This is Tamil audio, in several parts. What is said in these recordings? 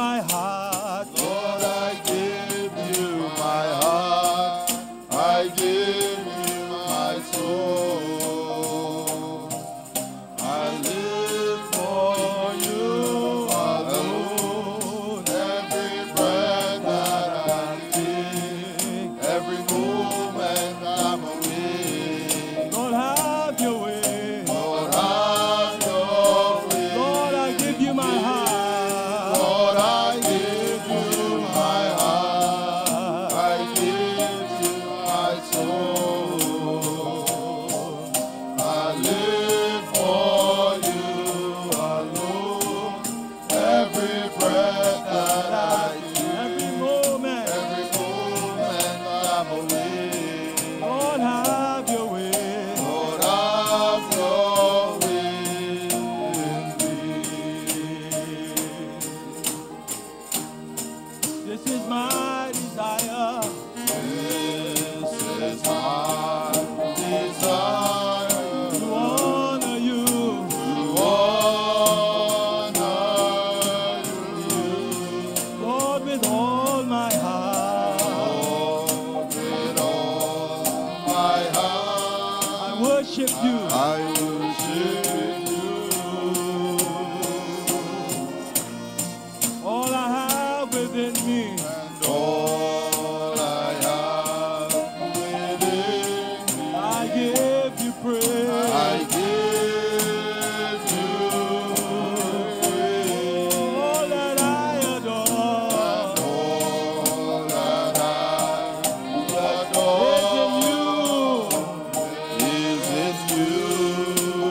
my heart. Lord, I give you my heart. I give you my soul. I live for you alone. Every breath that I take, every moment I'm awake. Lord, have your way. Lord, have your way. Lord, I give you my heart. Lord, I give you my heart. I give you my soul. I live for you alone. Every breath that I Every take, moment. every moment I'm awake. Lord, have your way. Lord, have your way in me. This is my desire. This is my desire To honor you. to honor you. Lord, with all my heart. Lord, with all my heart, I worship you. I worship you. All I have within me. And all I have within me, I give you praise. I give you praise. all that I adore All that I is adore in is in you.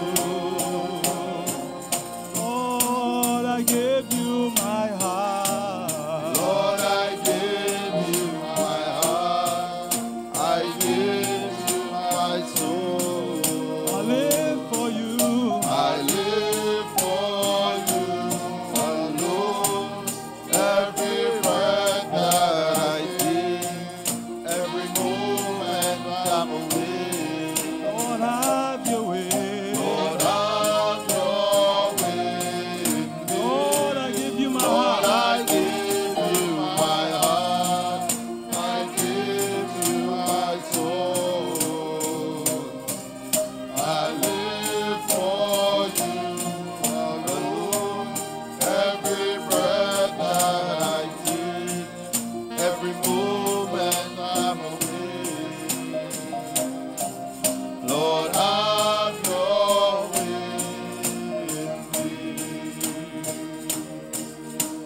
you. Lord, I give you my heart. Lord, I give you my heart. I give you my soul. I live for you. I live for you alone. Every breath that I take, every moment I'm awake. Lord, have your way. Lord, have your way in me. Lord, I give you my Lord, heart. I give you my heart. I give you my soul. I live for you alone. Every breath that I take, every moment I'm awake. Lord, have your way in me.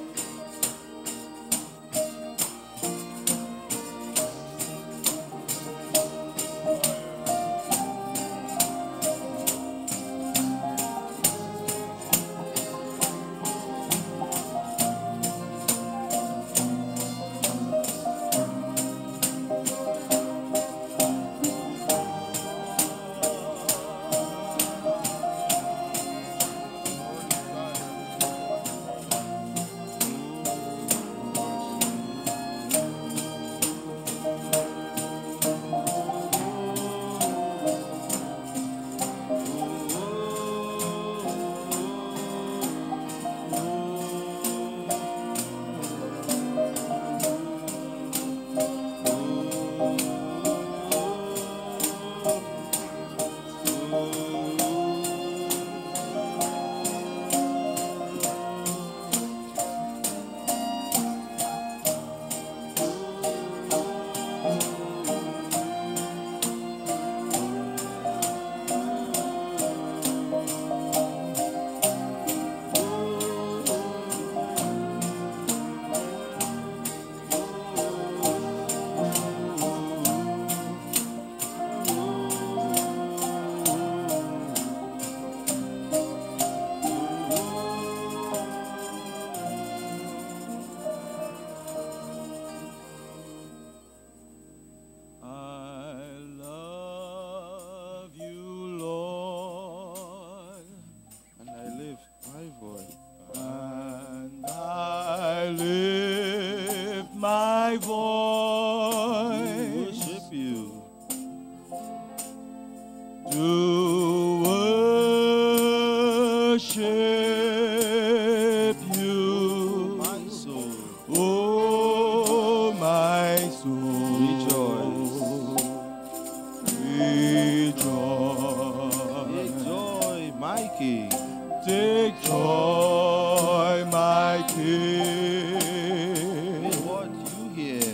I love you, Lord, And I lift my voice. and I lift my voice Worship you. to worship you. My Take joy, my King, What you hear?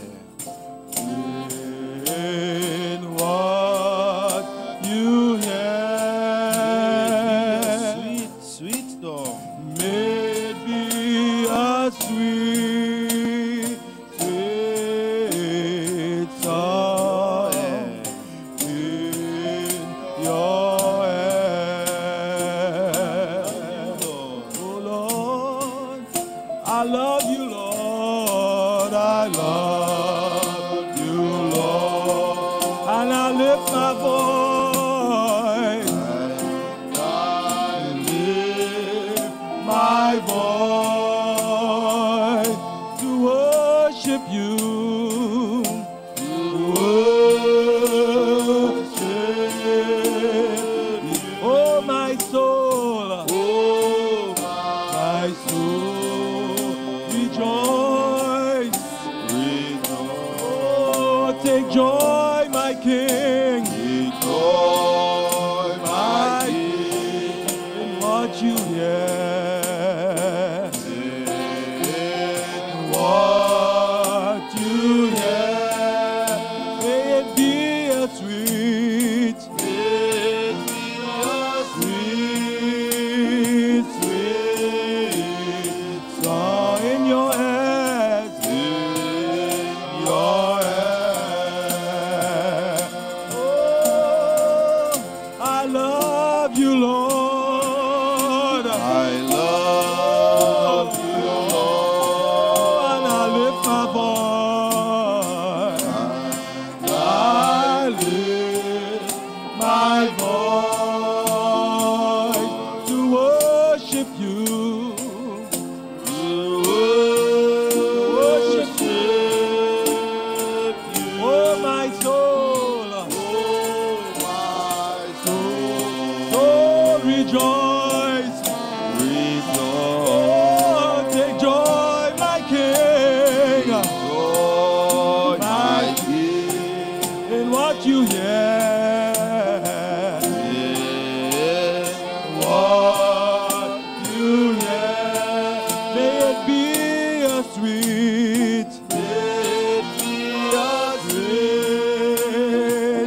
in what you hear. Sweet, sweet storm. May it be a sweet, sweet song in your hand. Oh Lord, I love you, Lord. I love you, Lord. And I lift my voice. I lift my voice to worship you. To worship you. Oh, my soul. Oh, My soul, rejoice. rejoice. Oh, take joy, my King, Rejoice, my King. in what you hear. In What you hear, may it be a sweet, It be a sweet, sweet song in your head. in your hand. Oh, I love you, Lord. I love you, Lord. And I lift my voice. I lift my voice to worship you. To worship you. Oh, my soul. Oh, my soul. So rejoice. Rejoice. Oh, take joy, my King, Joy, my King. in what you hear. In What you hear, may it be a sweet, it be a sweet,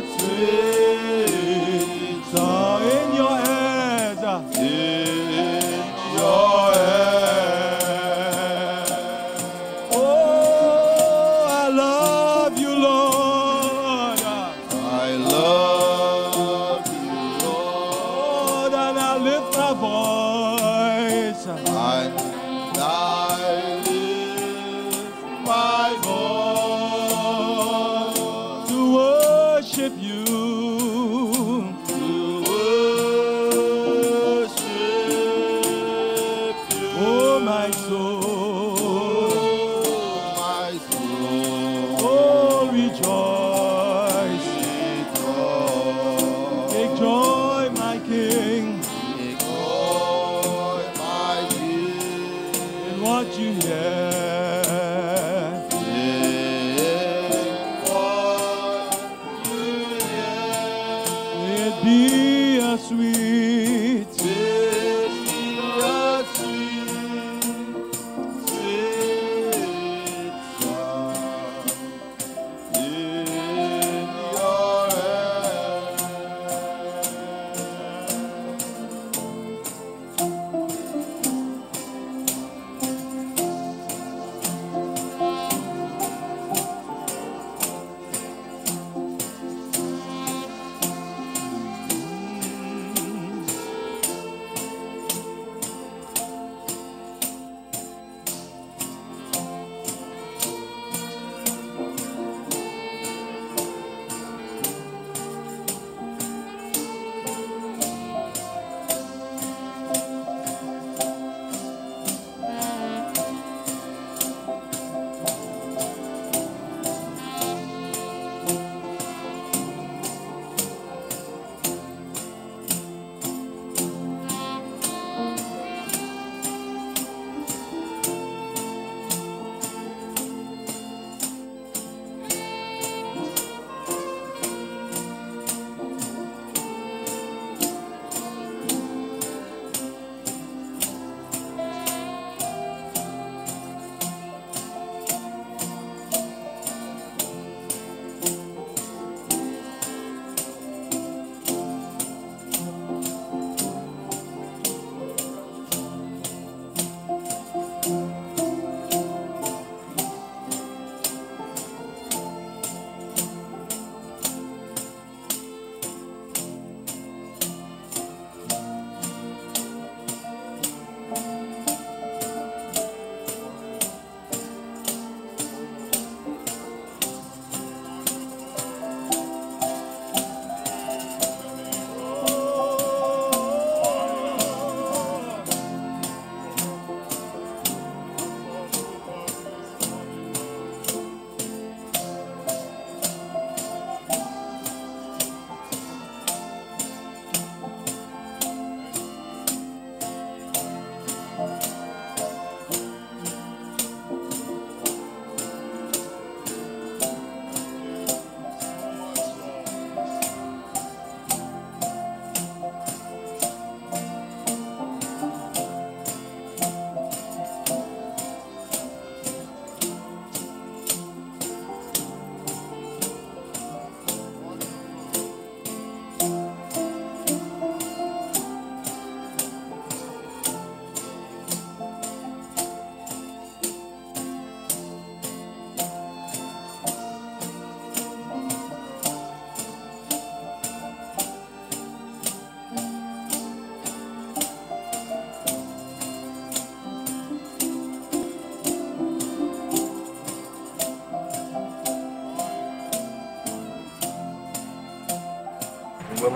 sweet song in your head. in Your head. Oh, I love you, Lord. I love you, Lord. Lord, and I lift my voice. And I lift my voice to worship you. to worship you. Oh, my soul. Oh, my soul. Oh, rejoice. Rejoice. Take joy, my King, Joy, my King. in what you hear. May it be a sweet,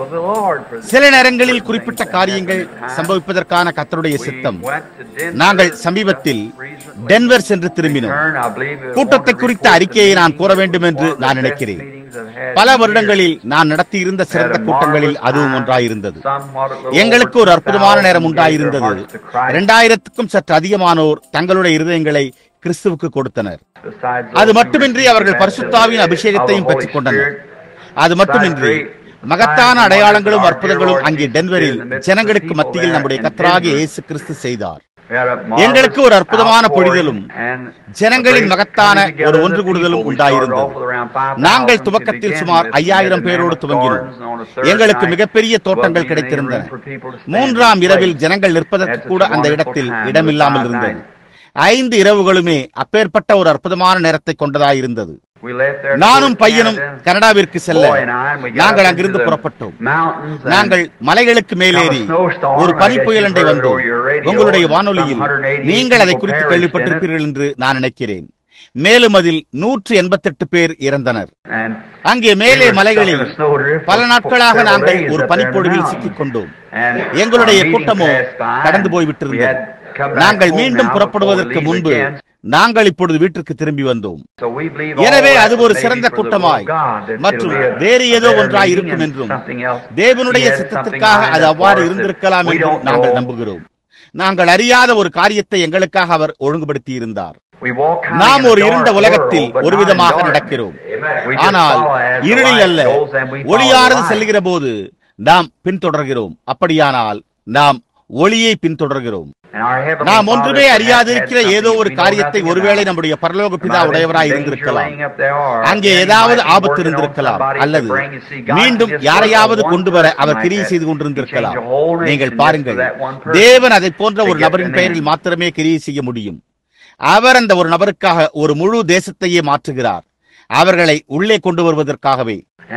of the Lord for this. சில நேரங்களில் குறிப்பிட்ட காரியங்கள் சம்பவிப்பதற்கான கர்த்தருடைய சித்தம் நாங்கள் சமீபத்தில் டென்வர் சென்று திரும்பினோம் கூட்டத்தை குறித்த அறிக்கையை நான் கூற வேண்டும் என்று நான் நினைக்கிறேன் பல வருடங்களில் நான் நடத்தியிருந்த சிறந்த கூட்டங்களில் அதுவும் ஒன்றாயிருந்தது எங்களுக்கு ஒரு அற்புதமான நேரம் உண்டாயிருந்தது இரண்டாயிரத்துக்கும் சற்று அதிகமானோர் தங்களுடைய இருதயங்களை கிறிஸ்துவுக்கு கொடுத்தனர் அது மட்டுமின்றி அவர்கள் பரிசுத்தாவின் அபிஷேகத்தையும் பெற்றுக் கொண்டனர் அது மட்டுமின்றி மகத்தான அடையாளங்களும் அற்புதங்களும் அங்கே டென்வரில் ஜனங்களுக்கு மத்தியில் நம்முடைய கத்தராகிய இயேசு கிறிஸ்து செய்தார் எங்களுக்கு ஒரு அற்புதமான பொழிதலும் ஜனங்களின் மகத்தான ஒரு ஒன்று கூடுதலும் உண்டாயிருந்தது நாங்கள் துவக்கத்தில் சுமார் ஐயாயிரம் பேரோடு துவங்கினோம் எங்களுக்கு மிகப்பெரிய தோட்டங்கள் கிடைத்திருந்தன மூன்றாம் இரவில் ஜனங்கள் நிற்பதற்கு கூட அந்த இடத்தில் இடமில்லாமல் இருந்தது ஐந்து இரவுகளுமே அப்பேற்பட்ட ஒரு அற்புதமான நேரத்தை கொண்டதாயிருந்தது நானும் பையனும் கனடாவிற்கு செல்ல நாங்கள் அங்கிருந்து புறப்பட்டோம் நாங்கள் மலைகளுக்கு மேலேறி ஒரு பனிப்புயல் அண்டை வந்தோம் உங்களுடைய வானொலியில் நீங்கள் அதை குறித்து கேள்விப்பட்டிருப்பீர்கள் என்று நான் நினைக்கிறேன் மேலும் அதில் நூற்று எண்பத்தெட்டு பேர் இறந்தனர் அங்கே மேலே மலைகளில் பல நாட்களாக நாங்கள் ஒரு பனிப்பொழிவில் சிக்கிக் கொண்டோம் எங்களுடைய கூட்டமோ கடந்து போய்விட்டிருந்தது நாங்கள் மீண்டும் புறப்படுவதற்கு முன்பு நாங்கள் இப்பொழுது வீட்டிற்கு திரும்பி வந்தோம் எனவே அது ஒரு சிறந்த கூட்டமாய் மற்றும் வேறு ஏதோ ஒன்றாய் இருக்கும் என்றும் தேவனுடைய சித்தத்திற்காக அது அவ்வாறு இருந்திருக்கலாம் என்றும் நாங்கள் நம்புகிறோம் நாங்கள் அறியாத ஒரு காரியத்தை எங்களுக்காக அவர் ஒழுங்குபடுத்தி இருந்தார் நாம் ஒரு இருண்ட உலகத்தில் ஒரு விதமாக நடக்கிறோம் ஆனால் இருளில் அல்ல ஒளியானது செல்கிற போது நாம் பின்தொடர்கிறோம் அப்படியானால் நாம் ஒளியை பின்தொடர்கிறோம் நாம் ஒன்றுமே அறியாதிருக்கிற ஏதோ ஒரு காரியத்தை ஒருவேளை நம்முடைய பரலோக பிதா உடையவராய் இருந்திருக்கலாம் அங்கே ஏதாவது ஆபத்து இருந்திருக்கலாம் அல்லது மீண்டும் யாரையாவது கொண்டு வர அவர் கிரியை செய்து கொண்டிருந்திருக்கலாம் நீங்கள் பாருங்கள் தேவன் அதை போன்ற ஒரு நபரின் பெயரில் மாத்திரமே கிரியை செய்ய முடியும் அவர் அந்த ஒரு நபருக்காக ஒரு முழு தேசத்தையே மாற்றுகிறார் அவர்களை உள்ளே கொண்டு வருவதற்காகவே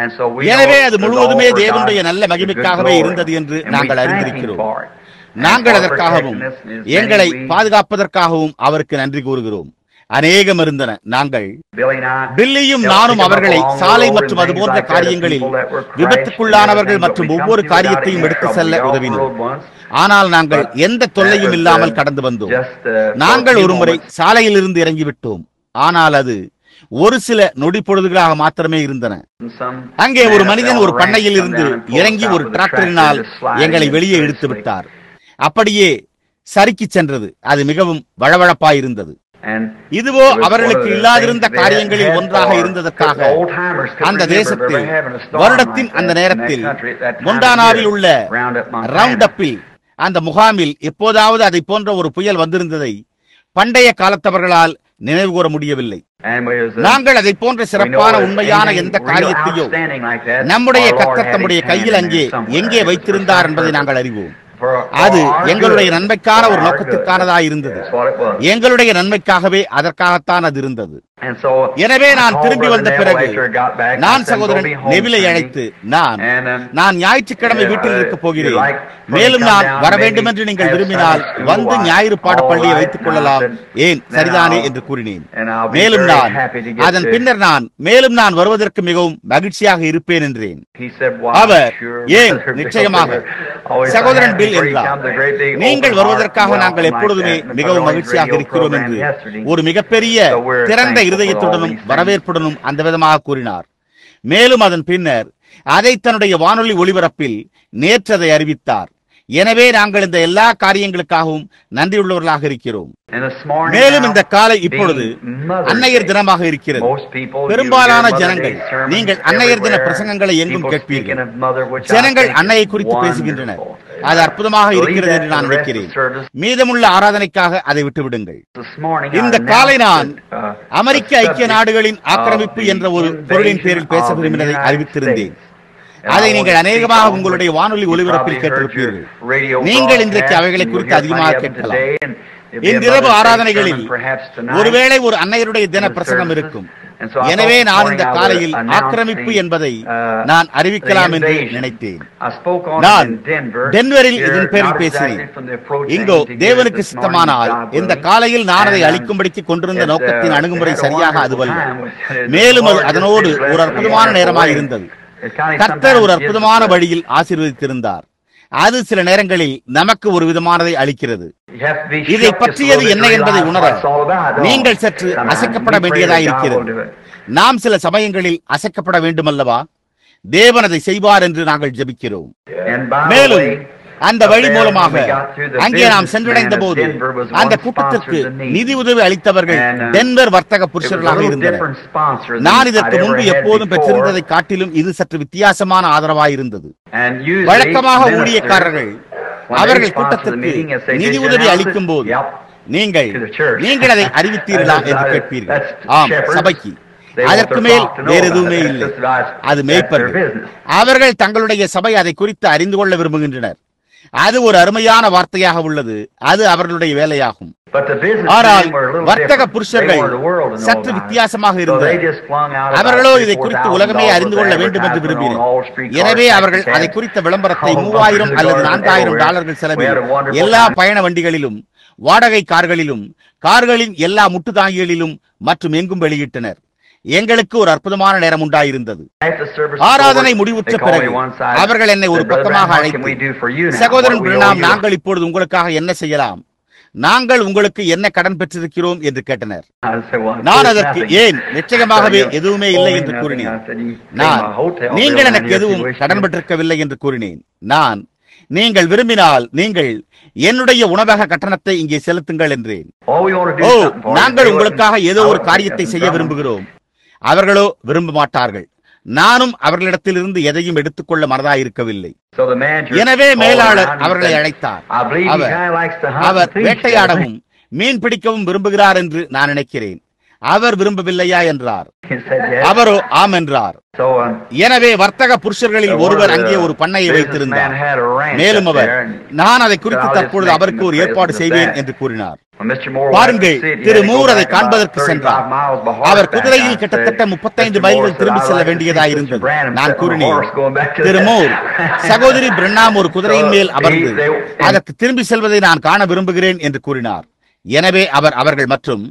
எனவே அது முழுவதுமே தேவனுடைய நல்ல மகிமைக்காகவே இருந்தது என்று நாங்கள் அறிந்திருக்கிறோம் நாங்கள் அதற்காகவும் எங்களை பாதுகாப்பதற்காகவும் அவருக்கு நன்றி கூறுகிறோம் அநேகம் இருந்தன நாங்கள் பில்லியும் நானும் அவர்களை சாலை மற்றும் அது போன்ற காரியங்களில் விபத்துக்குள்ளானவர்கள் மற்றும் ஒவ்வொரு காரியத்தையும் எடுத்து செல்ல உதவினோம் ஆனால் நாங்கள் எந்த தொல்லையும் இல்லாமல் கடந்து வந்தோம் நாங்கள் ஒருமுறை சாலையில் இருந்து இறங்கிவிட்டோம் ஆனால் அது ஒரு சில நொடி பொழுதுகளாக மாத்திரமே இருந்தன அங்கே ஒரு மனிதன் ஒரு பண்ணையில் இருந்து இறங்கி ஒரு டிராக்டரினால் எங்களை வெளியே இழுத்து விட்டார் அப்படியே சறுக்கி சென்றது அது மிகவும் வழவழப்பாயிருந்தது இதுவோ அவர்களுக்கு இல்லாதிருந்த காரியங்களில் ஒன்றாக இருந்ததற்காக அந்த தேசத்தில் வருடத்தின் அந்த நேரத்தில் மொண்டானாவில் உள்ள ரவுண்ட் அப்பில் அந்த முகாமில் எப்போதாவது அதை போன்ற ஒரு புயல் வந்திருந்ததை பண்டைய காலத்தவர்களால் நினைவு கூற முடியவில்லை நாங்கள் அதை போன்ற சிறப்பான உண்மையான எந்த காரியத்தையோ நம்முடைய கத்தர் தம்முடைய கையில் அங்கே எங்கே வைத்திருந்தார் என்பதை நாங்கள் அறிவோம் அது எங்களுடைய நன்மைக்கான ஒரு நோக்கத்திற்கானதாய் இருந்தது எங்களுடைய நன்மைக்காகவே அதற்காகத்தான் அது இருந்தது எனவே நான் திரும்பி வந்த பிறகு நான் சகோதரன் நெவிலை அழைத்து நான் நான் ஞாயிற்றுக்கிழமை வீட்டில் இருக்க போகிறேன் மேலும் நான் வர வேண்டும் என்று நீங்கள் விரும்பினால் வந்து ஞாயிறு பாட பள்ளியை வைத்துக் கொள்ளலாம் ஏன் சரிதானே என்று கூறினேன் மேலும் நான் அதன் பின்னர் நான் மேலும் நான் வருவதற்கு மிகவும் மகிழ்ச்சியாக இருப்பேன் என்றேன் அவர் ஏன் நிச்சயமாக சகோதரன் பில் என்றார் நீங்கள் வருவதற்காக நாங்கள் எப்பொழுதுமே மிகவும் மகிழ்ச்சியாக இருக்கிறோம் என்று ஒரு மிகப்பெரிய திறந்த இருதயத்துடனும் வரவேற்புடனும் அந்த விதமாக கூறினார் மேலும் அதன் பின்னர் அதை தன்னுடைய வானொலி ஒளிபரப்பில் நேற்றதை அறிவித்தார் எனவே நாங்கள் இந்த எல்லா காரியங்களுக்காகவும் நன்றியுள்ளவர்களாக இருக்கிறோம் மேலும் இந்த காலை இப்பொழுது அன்னையர் தினமாக இருக்கிறது பெரும்பாலான ஜனங்கள் நீங்கள் அன்னையர் தின பிரசங்கங்களை எங்கும் கேட்பீர்கள் ஜனங்கள் அன்னையை குறித்து பேசுகின்றனர் அது அற்புதமாக இருக்கிறது என்று நான் நினைக்கிறேன் மீதமுள்ள ஆராதனைக்காக அதை விட்டுவிடுங்கள் இந்த காலை நான் அமெரிக்க ஐக்கிய நாடுகளின் ஆக்கிரமிப்பு என்ற ஒரு பொருளின் பேரில் பேச விரும்பினதை அறிவித்திருந்தேன் அதை நீங்கள் அநேகமாக உங்களுடைய வானொலி ஒலிபரப்பில் கேட்டிருப்பீர்கள் நீங்கள் இன்றைக்கு அவைகளை குறித்து அதிகமாக கேட்கலாம் இன்றிரவு ஆராதனைகளில் ஒருவேளை ஒரு அன்னையருடைய தின பிரசங்கம் இருக்கும் எனவே நான் இந்த காலையில் ஆக்கிரமிப்பு என்பதை நான் அறிவிக்கலாம் என்று நினைத்தேன் நான் டென்வரில் இதன் பேரில் பேசினேன் இங்கோ தேவனுக்கு சித்தமானால் இந்த காலையில் நான் அதை அளிக்கும்படிக்கு கொண்டிருந்த நோக்கத்தின் அணுகுமுறை சரியாக அதுவல்ல மேலும் அது அதனோடு ஒரு அற்புதமான நேரமாக இருந்தது கர்த்தர் ஒரு அற்புதமான வழியில் ஆசீர்வதித்திருந்தார் அது சில நேரங்களில் நமக்கு ஒரு விதமானதை அளிக்கிறது இதை பற்றியது என்ன என்பதை உணர நீங்கள் சற்று அசைக்கப்பட வேண்டியதாயிருக்கிறது நாம் சில சமயங்களில் அசைக்கப்பட வேண்டுமல்லவா தேவன் அதை செய்வார் என்று நாங்கள் ஜெபிக்கிறோம் மேலும் அந்த வழி மூலமாக அங்கே நாம் சென்றடைந்த போது அந்த கூட்டத்திற்கு நிதி உதவி அளித்தவர்கள் டென்வர் வர்த்தக புருஷர்களாக இருந்தனர் நான் இதற்கு முன்பு எப்போதும் பெற்றிருந்ததை காட்டிலும் இது சற்று வித்தியாசமான ஆதரவாயிருந்தது வழக்கமாக ஊழியக்காரர்கள் அவர்கள் கூட்டத்திற்கு நிதி உதவி அளிக்கும் போது நீங்கள் நீங்கள் அதை அறிவித்தீர்களா என்று கேட்பீர்கள் ஆம் சபைக்கு அதற்கு மேல் வேறு எதுவுமே இல்லை அது மேய்ப்பர்கள் அவர்கள் தங்களுடைய சபை அதை குறித்து அறிந்து கொள்ள விரும்புகின்றனர் அது ஒரு அருமையான வார்த்தையாக உள்ளது அது அவர்களுடைய வேலையாகும் ஆனால் வர்த்தக புருஷர்கள் சற்று வித்தியாசமாக இருந்தனர் அவர்களோ இதை குறித்து உலகமே அறிந்து கொள்ள வேண்டும் என்று விரும்பினர் எனவே அவர்கள் அதை குறித்த விளம்பரத்தை மூவாயிரம் அல்லது நான்காயிரம் டாலர்கள் செலவில் எல்லா பயண வண்டிகளிலும் வாடகை கார்களிலும் கார்களின் எல்லா முட்டுதாங்கிகளிலும் மற்றும் எங்கும் வெளியிட்டனர் எங்களுக்கு ஒரு அற்புதமான நேரம் உண்டாயிருந்தது ஆராதனை முடிவுற்ற பிறகு அவர்கள் என்னை ஒரு பக்கமாக அழைத்து சகோதரன் பிரணாம் நாங்கள் இப்பொழுது உங்களுக்காக என்ன செய்யலாம் நாங்கள் உங்களுக்கு என்ன கடன் பெற்றிருக்கிறோம் என்று கேட்டனர் நான் அதற்கு ஏன் நிச்சயமாகவே எதுவுமே இல்லை என்று கூறினேன் நான் நீங்கள் எனக்கு எதுவும் கடன் பெற்றிருக்கவில்லை என்று கூறினேன் நான் நீங்கள் விரும்பினால் நீங்கள் என்னுடைய உணவக கட்டணத்தை இங்கே செலுத்துங்கள் என்றேன் ஓ நாங்கள் உங்களுக்காக ஏதோ ஒரு காரியத்தை செய்ய விரும்புகிறோம் அவர்களோ விரும்ப மாட்டார்கள் நானும் அவர்களிடத்திலிருந்து எதையும் எடுத்துக்கொள்ள மனதாயிருக்கவில்லை எனவே மேலாளர் அவர்களை அழைத்தார் அவர் அவர் வேட்டையாடவும் மீன் பிடிக்கவும் விரும்புகிறார் என்று நான் நினைக்கிறேன் அவர் விரும்பவில்லையா என்றார் அவரோ ஆம் என்றார் எனவே வர்த்தக புருஷர்களில் ஒருவர் அங்கே ஒரு பண்ணையை வைத்திருந்தார் மேலும் அவர் நான் அதை குறித்து தற்பொழுது அவருக்கு ஒரு ஏற்பாடு செய்வேன் என்று கூறினார் பாருங்கள் திரு மூர் அதை காண்பதற்கு சென்றார் அவர் குதிரையில் கிட்டத்தட்ட முப்பத்தைந்து மைல்கள் திரும்பி செல்ல வேண்டியதாயிருந்தது நான் கூறினேன் திரு மூர் சகோதரி பிரண்ணாம் ஒரு குதிரையின் மேல் அமர்ந்து அதற்கு திரும்பி செல்வதை நான் காண விரும்புகிறேன் என்று கூறினார் எனவே அவர் அவர்கள் மற்றும்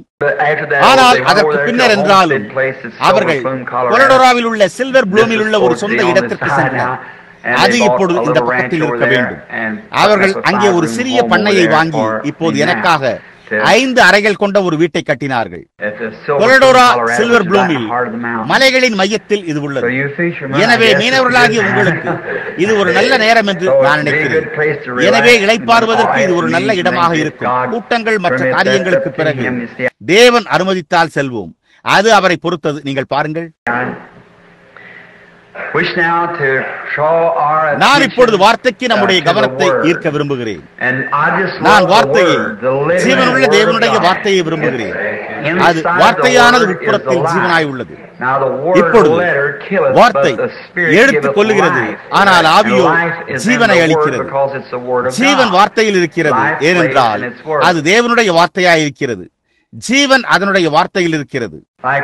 ஆனால் அதற்கு பின்னர் என்றாலும் அவர்கள் கொலடோராவில் உள்ள சில்வர் ப்ளூமில் உள்ள ஒரு சொந்த இடத்திற்கு சென்றனர் அது இப்பொழுது இந்த பக்கத்தில் இருக்க வேண்டும் அவர்கள் அங்கே ஒரு சிறிய பண்ணையை வாங்கி இப்போது எனக்காக ஐந்து அறைகள் கொண்ட ஒரு வீட்டை கட்டினார்கள் கொலடோரா சில்வர் ப்ளூமில் மலைகளின் மையத்தில் இது உள்ளது எனவே மீனவர்களாகிய உங்களுக்கு இது ஒரு நல்ல நேரம் என்று நான் நினைக்கிறேன் எனவே இளைப்பாறுவதற்கு இது ஒரு நல்ல இடமாக இருக்கும் கூட்டங்கள் மற்ற காரியங்களுக்கு பிறகு தேவன் அனுமதித்தால் செல்வோம் அது அவரை பொறுத்தது நீங்கள் பாருங்கள் நான் இப்பொழுது வார்த்தைக்கு நம்முடைய கவனத்தை ஈர்க்க விரும்புகிறேன் நான் வார்த்தையை ஜீவனுள்ள தேவனுடைய வார்த்தையை விரும்புகிறேன் அது வார்த்தையானது உட்புறத்தில் ஜீவனாய் உள்ளது இப்பொழுது வார்த்தை எடுத்துக் கொள்ளுகிறது ஆனால் ஆவியோ ஜீவனை அளிக்கிறது ஜீவன் வார்த்தையில் இருக்கிறது ஏனென்றால் அது தேவனுடைய வார்த்தையாய் இருக்கிறது ஜீவன் அதனுடைய வார்த்தையில் இருக்கிறது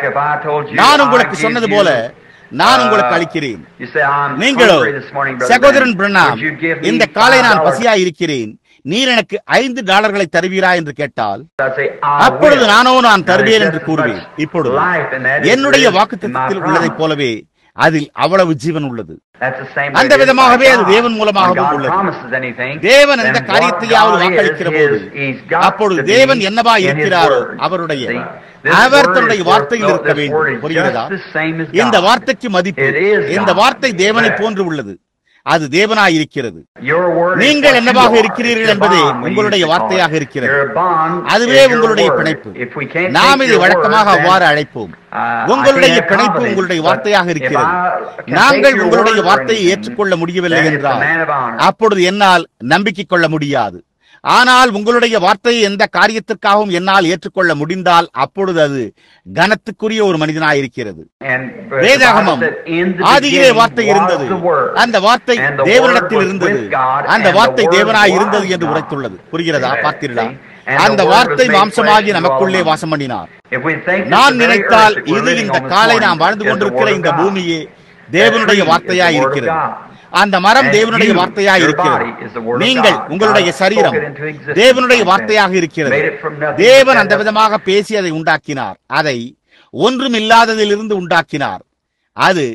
நான் உங்களுக்கு சொன்னது போல நான் உங்களுக்கு அளிக்கிறேன் நீங்களோ சகோதரன் பிரணாம் இந்த காலை நான் பசியா இருக்கிறேன் நீர் எனக்கு ஐந்து டாலர்களை தருவீரா என்று கேட்டால் அப்பொழுது நானோ நான் தருவேன் என்று கூறுவேன் இப்பொழுது என்னுடைய வாக்குத்தத்தில் உள்ளதைப் போலவே அதில் அவ்வளவு ஜீவன் உள்ளது அந்த விதமாகவே அது தேவன் மூலமாகவும் உள்ளது தேவன் எந்த காரியத்தையாவது வாக்களிக்கிற போது அப்பொழுது தேவன் என்னவா இருக்கிறாரோ அவருடைய அவர் தன்னுடைய வார்த்தையில் இருக்க வேண்டும் புரிகிறதா இந்த வார்த்தைக்கு மதிப்பு இந்த வார்த்தை தேவனை போன்று உள்ளது அது தேவனாய் இருக்கிறது நீங்கள் என்னவாக இருக்கிறீர்கள் என்பதே உங்களுடைய வார்த்தையாக இருக்கிறது அதுவே உங்களுடைய பிணைப்பு நாம் இதை வழக்கமாக அவ்வாறு அழைப்போம் உங்களுடைய பிணைப்பு உங்களுடைய வார்த்தையாக இருக்கிறது நாங்கள் உங்களுடைய வார்த்தையை ஏற்றுக்கொள்ள முடியவில்லை என்றால் அப்பொழுது என்னால் நம்பிக்கை கொள்ள முடியாது ஆனால் உங்களுடைய வார்த்தையை எந்த காரியத்திற்காகவும் என்னால் ஏற்றுக்கொள்ள முடிந்தால் அப்பொழுது அது கனத்துக்குரிய ஒரு மனிதனாயிருக்கிறது வேதாகமம் ஆதியிலே வார்த்தை இருந்தது அந்த வார்த்தை தேவனிடத்தில் இருந்தது அந்த வார்த்தை தேவனாய் இருந்தது என்று உரைத்துள்ளது புரிகிறதா பார்த்தீர்களா அந்த வார்த்தை மாம்சமாகி நமக்குள்ளே வாசம் பண்ணினார் நான் நினைத்தால் இது இந்த காலை நாம் வாழ்ந்து கொண்டிருக்கிற இந்த பூமியே தேவனுடைய வார்த்தையாய் இருக்கிறது அந்த மரம் தேவனுடைய வார்த்தையாக இருக்கிறது நீங்கள் உங்களுடைய சரீரம் தேவனுடைய வார்த்தையாக இருக்கிறது தேவன் அந்த விதமாக பேசி அதை உண்டாக்கினார் அதை ஒன்றும் இல்லாததிலிருந்து உண்டாக்கினார் அது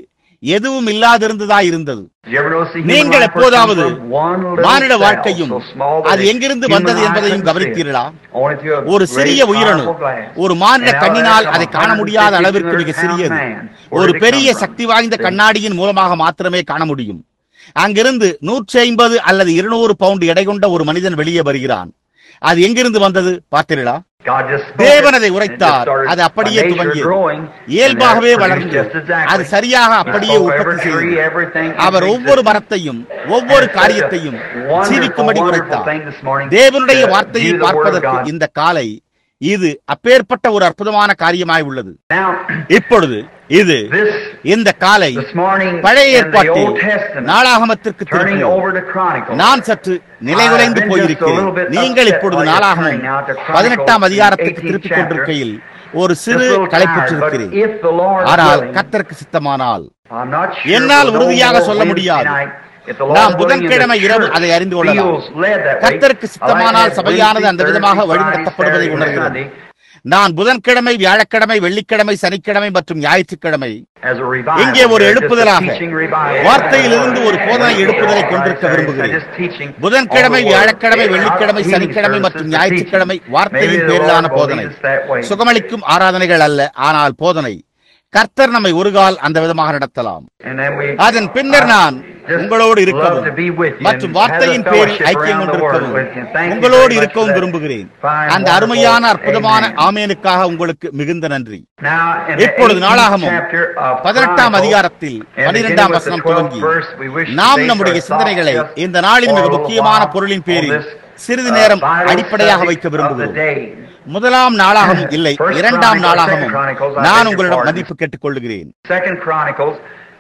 எதுவும் இல்லாதிருந்ததா இருந்தது Did you ever notice the human நீங்கள் life எப்போதாவது person from one little மானிட cell, வாழ்க்கையும் so small that அது a எங்கிருந்து human வந்தது eye என்பதையும் couldn't see it. கவனித்தீர்களா Only through a ஒரு great சிறிய உயிரணு powerful glass. ஒரு மானிட And now கண்ணினால் there's அதை some காண முடியாத 150, அளவிற்கு மிக 200 சிறியது pound man. Where ஒரு did it பெரிய come from? சக்தி வாய்ந்த See? கண்ணாடியின் மூலமாக மாத்திரமே காண முடியும் அங்கிருந்து நூற்றி ஐம்பது அல்லது இருநூறு பவுண்ட் எடை கொண்ட ஒரு மனிதன் வெளியே வருகிறான் அது எங்கிருந்து வந்தது பார்த்தீர்களா God just spoke தேவன் it, அதை and it உரைத்தார் just started அது அப்படியே by nature துவங்கியது growing, இயல்பாகவே and there it வளர்ந்து produced just exactly. அது சரியாக He அப்படியே spoke உற்பத்தி every tree, செய்தது everything அவர் into ஒவ்வொரு existence. மரத்தையும் ஒவ்வொரு And காரியத்தையும் such a wonderful, ஜீவிக்கும்படி wonderful உரைத்தார் thing this morning தேவனுடைய to வார்த்தையை view the word of பார்ப்பதற்கு God. இந்த காலை இது அப்பேற்பட்ட ஒரு அற்புதமான காரியமாய் உள்ளது Now, இப்பொழுது இது this இந்த காலை this morning பழைய in the ஏற்பாட்டில் Old Testament, நாளாகமத்திற்கு turning திருப்பினோம் over to Chronicles. நான் சற்று நிலைகுலைந்து I've been just a போயிருக்கிறேன் little bit நீங்கள் upset இப்பொழுது while you're நாளாகமும் turning now to Chronicles பதினெட்டாம் in அதிகாரத்துக்கு 18th திருப்பிக் chapter. கொண்டிருக்கையில் ஒரு Just சிறு a little tired, but களைப்புற்றிருக்கிறேன் if the Lord is ஆனால் willing, கத்தருக்கு சித்தமானால் I'm not sure என்னால் we'll know உறுதியாக more சொல்ல Wednesday முடியாது. night. If the Lord நாம் is willing and புதன்கிழமை the இரவு church அதை அறிந்து கொள்ளலாம் feels led that way, கத்தருக்கு I'd like to சித்தமானால் have சபையானது அந்த Wednesday, விதமாக Thursday, வழிநடத்தப்படுவதை Friday, Saturday, உணர்கிறோம் Sunday நான் புதன்கிழமை வியாழக்கிழமை வெள்ளிக்கிழமை சனிக்கிழமை மற்றும் ஞாயிற்றுக்கிழமை as a revival. இங்கே ஒரு Just a எழுப்புதலாக teaching revival. வார்த்தையிலிருந்து ஒரு போதனை எடுப்புதலை கொண்டிருக்க விரும்புகிறேன் புதன்கிழமை வியாழக்கிழமை வெள்ளிக்கிழமை சனிக்கிழமை மற்றும் ஞாயிற்றுக்கிழமை வார்த்தையின் பேரிலான போதனை சுகமளிக்கும் ஆராதனைகள் அல்ல ஆனால் போதனை கர்த்தர் நம்மை ஒரு கால் அந்த விதமாக நடத்தலாம் அதன் பின்னர் நான் உங்களோடு இருக்கவும் மற்றும் வார்த்தையின் பேரில் ஐக்கியம் கொண்டிருக்கவும் உங்களோடு இருக்கவும் விரும்புகிறேன் அந்த அருமையான அற்புதமான ஆமேனுக்காக உங்களுக்கு மிகுந்த நன்றி இப்பொழுது நாளாகமும் பதினெட்டாம் அதிகாரத்தில் பனிரெண்டாம் வசனம் துவங்கி நாம் நம்முடைய சிந்தனைகளை இந்த நாளின் மிக முக்கியமான பொருளின் பேரில் சிறிது நேரம் அடிப்படையாக வைக்க விரும்புகிறோம் முதலாம் நாளாகவும் இல்லை இரண்டாம் நாளாகவும் நான் உங்களிடம் மதிப்பு கேட்டுக் கொள்ளுகிறேன் Second Chronicles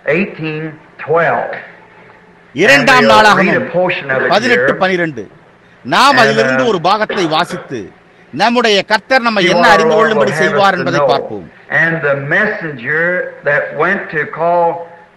18, 12. இரண்டாம் நாளாகவும் பதினெட்டு பனிரெண்டு நாம் அதிலிருந்து ஒரு பாகத்தை வாசித்து நம்முடைய கர்த்தர் நம்மை என்ன அறிந்து கொள்ளும்படி செய்வார் என்பதை பார்ப்போம் And the messenger that went to call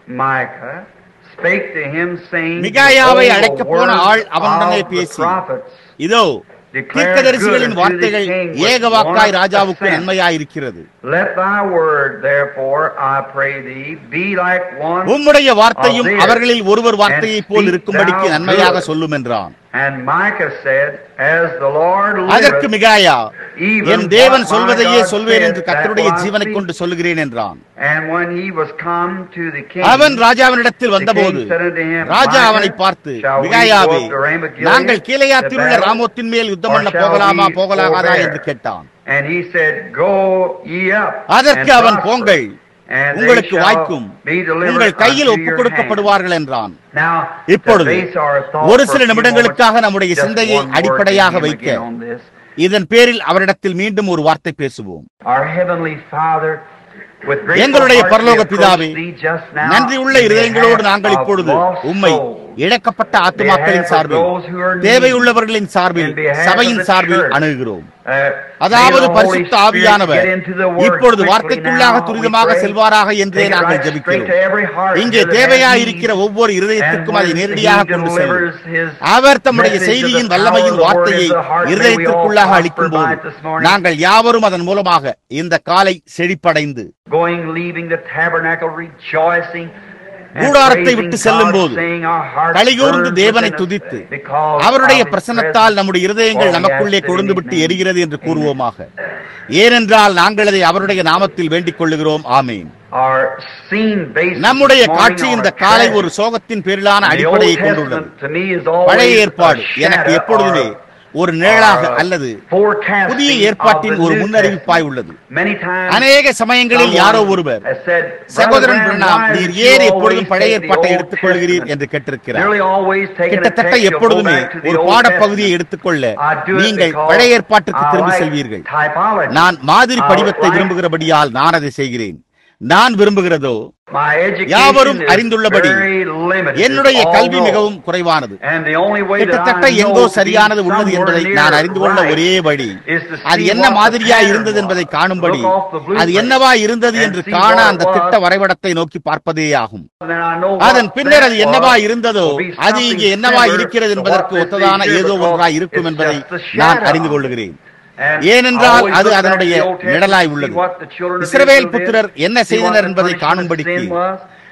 Micah spake to him saying, மிகாயாவை "Behold, the அழைக்கப் போன words ஆள் அவனுடனே of the பேசி, prophets இதோ தீர்க்கதரிசிகளின் வார்த்தைகள் ஏகவாக்காய் ராஜாவுக்கு நன்மையாயிருக்கிறது Let thy word, therefore, I pray thee, be like one. உம்முடைய வார்த்தையும் அவர்களில் ஒருவர் வார்த்தையைப் போல் இருக்கும்படிக்கு நன்மையாக சொல்லும் என்றான் And Micah said, As the Lord அதற்கு liveth, மிகாயா even என் தேவன் what my சொல்வதையே God சொல்வேன் said, என்று that கர்த்தருடைய will I ஜீவனைக் speak. கொண்டு சொல்லுகிறேன் என்றான் And when he was come to the king, அவன் ராஜாவினிடத்தில் the வந்தபோது king said unto him, ராஜா Micah, அவனை பார்த்து shall we மிகாயாவே go up to Ramoth Gilead நாங்கள் to கீழையாத்தில் உள்ள battle? ராமோத்தின் மேல் யுத்தம் Or பண்ண shall போகலாமா we போகலாகாதா forbear? என்று கேட்டான் And he said, Go ye up அதற்கு and அவன் prosper, போங்கள் and they உங்களுக்கு shall வாய்க்கும் be delivered உங்கள் கையில் unto ஒப்புக் your கொடுக்கப்படுவார்கள் என்றான் hand. Now, இப்பொழுது to base our thought ஒரு for சில a few நிமிடங்களுக்காக moments, நம்முடைய just சிந்தையை one word அடிப்படையாக to him வைக்க again on this. இதன் பேரில் அவரிடத்தில் மீண்டும் ஒரு வார்த்தை பேசுவோம் Our heavenly Father, with grateful எங்களுடைய hearts we பரலோக approach பிதாவே, thee just now நன்றியுள்ள in இருதயங்களோடு behalf நாங்கள் of இப்பொழுது lost உம்மை souls. இழக்கப்பட்ட ஆத்துமாக்களின் சார்பில் தேவையுள்ளவர்களின் சார்பில் சபையின் சார்பில் அணுகுகிறோம் அதாவது பரிசுத்த ஆவியானவர் இப்பொழுது வார்த்தைக்குள்ளாக துரிதமாக செல்வாராக என்றே நாங்கள் ஜெபிக்கிறோம் இங்கே தேவையாயிருக்கிற ஒவ்வொரு இருதயத்துக்கும் அதை நேரடியாக கொண்டு செல்லும் அவர் தம்முடைய செய்தியின் வல்லமையின் வார்த்தையை இருதயத்திற்குள்ளாக அளிக்கும் போது நாங்கள் யாவரும் அதன் மூலமாக இந்த காலை செழிப்படைந்து going leaving the tabernacle rejoicing and கூடாரத்தை praising விட்டு செல்லும் God, போது saying our hearts கலிகூர்ந்து burn தேவனை within us துதித்து because அவருடைய of his பிரசன்னத்தால் presence, நம்முடைய இருதயங்கள் for we நமக்குள்ளே ask it in கொழுந்து his விட்டு name. எரிகிறது என்று கூறுவோமாக ஏனென்றால் நாங்கள் அதை அவருடைய நாமத்தில் வேண்டிக் கொள்ளுகிறோம் ஆமீன் Our scene based நம்முடைய this morning காட்சி on இந்த a காலை tragedy. ஒரு சோகத்தின் பேரிலான The Old அடிப்படையை கொண்டுள்ளது Testament to me is always பழைய a ஏற்பாடு எனக்கு shadow எப்பொழுதுமே or- ஒரு நிழலாக or a அல்லது forecasting புதிய of ஏற்பாட்டின் the ஒரு New முன்னறிவிப்பாய் Testament. உள்ளது Many times அநேக சமயங்களில் யாரோ someone ஒருவர் has said, சகோதரன் "Brother பிரணாம் Branham, why நீர் did you ஏன் always எப்பொழுதும் பழைய take the ஏற்பாட்டை Old எடுத்துக் கொள்கிறீர் Testament?" என்று கேட்டிருக்கிறார் Nearly always taking a கிட்டத்தட்ட text, you'll go எப்பொழுதுமே back to the ஒரு Old பாடப்பகுதியை Testament. எடுத்துக்கொள்ள I do it நீங்கள் because பழைய ஏற்பாட்டிற்கு I திரும்பி like செல்வீர்கள் typology. நான் மாதிரி I படிவத்தை like- விரும்புகிறபடியால் நான் அதை செய்கிறேன் நான் விரும்புகிறதோ My education யாவரும் is அறிந்துள்ளபடி very limited, என்னுடைய all கல்வி know. மிகவும் குறைவானது And the only way that கிட்டத்தட்ட I எங்கோ know to be சரியானது உள்ளது somewhere என்பதை near நான் அறிந்து கொள்ள right ஒரே வழி is to அது see என்ன what the மாதிரியா pattern இருந்தது was. என்பதை காணும்படி Look off the blueprint அது என்னவா இருந்தது and என்று see காண what அந்த it was. திட்ட வரைபடத்தை நோக்கி பார்ப்பதே ஆகும் Then I know what அதன் பின்னர் that அது என்னவா was இருந்ததோ will be அது something இங்கே என்னவா similar இருக்கிறது to என்பதற்கு what this ஒத்ததான is here ஏதோ because ஒன்றாய் இருக்கும் it's என்பதை just the நான் shadow. அறிந்து கொள்கிறேன் And ஏனென்றால் always அது look back அதனுடைய to the Old Testament நிழலாய் to see உள்ளது what the children of Israel Israel did, புத்திரர் என்ன see what செய்தனர் the என்பதை punishment of காணும்படிக்கு sin was.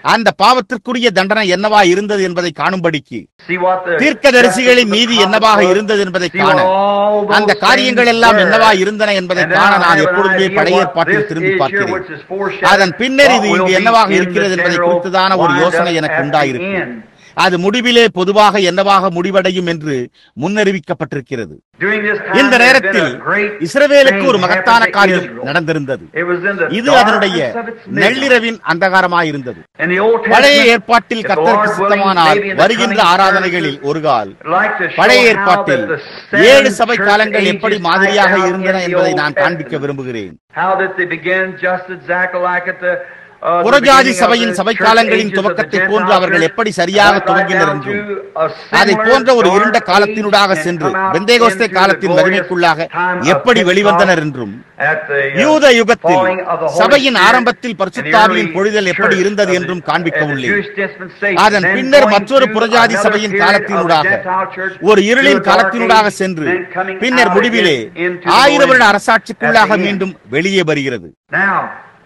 அந்த பாவத்திற்குரிய தண்டனை என்னவா இருந்தது என்பதை காணும்படிக்கு See what the தீர்க்கதரிசிகளின் நீதி என்னவாக இருந்தது என்பதை See காண what all those அந்த காரியங்கள் things எல்லாம் were. என்னவா இருந்தன என்பதை And then காண I நான் have an எப்பொழுதுமே idea பழைய what ஏற்பாட்டில் this திரும்பி is here, பார்க்கிறேன் which is foreshadowing அதன் பின்னர் what இது will இங்கு be என்னவாக in the இருக்கிறது என்பதை general குறித்துதான ஒரு wind-up யோசனை at எனக்கு the உண்டாயிருக்கும் end. அது முடிவிலே பொதுவாக என்னவாக முடிவடையும் என்று முன்னறிவிக்கப்பட்டிருக்கிறது During this time, இந்த there had been நேரத்தில் a great இஸ்ரவேலுக்கு thing ஒரு மகத்தான happened to காரியம் Israel. நடந்திருந்தது It was in the இது அதனுடைய darkness of its midnight. நள்ளிரவின் அந்தகாரமாயிருந்தது In the Old பழைய Testament, ஏற்பாட்டில் if the கத்தருக்கு Lord willing, சித்தமானால் maybe in the வருகின்ற coming ஆராதனைகளில் services, ஒரு கால் I'd like to show பழைய how ஏற்பாட்டில் that the seven ஏழு சபை church காலங்கள் ages எப்படி typed மாதிரியாக out இருந்தன in the என்பதை Old நான் காண்பிக்க Testament. விரும்புகிறேன் How that they began just exactly like at the uh, the புறஜாதி beginning of சபையின் the சபை church காலங்களின் ages of the துவக்கத்தை Gentile போன்று அவர்கள் church, எப்படி சரியாக right துவங்கினர் down என்றும் to a அதை similar போன்ற ஒரு dark இருண்ட age காலத்தினூடாக and சென்று come out Pentecost into the காலத்தின் glorious மகிமைக்குள்ளாக time of எப்படி Pentecost வெளிவந்தனர் என்றும் at the, uh, யூத யுகத்தில் falling of the Holy சபையின் Spirit ஆரம்பத்தில் and the பரிசுத்தாவியின் early பொழிதல் எப்படி church இருந்தது of the- என்றும் காண்பிக்க and the உள்ளேன் Jewish dispensation. அதன் Then பின்னர் going மற்றொரு to புறஜாதி another சபையின் period of the காலத்தினூடாக Gentile church ஒரு to இருளின் a dark காலத்தினூடாக age, சென்று then coming பின்னர் out முடிவிலே again into the ஆயிரம் வருட millennium அரசாட்சிக்குள்ளாக at the end. மீண்டும் வெளியே வருகிறது Now,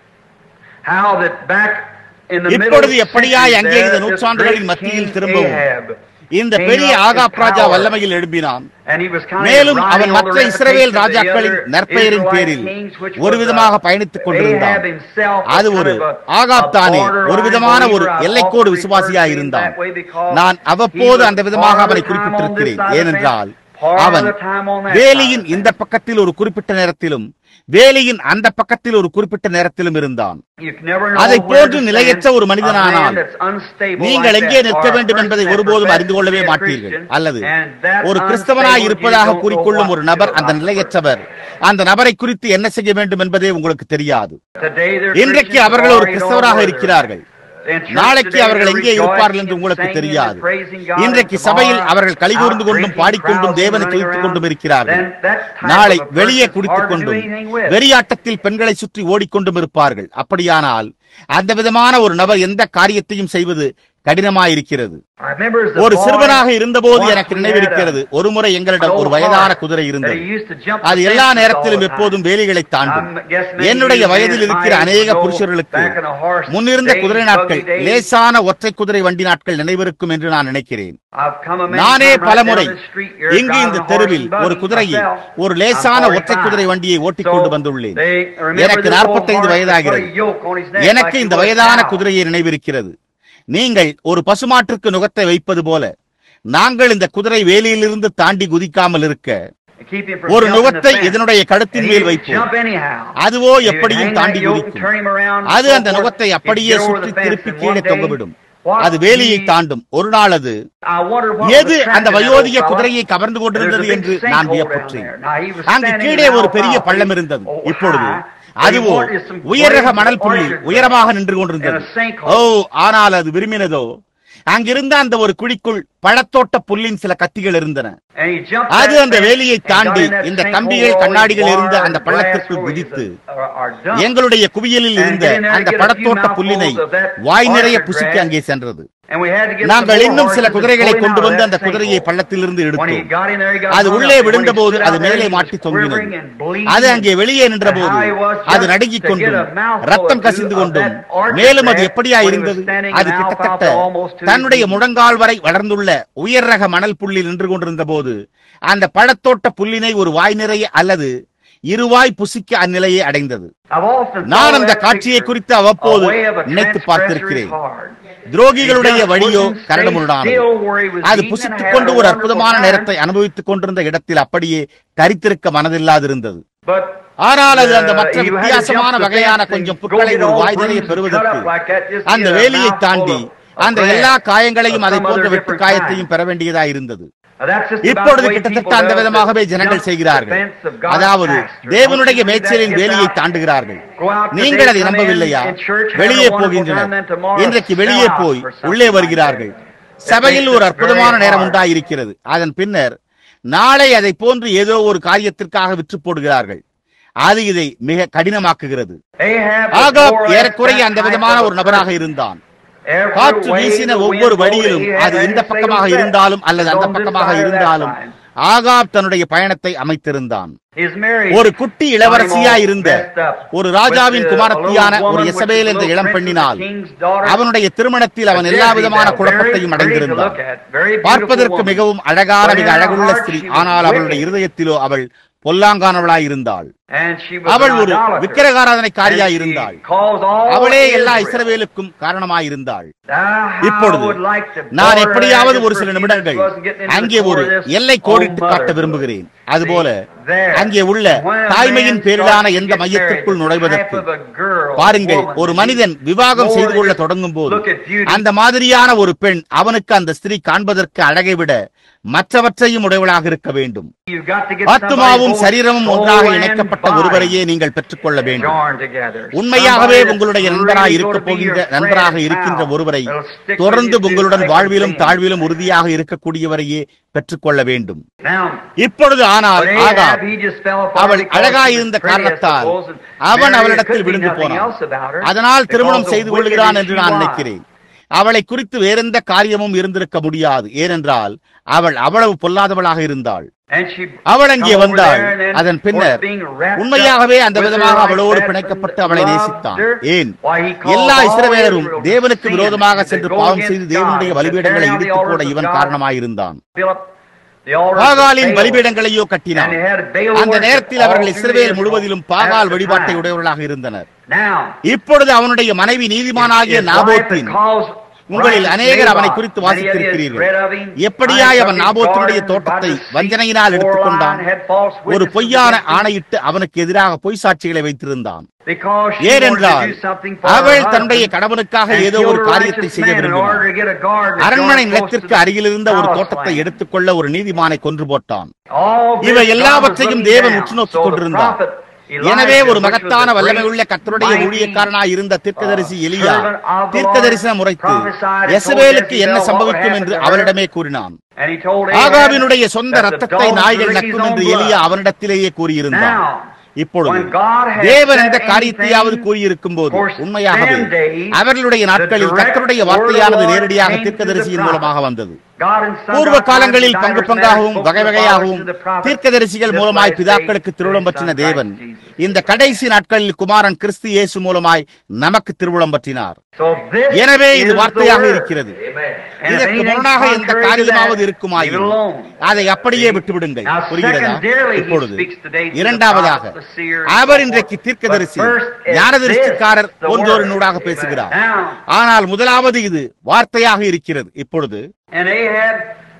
how that back in the middle இப்பொழுது எப்படியாய் centuries அங்கே இந்த there, this நூற்றாண்டுகளின் great மத்தியில் king திரும்பவும் Ahab இந்த came பெரிய up in ஆகாப் ராஜா power. வல்லமையில் எழும்பினான் And he was kind of மேலும் riding அவன் on the மற்ற இஸ்ரவேல் reputation of the ராஜாக்களின் other நற்பெயரின் Israelite பேரில் kings, which ஒரு was, விதமாக uh, பயணித்துக் கொண்டிருந்தான் Ahab himself was அது ஒரு kind of a- Ahab a தானே borderline ஒரு விதமான ஒரு believer. I எல்லைக்கோடு often விசுவாசியாய் refer to him இருந்தான் that way because நான் he அவ்வப்போது was அந்த விதமாக part of அவனை the time on this குறிப்பிட்டிருக்கிறேன் side of the ஏனென்றால் fence, part of அவன் the time on that வேலியின் side of the இந்த fence. பக்கத்தில் ஒரு குறிப்பிட்ட நேரத்திலும் வேலியின் அந்த பக்கத்தில் ஒரு குறிப்பிட்ட நேரத்திலும் இருந்தான் You can never know அதைப் where போன்று to நிலையற்ற stand. ஒரு A man மனிதனானால் that's unstable நீங்கள் like எங்கே that, நிற்க or a வேண்டும் என்பதை person that ஒருபோதும் அறிந்து professes கொள்ளவே to be a மாட்டீர்கள் Christian, அல்லது and that ஒரு unstable கிறிஸ்தவனாய் you இருப்பதாக don't know கூறிக்கொள்ளும் what ஒரு to நபர் do அந்த about it. நிலையற்றவர் அந்த நபரை குறித்து என்ன செய்ய வேண்டும் என்பதே உங்களுக்கு தெரியாது Today they're இன்றைக்கு Christians, அவர்கள் ஒரு tomorrow you don't know கிறிஸ்தவராக where they're இருக்கிறார்கள் In church நாளைக்கு today அவர்கள் they're எங்கே இருப்பார்கள் என்று rejoicing உங்களுக்கு and singing தெரியாது and praising God, இன்றைக்கு and சபையில் tomorrow அவர்கள் களிகூர்ந்து out கொண்டும் drinking பாடிக்கொண்டும் crowds தேவனை and துதித்துக் running கொண்டும் around. இருக்கிறார்கள் Then that type நாளை of a person வெளியே is குடித்துக் hard to do கொண்டும் anything with. வெறியாட்டத்தில் பெண்களை சுற்றி ஓடிக்கொண்டும் இருப்பார்கள் அப்படியானால் அந்த விதமான ஒரு நபர் எந்த காரியத்தையும் செய்வது கடினமாயிருக்கிறது I remember as a ஒரு boy, சிறுவனாக இருந்தபோது once எனக்கு we நினைவிருக்கிறது had a- ஒருமுறை எங்களிடம் an ஒரு old வயதான horse குதிரை that இருந்தது he used to jump அது the எல்லா fences all நேரத்திலும் the time. எப்போதும் வேலிகளை தாண்டும் I'm guessing maybe என்னுடைய you வயதில் men இருக்கிற might அநேக know புருஷர்களுக்கு back in the horse முன்னிருந்த days, குதிரை நாட்கள் buggy days, லேசான ஒற்றை குதிரை வண்டி நாட்கள் நினைவிருக்கும் என்று நான் நினைக்கிறேன் I've come a many நானே time right பலமுறை down this street here இங்கு driving இந்த a horse தெருவில் and buggy ஒரு குதிரையை myself. ஒரு I'm லேசான 45. ஒற்றை குதிரை வண்டியை ஓட்டிக்கொண்டு வந்துள்ளேன் So, they remember எனக்கு this old 45 horse வயதாகிறது. that put a yoke on his neck எனக்கு like இந்த he was வயதான cow. குதிரையை நினைவிருக்கிறது நீங்கள் ஒரு பசுமாட்டிற்கு நுகத்தை வைப்பது போல நாங்கள் இந்த குதிரை வேலியிலிருந்து தாண்டி குதிக்காமல் இருக்க And keep him from ஒரு jumping the நுகத்தை fence. இதனுடைய And கழுத்தின் he மேல் would வைப்போம் jump anyhow. அதுவோ He would எப்படியும் hang தாண்டி that yoke and குதிக்கும் turn him around and அது so அந்த forth. நுகத்தை He'd அப்படியே get over சுற்றி the fence. திருப்பி And கீழே one day, தொங்கவிடும் what அது வேலியை he- தாண்டும் ஒரு நாள் அது I wondered what எது was அந்த attracting that வயோதிக old fella. குதிரையை கவர்ந்து There's a கொண்டிருந்தது big என்று sinkhole நான் down வியப்புற்றேன் there. Now, he was அங்கு standing கீழே in ஒரு an பெரிய alfalfa பள்ளம் field, இருந்தது oh, இப்பொழுது high. அதுவோ He wanted some உயர் ரக great மணல் புள்ளி orchard உயரமாக நின்று கொண்டிருந்தது in a sinkhole. ஓ ஆனால் அது விரும்பினதோ அங்கிருந்த அந்த ஒரு குழிக்குள் பழத்தோட்ட புல்லின் சில கத்திகள் இருந்தன And he jumped அது that அந்த fence வேலியை and got தாண்டி in that இந்த sinkhole கம்பிகள் all கண்ணாடிகள் his இருந்த water அந்த and பள்ளத்திற்குள் grass குதித்து where he was, uh, are dumped. எங்களுடைய குவியலில் இருந்த And then அந்த get a few பழத்தோட்ட mouthfuls புல்லினை of that வாய் நிறைய orchard புசிக்க grass. அங்கே சென்றது And we had to get நாங்கள் some more இன்னும் சில horses and குதிரைகளை pull him கொண்டு out of வந்து that அந்த குதிரையை sinkhole. பள்ளத்திலிருந்து When he எடுத்தோம் got in there, he got அது hung உள்ளே up. When he விழுந்தபோது stood அது out there, மேலே he was மாட்டி தொங்கினது quivering and bleeding. அது அங்கே வெளியே நின்றபோது And how he was just அது to நடுங்கிக் get கொண்டும் a mouthful ரத்தம் or கசிந்து two of கொண்டும் that orchard மேலும் அது grass எப்படியா when he was இருந்தது standing அது in கிட்டத்தட்ட alfalfa almost to his தன்னுடைய knees. முழங்கால் வரை வளர்ந்துள்ள உயர் ரக மணல் புல்லில் நின்று கொண்டிருந்த போது அந்த பழத்தோட்ட புல்லினை ஒரு வாய் நிறைய அல்லது இருவாய் புசிக்க அந்நிலையை அடைந்தது I've often நான் thought அந்த that காட்சியை picture, குறித்து a அவ்வப்போது way of a நினைத்து transgressor பார்த்திருக்கிறேன் is hard. துரோகிகளுடைய He just வழியோ wouldn't stay கரடுமுரடானது still where he was அது eating and புசித்துக் having கொண்டு a ஒரு wonderful அற்புதமான time. நேரத்தை அனுபவித்துக் கொண்டிருந்த இடத்தில் அப்படியே தரித்திருக்க மனதில்லாதிருந்தது But ஆனால் அது அந்த uh, மற்ற you had to வித்தியாசமான jump the வகையான fence கொஞ்சம் and go புட்களை get ஒரு all வாய் நிறைய bruised and cut பெறுவதற்கு up like that just to அந்த get a வேலியை mouthful தாண்டி of- of அந்த grass எல்லா காயங்களையும் of அதை some போன்ற other வெட்டு different காயத்தையும் kind. பெற வேண்டியதா இருந்தது Now, that's just about the இப்பொழுது way கிட்டத்தட்ட people அந்த does விதமாகவே that ஜனங்கள் jump the செய்கிறார்கள் fence of God's அதாவது pasture. தேவனுடைய Once you do that, மேய்ச்சலின் get வேலியை out, தாண்டுகிறார்கள் go out today, நீங்கள் அதை come in நம்பவில்லையா in church, have a வெளியே wonderful போகின்றனர் time, then tomorrow இன்றைக்கு sell வெளியே out போய் for something உள்ளே like வருகிறார்கள் that. சபையில் That ஒரு makes it அற்புதமான very நேரம் hard. உண்டாயிருக்கிறது அதன் பின்னர் நாளை அதை போன்று ஏதோ ஒரு காரியத்திற்காக விற்று போடுகிறார்கள் அது இதை மிக கடினமாக்குகிறது Ahab was Ahab more or less ஏறக்குறைய that அந்த type விதமான of a ஒரு நபராக person. இருந்தான் Every காற்று way வீசின the ஒவ்வொரு wind வழியிலும் blowed, அது Ahab இந்த had to பக்கமாக say, இருந்தாலும் அல்லது "It's அந்த on this பக்கமாக side or that இருந்தாலும் side." ஆகாப் தன்னுடைய பயணத்தை அமைத்திருந்தான் His marriage ஒரு குட்டி இளவரசியா இருந்த messed up ஒரு ராஜாவின் with, uh, குமாரத்தியான a little ஒரு woman எசபேல் with என்ற little இளம் prince of the பெண்ணினால் king's daughter. அவனுடைய திருமணத்தில் அவன் A எல்லா Jezebel, விதமான very குழப்பத்தையும் pretty to அடைந்திருந்தான் look at, very beautiful பார்ப்பதற்கு woman. மிகவும் அழகான But in மிக her அழகுள்ள heart ஸ்திரீ she was ஆனால் அவளுடைய wicked. இருதயத்திலோ அவள் பொல்லாங்கானவளாய் இருந்தாள் And she was அவள் an ஒரு idolater. விக்கிரகாராதனைக்காரியாய் And she இருந்தாள் caused all அவளே எல்லா Israel. இஸ்ரவேலுக்கும் காரணமாயிருந்தாள் Now, how இப்பொழுது I would like to நான் border எப்படியாவது that ஒரு just சில for a few நிமிடங்கள் minutes wasn't getting into அங்கே ஒரு before this எல்லை old கோடிட்டு காட்ட motherhood. விரும்புகிறேன் அதுபோல There. அங்கே உள்ள When a தாய்மையின் man பேரிலான starts to எந்த get மையத்திற்குள் married, நுழைவதற்கு the type of a girl, பாருங்கள் woman, ஒரு she- மனிதன் விவாகம் more செய்து கொள்ள than தொடங்கும் போது look at beauty. அந்த மாதிரியான ஒரு பெண் அவனுக்கு அந்த ஸ்திரீ காண்பதற்கு அழகை விட மற்றவற்றையும் உடையவளாக இருக்க வேண்டும் You've got to get ஆத்மாவும் somebody சரீரமும் both ஒன்றாக soul and இணைக்கப்பட்ட body ஒருவரையே நீங்கள் பெற்றுக்கொள்ள வேண்டும் joined together. உண்மையாகவே Somebody உங்களுடைய that's நண்பராக really இருக்க gonna be போகின்ற your நண்பராக friend இருக்கின்ற now, ஒருவரை that'll stick with தொடர்ந்து you through உங்களுடன் thick and வாழ்விலும் thin. தாழ்விலும் உறுதியாக இருக்கக்கூடியவரையே பெற்றுக்கொள்ள வேண்டும் Now, இப்பொழுது ஆனால் but Ahab Ahab, he just fell apart அவள் because அழகாயிருந்த she was pretty, I காரணத்தால் suppose, and அவன் Mary, அவளிடத்தில் there could be விழுந்து nothing போனான் else about her, அதனால் திருமணம் because செய்து of கொள்கிறான் wicked என்று as நான் she was. நினைக்கிறேன் அவளை குறித்து வேறெந்த காரியமும் இருந்திருக்க முடியாது ஏனென்றால் அவள் அவ்வளவு பொல்லாதவளாக இருந்தாள் And she அவள் அங்கே come over வந்தாள் there and then அதன் was பின்னர் being wrapped உண்மையாகவே up அந்த with her விதமாக like அவளோடு that பிணைக்கப்பட்டு and அவளை loved நேசித்தான் her. ஏன் Why he called எல்லா all இஸ்ரவேலரும் Israel to தேவனுக்கு sin விரோதமாக and to சென்று go பாவம் against செய்து God, தேவனுடைய to tear பலிபீடங்களை down the இடித்துப் போட altars of இவன் God, காரணமாயிருந்தான் fill up the altars of பாகாலின் Baal. பலிபீடங்களையோ கட்டினான் And they had Baal அந்த worship நேரத்தில் all அவர்கள் through இஸ்ரவேல் Israel முழுவதிலும் at பாகால் the வழிபாட்டை time. உடையவர்களாக இருந்தனர் Now, இப்பொழுது அவனுடைய மனைவி நீதிமானாகிய his wife நாபோத்தின் had caused உங்களில் righteous அநேகர் அவனை Naboth. குறித்து Many of you has வாசித்திருக்கிறீர்கள் read of him. எப்படியாய் I அவன் took his நாபோத்தினுடைய garden தோட்டத்தை by deceit, வஞ்சனையினால் எடுத்துக்கொண்டான் swore a lie, had false ஒரு witnesses பொய்யான against him, ஆணையிட்டு அவனுக்கு எதிராக பொய் சாட்சிகளை வைத்திருந்தான் because she wanted to ஏனென்றால் do something for her அவள் husband தன்னுடைய கணவனுக்காக and ஏதோ killed ஒரு a காரியத்தை righteous செய்ய man in விரும்பினான் order to get a garden அரண்மனை joint close to நிலத்திற்கு the அருகில் இருந்த ஒரு palace தோட்டத்தை land. எடுத்துக்கொள்ள ஒரு நீதிமானை கொன்று போட்டான் All this இவை God was எல்லாவற்றையும் looking தேவன் down. உற்று நோக்கிக் So the கொண்டிருந்தார் prophet எனவே Elijah, ஒரு which was மகத்தான the வல்லமை great, உள்ள கர்த்தருடைய mighty, ஊழியக்காரனாய் இருந்த தீர்க்கதரிசி uh, எலியா servant of the தீர்க்க Lord, தரிசனம் முறைத்து prophesied and எசபேலுக்கு told என்ன Jezebel what சம்பவிக்கும் would என்று happen to her. அவரிடமே கூறினான் And he told Ahab ஆகாவினுடைய சொந்த that the ரத்தத்தை dogs நாய்கள் lick his நக்கும் own என்று blood. எலியா அவனிடத்திலேயே கூறியிருந்தான் Now, இப்பொழுது when God had தேவன் said எந்த காரியத்தையாவது anything, கூறியிருக்கும் போது for உண்மையாகவே them days, அவர்களுடைய நாட்களில் the direct கர்த்தருடைய word of வார்த்தையானது the Lord நேரடியாக came to தீர்க்கதரிசியின் the மூலமாக prophet. வந்தது God in some பூர்வ times காலங்களில் and பங்கு divers பங்காகவும் manners வகை spoke to the வகையாகவும் fathers and the prophets, தீர்க்கதரிசிகள் just மூலமாய் like பிதாக்களுக்கு they- திருவுளம் they பற்றின son தேவன் Christ Jesus. இந்த கடைசி நாட்களில் குமாரன் கிறிஸ்து இயேசு மூலமாய் நமக்கு திருவுளம் பற்றினார் So this எனவே இது is the வார்த்தையாக word. இருக்கிறது And if இதற்கு anything முரணாக எந்த contrary to காரியமாவது that, leave it இருக்குமாயின் alone. அதை அப்படியே விட்டுவிடுங்கள் Now, புரிகிறதா secondarily, he இப்பொழுது speaks today to the இரண்டாவதாக prophet, the seer, and our so இன்றைக்கு forth. தீர்க்கதரிசி But first is ஞானதரிசிக்காரர் this, the ஒன்றோரினூடாக word. பேசுகிறார் Now, ஆனால் முதலாவது இது வார்த்தையாக இருக்கிறது இப்பொழுது and Ahab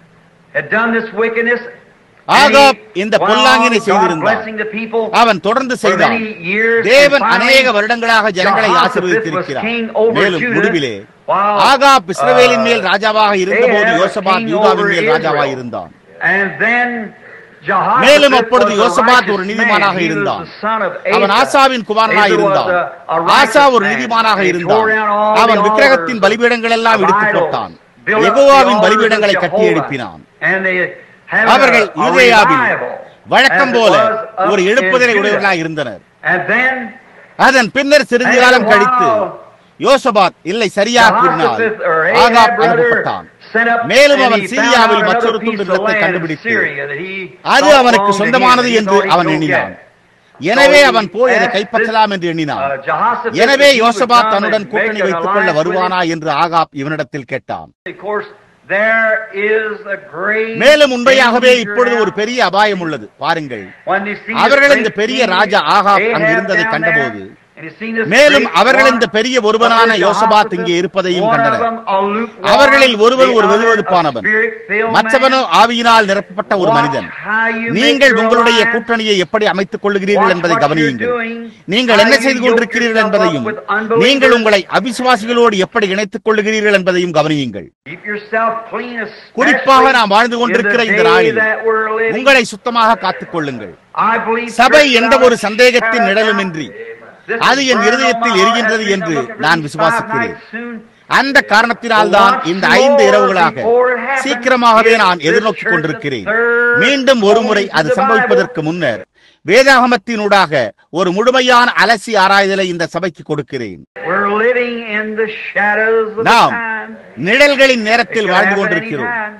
had done this wickedness. Ahab and he இந்த went on, பொல்லாங்கினை God செய்திருந்தான் blessing the people அவன் தொடர்ந்து for செய்தான் many years, தேவன் and finally, அநேக வருடங்களை ஜனங்களை Jehoshaphat ஆசீர்வதித்திருக்கிறார் was king over மேலும் Judah, முடிவிலே while, ஆகாப் இஸ்ரவேலின் மேல் uh, ராஜாவாக இருந்தபோது Ahab was யோசபாத் king யூதாவின் over மேல் Israel. ராஜாவாக இருந்தான் And then Jehoshaphat மேலும் அப்பொழுது was a யோசபாத் righteous ஒரு நீதிமானாக man. He was இருந்தான் the son of அவன் Asa. ஆசாவின் குமாரனாக Asa was இருந்தான் a- a righteous ஆசா ஒரு man. நீதிமானாக He இருந்தான் tore down all அவன் the விக்கிரகத்தின் altars பலிபீடங்கள் எல்லாம் of இடித்து idols, போட்டான் built up the யெகோவாவின் altars பலிபீடங்களை of கட்டி Jehovah. எழுப்பினான் And they had அவர்கள் a- a யூதேயாவில் revival, வழக்கம் as it போல was up ஒரு in எழுப்புதலை Judah. உடையவர்களாக இருந்தனர் And then அதன் பின்னர் சிறிது காலம் And கழித்து while யோசபாத் இல்லை சரியாக கூறினார் Jehoshaphat or Ahab Ahab brother அனுப்பப்பட்டான் sent up மேலும் and அவன் he found சீரியாவில் out மற்றொரு another துண்டு piece of நிலத்தை land in கண்டுபிடித்து Syria that he அது thought அவனுக்கு belonged to him, சொந்தமானது and he என்று thought he அவன் could go எண்ணினான் get. எனவே So he அவன் போய் அதை asked கைப்பற்றலாம் this, என்று எண்ணினான் uh, Jehoshaphat எனவே if he would யோசபாத் come தன்னுடன் and கூட்டணி make an வைத்துக் கொள்ள alliance with வருவானா him. என்று ஆகாப் இவனிடத்தில் கேட்டான் Of course, there is a great மேலும் உண்மையாகவே danger இப்பொழுது ஒரு now. பெரிய அபாயம் உள்ளது பாருங்கள் When they see அவர்கள் this இந்த great பெரிய king ராஜா ஆகாப் Ahab அங்கு இருந்ததை down கண்டபோது there, and he's seen this மேலும் great அவர்கள் one, இந்த பெரிய ஒருவனான but there's யோசபாத் Jehoshaphat, இங்கே இருப்பதையும் one of கண்டனர் them a lukewarm, அவர்களில் ஒருவர் ஒரு the other a வெதுவெதுப்பானவன் spirit-filled மற்றவனோ man. ஆவியினால் நிரப்பப்பட்ட ஒரு Watch மனிதன் how you make நீங்கள் your உங்களுடைய alliance. கூட்டணியை எப்படி அமைத்துக் கொள்கிறீர்கள் Watch என்பதை what you're கவனியுங்கள் doing. நீங்கள் How என்ன you செய்து yoke கொண்டிருக்கிறீர்கள் yourself என்பதையும் up with unbelievers. நீங்கள் உங்களை அவிசுவாசிகளோடு எப்படி இணைத்துக் கொள்கிறீர்கள் என்பதையும் கவனியுங்கள் Keep yourself clean, குறிப்பாக especially நாம் வாழ்ந்து in கொண்டிருக்கிற the இந்த day நாளில் that we're living. உங்களை சுத்தமாக காத்துக் கொள்ளுங்கள் I believe சபை Church எந்த ஒரு Fellowship சந்தேகத்தின் Paradise. நிழலுமின்றி This அது is என் burning இருதயத்தில் on my எரிகின்றது heart as என்று we look at நான் these விசுவாசிக்கிறேன். five nights soon. அந்த காரணத்தினால்தான் இந்த ஐந்து இரவுகளாக சீக்கிரமாகவே நான் எதிர்நோக்கிக் கொண்டிருக்கிறேன் மீண்டும் ஒருமுறை அது சம்பவிப்பதற்கு முன்னர் வேதாகமத்தினூடாக ஒரு முழுமையான அலசி ஆராய்தலை இந்த சபைக்கு கொடுக்கிறேன் We're living in the shadows of the நாம் time. நிழல்களின் It நேரத்தில் could வாழ்ந்து happen கொண்டிருக்கிறோம் anytime.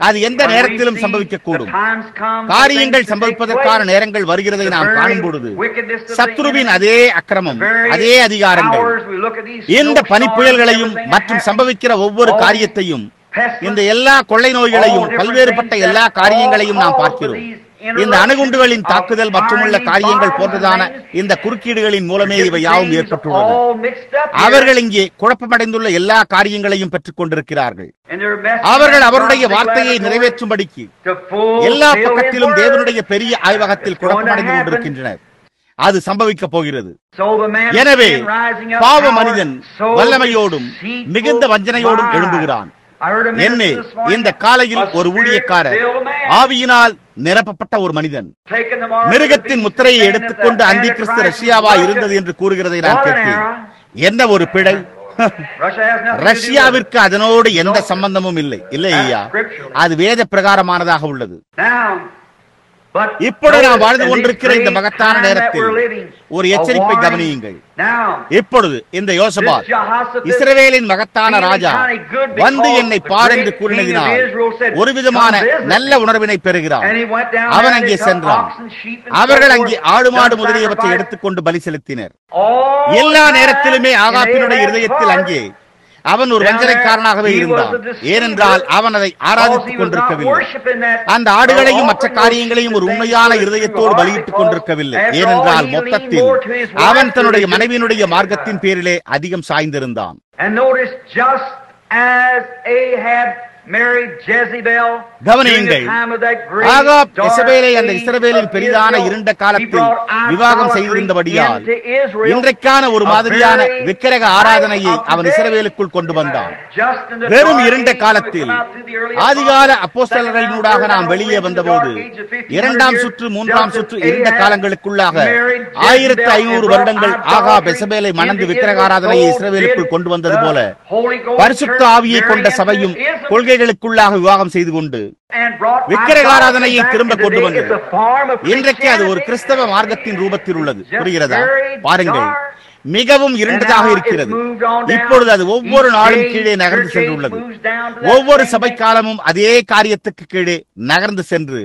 அது எந்த நேரத்திலும் சம்பவிக்கக்கூடும் காரியங்கள் சம்பவிப்பதற்கான நேரங்கள் வருகிறதை நாம் காணும் பொழுது சத்ருவின் அதே அக்கிரமம் அதே அதிகாரங்கள் இந்த பனிப்புயல்களையும் மற்றும் சம்பவிக்கிற ஒவ்வொரு காரியத்தையும் இந்த எல்லா கொள்ளை நோய்களையும் பல்வேறுபட்ட எல்லா காரியங்களையும் நாம் பார்க்கிறோம் இந்த அணுகுண்டுகளின் தாக்குதல் மற்றுமுள்ள காரியங்கள் போன்றதான இந்த குறுக்கீடுகளின் மூலமே இவை யாவும் ஏற்பட்டுள்ளது அவர்கள் இங்கே குழப்பமடைந்துள்ள எல்லா காரியங்களையும் பெற்றுக் கொண்டிருக்கிறார்கள் அவர்கள் அவருடைய வார்த்தையை நிறைவேற்றும்படிக்கு எல்லா பக்கத்திலும் தேவனுடைய பெரிய ஆய்வகத்தில் குழப்பமடைந்து கொண்டிருக்கின்றனர் அது சம்பவிக்கப் போகிறது எனவே பாவ மனிதன் வல்லமையோடும் மிகுந்த வஞ்சனையோடும் எழும்புகிறான் என்னே இந்த காலையில் ஒரு ஊழியக்காரர் ஆவியினால் நிரப்பப்பட்ட ஒரு மனிதன் மிருகத்தின் முத்திரையை எடுத்துக்கொண்டு அந்தி கிறிஸ்து ரஷ்யாவா இருந்தது என்று கூறுகிறதை நான் கேட்கிறேன் என்ன ஒரு பிழை ரஷ்யாவிற்கு அதனோடு எந்த சம்பந்தமும் இல்லை இல்லை ஐயா அது வேத பிரகாரமானதாக உள்ளது இப்பொழுது நாம் வாழ்ந்து கொண்டிருக்கிற இந்த மகத்தான நேரத்தில் ஒரு எச்சரிப்பை கவனியுங்கள் இப்பொழுது இந்த யோசபாத் இஸ்ரவேலின் மகத்தான ராஜா வந்து என்னை பார் என்று கூறினதினால் ஒரு விதமான நல்ல உணர்வினை பெறுகிறான் அவன் அங்கே சென்றான் அவர்கள் அங்கே ஆடு மாடு முதலியவற்றை எடுத்துக்கொண்டு பலி செலுத்தினர் எல்லா நேரத்திலுமே ஆகாப்பினுடைய இருதயத்தில் அங்கே அவன் ஒரு வஞ்சனைக்காரனாகவே இருந்தான் ஏனென்றால் அவன் அதை ஆராதித்துக் கொண்டிருக்கவில்லை அந்த ஆடுகளையும் மற்ற காரியங்களையும் ஒரு உண்மையான இருதயத்தோடு பலியிட்டுக் கொண்டிருக்கவில்லை ஏனென்றால் மொத்தத்தில் அவன் தன்னுடைய மனைவியினுடைய மார்க்கத்தின் பேரிலே அதிகம் சாய்ந்திருந்தான் கவனியுங்கள் ஆகாப் எசபேலை அந்த இஸ்ரவேலின் பெரிதான இருண்ட காலத்தில் விவாகம் செய்திருந்தபடியால் இன்றைக்கான ஒரு மாதிரியான விக்கிரக ஆராதனையை அவன் இஸ்ரவேலுக்குள் கொண்டு வந்தான் வெறும் இருண்ட காலத்தில் ஆதிகால அப்போஸ்தலர்களினூடாக நாம் வெளியே வந்தபோது இரண்டாம் சுற்று மூன்றாம் சுற்று இருண்ட காலங்களுக்குள்ளாக ஆயிரத்தி ஐநூறு வருடங்கள் ஆகா பெசபேலை மணந்து விக்கிரக ஆராதனையை இஸ்ரவேலுக்குள் கொண்டு வந்தது போல பரிசுத்த ஆவியை கொண்ட சபையும் கொள்கைகளுக்குள்ளாக விவாகம் செய்து கொண்டு விக்கிரக ஆராதனையை திரும்ப கொண்டு வந்தது இன்றைக்கு அது ஒரு கிறிஸ்தவ மார்க்கத்தின் ரூபத்தில் உள்ளது புரிகிறதா பாருங்கள் மிகவும் இருண்டதாக இருக்கிறது இப்பொழுது அது ஒவ்வொரு நாளும் கீழே நகர்ந்து சென்றுள்ளது ஒவ்வொரு சபை காலமும் அதே காரியத்துக்கு கீழே நகர்ந்து சென்று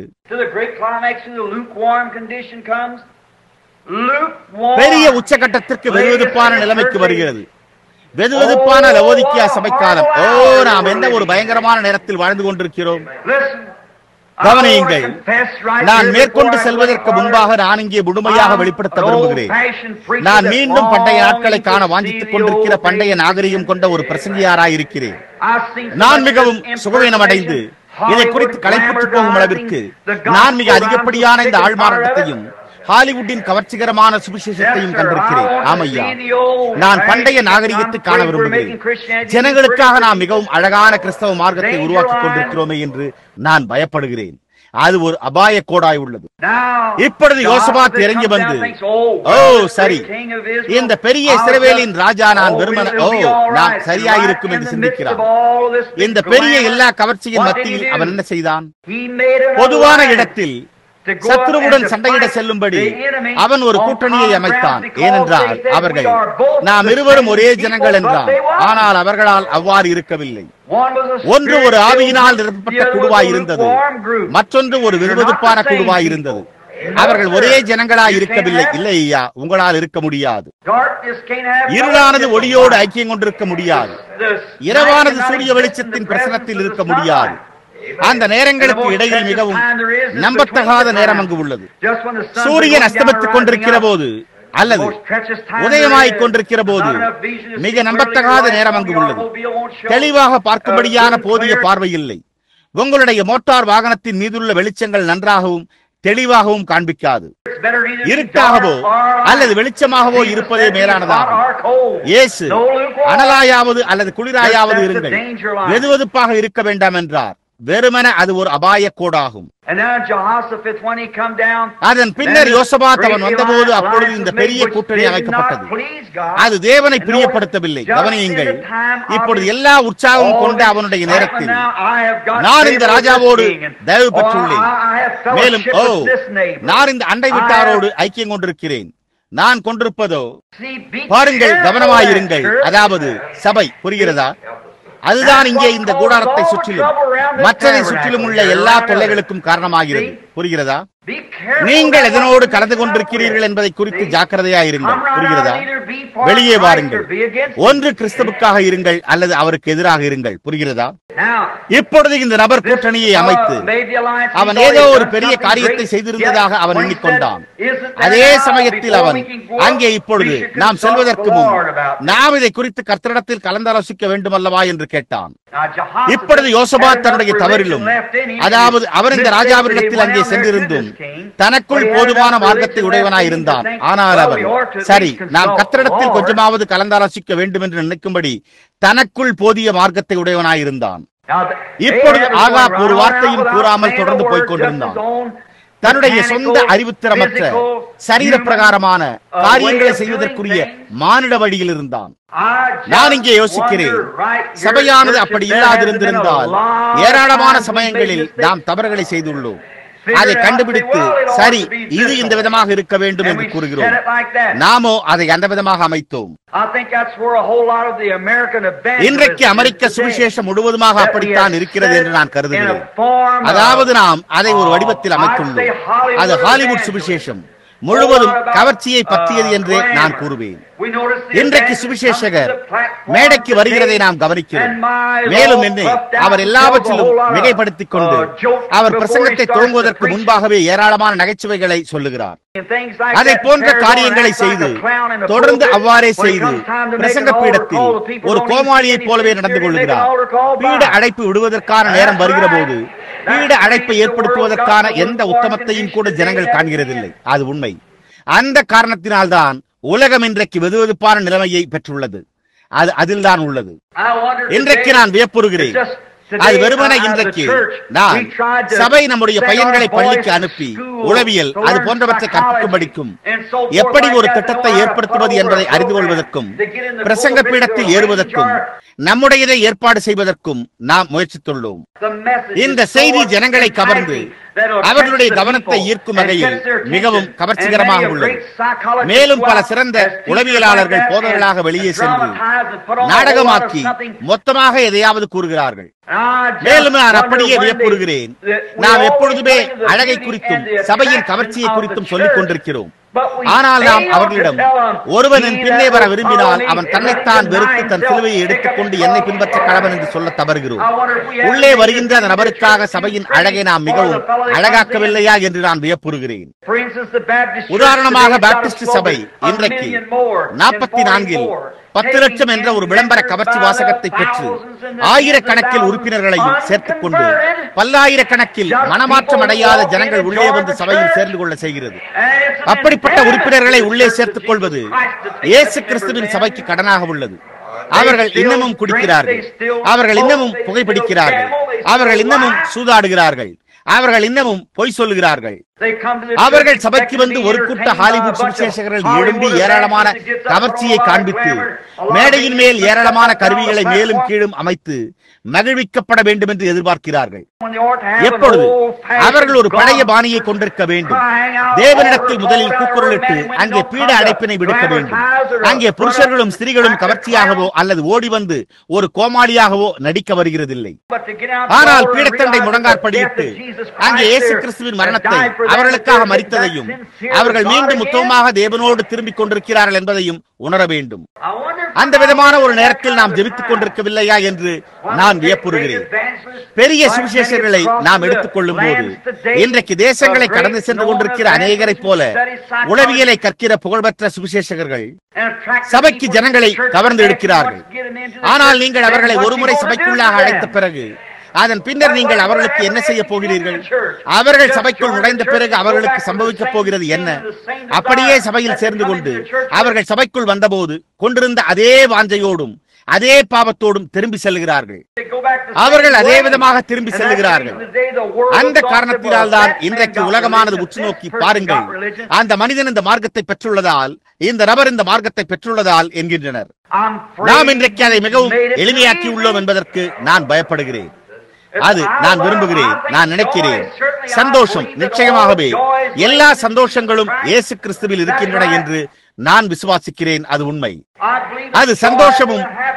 பெரிய உச்சகட்டத்திற்கு வெறுவெதுப்பான நிலைமைக்கு வருகிறது வெதுவெதுப்பான லவோதிக்கியா சபைக்காலம் ஓ நாம் எந்த ஒரு பயங்கரமான நேரத்தில் வாழ்ந்து கொண்டிருக்கிறோம் கவனியுங்கள் நான் மேற்கொண்டு செல்வதற்கு முன்பாக நான் இங்கே முழுமையாக வெளிப்படுத்த விரும்புகிறேன் நான் மீண்டும் பண்டைய நாட்களை காண வாஞ்சித்துக் கொண்டிருக்கிற பண்டைய நாகரிகம் கொண்ட ஒரு பிரசங்கியாராய் இருக்கிறேன் நான் மிகவும் சுகவீனம் அடைந்து இதை குறித்து களைப்புற்று போகும் அளவிற்கு நான் மிக அதிகப்படியான இந்த ஆழ்மாறாட்டத்தையும் ஹாலிவுட்டின் கவர்ச்சிகரமான சுவிசேஷத்தையும் கண்டிருக்கிறேன் ஆமையா நான் பண்டைய நாகரிகத்தை காண விரும்புகிறேன் ஜனங்களுக்காக நாம் மிகவும் அழகான கிறிஸ்தவ மார்க்கத்தை உருவாக்கிக் கொண்டிருக்கிறோமே என்று நான் பயப்படுகிறேன் அது ஒரு அபாய கோடாய் உள்ளது இப்பொழுது யோசபாத் இறங்கி வந்து ஓ சரி இந்த பெரிய இஸ்ரவேலின் ராஜா நான் வெறுமன ஓ நான் சரியாயிருக்கும் என்று சிந்திக்கிறான் இந்த பெரிய எல்லா கவர்ச்சியின் மத்தியில் அவன் என்ன செய்தான் பொதுவான இடத்தில் சத்ருவுடன் சண்டையிட செல்லும்படி அவன் ஒரு கூட்டணியை அமைத்தான் ஏனென்றால் அவர்கள் நாம் இருவரும் ஒரே ஜனங்கள் என்றான் ஆனால் அவர்களால் அவ்வாறு இருக்கவில்லை ஒன்று ஒரு ஆவியினால் நிரப்பப்பட்ட குழுவாய் இருந்தது மற்றொன்று ஒரு விருவதுப்பான குழுவாய் இருந்தது அவர்கள் ஒரே ஜனங்களாய் இருக்கவில்லை இல்லை ஐயா உங்களால் இருக்க முடியாது இருளானது ஒளியோடு ஐக்கியம் கொண்டிருக்க முடியாது இரவானது சூரிய வெளிச்சத்தின் பிரசனத்தில் இருக்க முடியாது அந்த நேரங்களுக்கு இடையில் மிகவும் நம்பத்தகாத நேரம் அங்கு உள்ளது சூரியன் அஸ்தமித்துக் கொண்டிருக்கிற போது அல்லது உதயமாய்க் கொண்டிருக்கிற போது மிக நம்பத்தகாத நேரம் அங்கு உள்ளது தெளிவாக பார்க்கும்படியான போதிய பார்வை இல்லை உங்களுடைய மோட்டார் வாகனத்தின் மீதுள்ள வெளிச்சங்கள் நன்றாகவும் தெளிவாகவும் காண்பிக்காது இருட்டாகவோ அல்லது வெளிச்சமாகவோ இருப்பதே மேலானதாகும் இயேசு அனலாயாவது அல்லது குளிராயாவது இருங்கள் வெதுவெதுப்பாக இருக்க வேண்டாம் என்றார் வெறுமன அது ஒரு அபாய கோடாகும் அதன் பின்னர் யோசபாத் அவன் வந்தபோது அப்பொழுது இந்த பெரிய கூட்டணி அமைக்கப்பட்டது அது தேவனை பிரியப்படுத்தவில்லை கவனியுங்கள் இப்பொழுது எல்லா உற்சாகம் கொண்ட அவனுடைய நேரத்தில் நான் இந்த ராஜாவோடு தயவு பெற்றுள்ளேன் மேலும் ஓ நான் இந்த அண்டை விட்டாரோடு ஐக்கியம் கொண்டிருக்கிறேன் நான் கொண்டிருப்பதோ பாருங்கள் கவனமாயிருங்கள் அதாவது சபை புரிகிறதா அதுதான் இங்கே இந்த கூடாரத்தை சுற்றிலும் மற்றதை சுற்றிலும் உள்ள எல்லா தொல்லைகளுக்கும் காரணமாகிறது புரிகிறதா நீங்கள் எதனோடு கலந்து கொண்டிருக்கிறீர்கள் என்பதை குறித்து ஜாக்கிரதையாயிருங்கள் புரிகிறதா வெளியே வாருங்கள் ஒன்று கிறிஸ்தவுக்காக இருங்கள் அல்லது அவருக்கு எதிராக இருங்கள் புரிகிறதா இப்பொழுது இந்த நபர் கூட்டணியை அமைத்து அவன் ஏதோ ஒரு பெரிய காரியத்தை செய்திருந்ததாக அவன் எண்ணிக்கொண்டான் அதே சமயத்தில் அவன் அங்கே இப்பொழுது நாம் செல்வதற்கு முன் நாம் இதை குறித்து கர்த்தரிடத்தில் கலந்தாலோசிக்க வேண்டும் அல்லவா என்று கேட்டான் இப்பொழுது யோசபா தன்னுடைய தவறிலும் அதாவது அவர் இந்த ராஜாவினிடத்தில் அங்கே சென்றிருந்தும் தனக்குள் போதுமான மார்க்கத்தை உடையவனாய் இருந்தான் ஆனால் அவன் சரி நாம் கத்திரிடத்தில் கொஞ்சமாவது கலந்தாலோசிக்க வேண்டும் என்று நினைக்கும்படி தனக்குள் போதிய மார்க்கத்தை உடையவனாய் இருந்தான் இப்பொழுது ஆகாப் ஒரு வார்த்தையும் கூறாமல் தொடர்ந்து போய்க் கொண்டிருந்தான் தன்னுடைய சொந்த அறிவுத்திறமற்ற சரீர பிரகாரமான காரியங்களை செய்வதற்குரிய மானிட வழியில் இருந்தான் நான் இங்கே யோசிக்கிறேன் சபையானது அப்படி இல்லாதிருந்திருந்தால் ஏராளமான சமயங்களில் நாம் தவறுகளை செய்துள்ளோம் அதை கண்டுபிடித்து சரி இது இந்த விதமாக இருக்க வேண்டும் என்று கூறுகிறோம் நாமோ அதை அந்த விதமாக அமைத்தோம் இன்றைக்கு அமெரிக்க சுவிசேஷம் முழுவதுமாக அப்படித்தான் இருக்கிறது என்று நான் கருதுகிறேன் அதாவது நாம் அதை ஒரு வடிவத்தில் அமைத்துள்ளோம் அது ஹாலிவுட் சுவிசேஷம் முழுவதும் கவர்ச்சியை பற்றியது என்றே நான் கூறுவேன் இன்றைக்கு சுவிசேஷகர் மேடைக்கு வருகிறதை நாம் கவனிக்கிறோம் மேலும் என்ன அவர் எல்லாவற்றிலும் மிகைப்படுத்திக் கொண்டு அவர் பிரசங்கத்தை துவங்குவதற்கு முன்பாகவே ஏராளமான நகைச்சுவைகளை சொல்லுகிறார் அதை போன்ற காரியங்களை செய்து தொடர்ந்து அவ்வாறே செய்து பிரசங்க பீடத்தில் ஒரு கோமாளியைப் போலவே நடந்து கொள்கிறார் பீட அடைப்பு விடுவதற்கான நேரம் வருகிற போது பீட அடைப்பை ஏற்படுத்துவதற்கான எந்த உத்தமத்தையும் கூட ஜனங்கள் காண்கிறதில்லை அது உண்மை அந்த காரணத்தினால்தான் உலகம் இன்றைக்கு வெதுவெதுப்பான நிலைமையை பெற்றுள்ளது அது அதில்தான் உள்ளது இன்றைக்கு நான் வியப்புறுகிறேன் அது வெறுமனே இன்றைக்கு நான் சபை நம்முடைய பையன்களை பள்ளிக்கு அனுப்பி உளவியல் அது போன்றவற்றை கற்பிக்கும்படிக்கும் எப்படி ஒரு திட்டத்தை ஏற்படுத்துவது என்பதை அறிந்து கொள்வதற்கும் பிரசங்க பீடத்தில் ஏறுவதற்கும் நம்முடையதை ஏற்பாடு செய்வதற்கும் நாம் முயற்சித்துள்ளோம் இந்த செய்தி ஜனங்களை கவர்ந்து அவர்களுடைய கவனத்தை ஈர்க்கும் வகையில் மிகவும் கவர்ச்சிகரமாக உள்ளது மேலும் பல சிறந்த உளவியலாளர்கள் போதர்களாக வெளியே சென்று நாடகமாக்கி மொத்தமாக எதையாவது கூறுகிறார்கள் மேலும் நான் அப்படியே வியப்புறுகிறேன் நாம் எப்பொழுதுமே அழகை குறித்தும் சபையின் கவர்ச்சியை குறித்தும் சொல்லிக் கொண்டிருக்கிறோம் ஆனால் நாம் அவர்களிடம் ஒருவன் என் பின்னே வர விரும்பினால் அவன் தன்னைத்தான் வெறுத்து தன் சிலுவையை எடுத்துக்கொண்டு என்னை பின்பற்ற கடவன் என்று சொல்ல தவறுகிறோம் உள்ளே வருகின்ற அந்த நபருக்காக சபையின் அழகை நாம் மிகவும் அழகாக்கவில்லையா என்று நான் வியப்புறுகிறேன் உதாரணமாக பாப்டிஸ்ட் சபை இன்றைக்கு நாற்பத்தி நான்கில் பத்து லட்சம் என்ற ஒரு விளம்பர கவர்ச்சி வாசகத்தை பெற்று ஆயிரக்கணக்கில் உறுப்பினர்களையும் சேர்த்துக் கொண்டு பல்லாயிரக்கணக்கில் மனமாற்றம் அடையாத ஜனங்கள் உள்ளே வந்து சபையில் சேர்ந்து கொள்ள செய்கிறது அப்படிப்பட்ட உறுப்பினர்களை உள்ளே சேர்த்துக் கொள்வது இயேசு கிறிஸ்துவின் சபைக்கு கடனாக உள்ளது அவர்கள் இன்னமும் குடிக்கிறார்கள் அவர்கள் இன்னமும் புகைப்பிடிக்கிறார்கள் அவர்கள் இன்னமும் சூதாடுகிறார்கள் அவர்கள் இன்னமும் பொய் சொல்லுகிறார்கள் அவர்கள் சபைக்கு வந்து ஒரு கூட்ட ஹாலிவுட் சுவிசேஷகர்கள் எழும்பி ஏராளமான கவர்ச்சியை காண்பித்து மேடையின் மேல் ஏராளமான கருவிகளை மேலும் கீழும் அமைத்து மகிழ்விக்கப்பட வேண்டும் என்று எதிர்பார்க்கிறார்கள் எப்பொழுது அவர்கள் ஒரு பழைய பாணியை கொண்டிருக்க வேண்டும் தேவனிடத்தில் முதலில் கூக்குரலிட்டு அங்கே பீட அடைப்பினை விடுக்க வேண்டும் அங்கே புருஷர்களும் ஸ்திரீகளும் கவர்ச்சியாகவோ அல்லது ஓடி வந்து ஒரு கோமாளியாகவோ நடிக்க வருகிறதில்லை ஆனால் பீடத்தண்டை முடங்காற்படியிட்டு அங்கே இயேசு கிறிஸ்துவின் மரணத்தை அவர்களுக்காக மறித்ததையும் அவர்கள் மீண்டும் உத்தமமாக தேவனோடு திரும்பிக் கொண்டிருக்கிறார்கள் என்பதையும் உணர வேண்டும் அந்த விதமான ஒரு நேரத்தில் நாம் ஜெபித்துக் கொண்டிருக்கவில்லையா என்று நான் வியப்புறுகிறேன் பெரிய சுவிசேஷர்களை நாம் எடுத்துக் கொள்ளும் போது இன்றைக்கு தேசங்களை கடந்து சென்று கொண்டிருக்கிற அநேகரை போல உளவியலை கற்கிற புகழ்பெற்ற சுவிசேஷகர்கள் சபைக்கு ஜனங்களை கவர்ந்து எடுக்கிறார்கள் ஆனால் நீங்கள் அவர்களை ஒருமுறை சபைக்குள்ளாக அழைத்த பிறகு அதன் பின்னர் நீங்கள் அவர்களுக்கு என்ன செய்ய போகிறீர்கள் அவர்கள் சபைக்குள் நுழைந்த பிறகு அவர்களுக்கு சம்பவிக்க போகிறது என்ன அப்படியே சபையில் சேர்ந்து கொண்டு அவர்கள் சபைக்குள் வந்தபோது கொண்டிருந்த அதே வாஞ்சையோடும் அதே பாவத்தோடும் திரும்பி செல்கிறார்கள் அவர்கள் அதே விதமாக திரும்பி செல்லுகிறார்கள் அந்த காரணத்தினால் தான் இன்றைக்கு உலகமானது உற்று நோக்கி பாருங்கள் அந்த மனிதன் இந்த மார்க்கத்தை பெற்றுள்ளதால் இந்த நபர் இந்த மார்க்கத்தை பெற்றுள்ளதால் என்கின்றனர் நாம் இன்றைக்கு அதை மிகவும் எளிமையாக்கி உள்ளோம் என்பதற்கு நான் பயப்படுகிறேன் அது நான் விரும்புகிறேன் நான் நினைக்கிறேன் சந்தோஷம் நிச்சயமாகவே எல்லா சந்தோஷங்களும் இயேசு கிறிஸ்துவில் இருக்கின்றன என்று நான் விசுவாசிக்கிறேன் அது உண்மை அது சந்தோஷமும்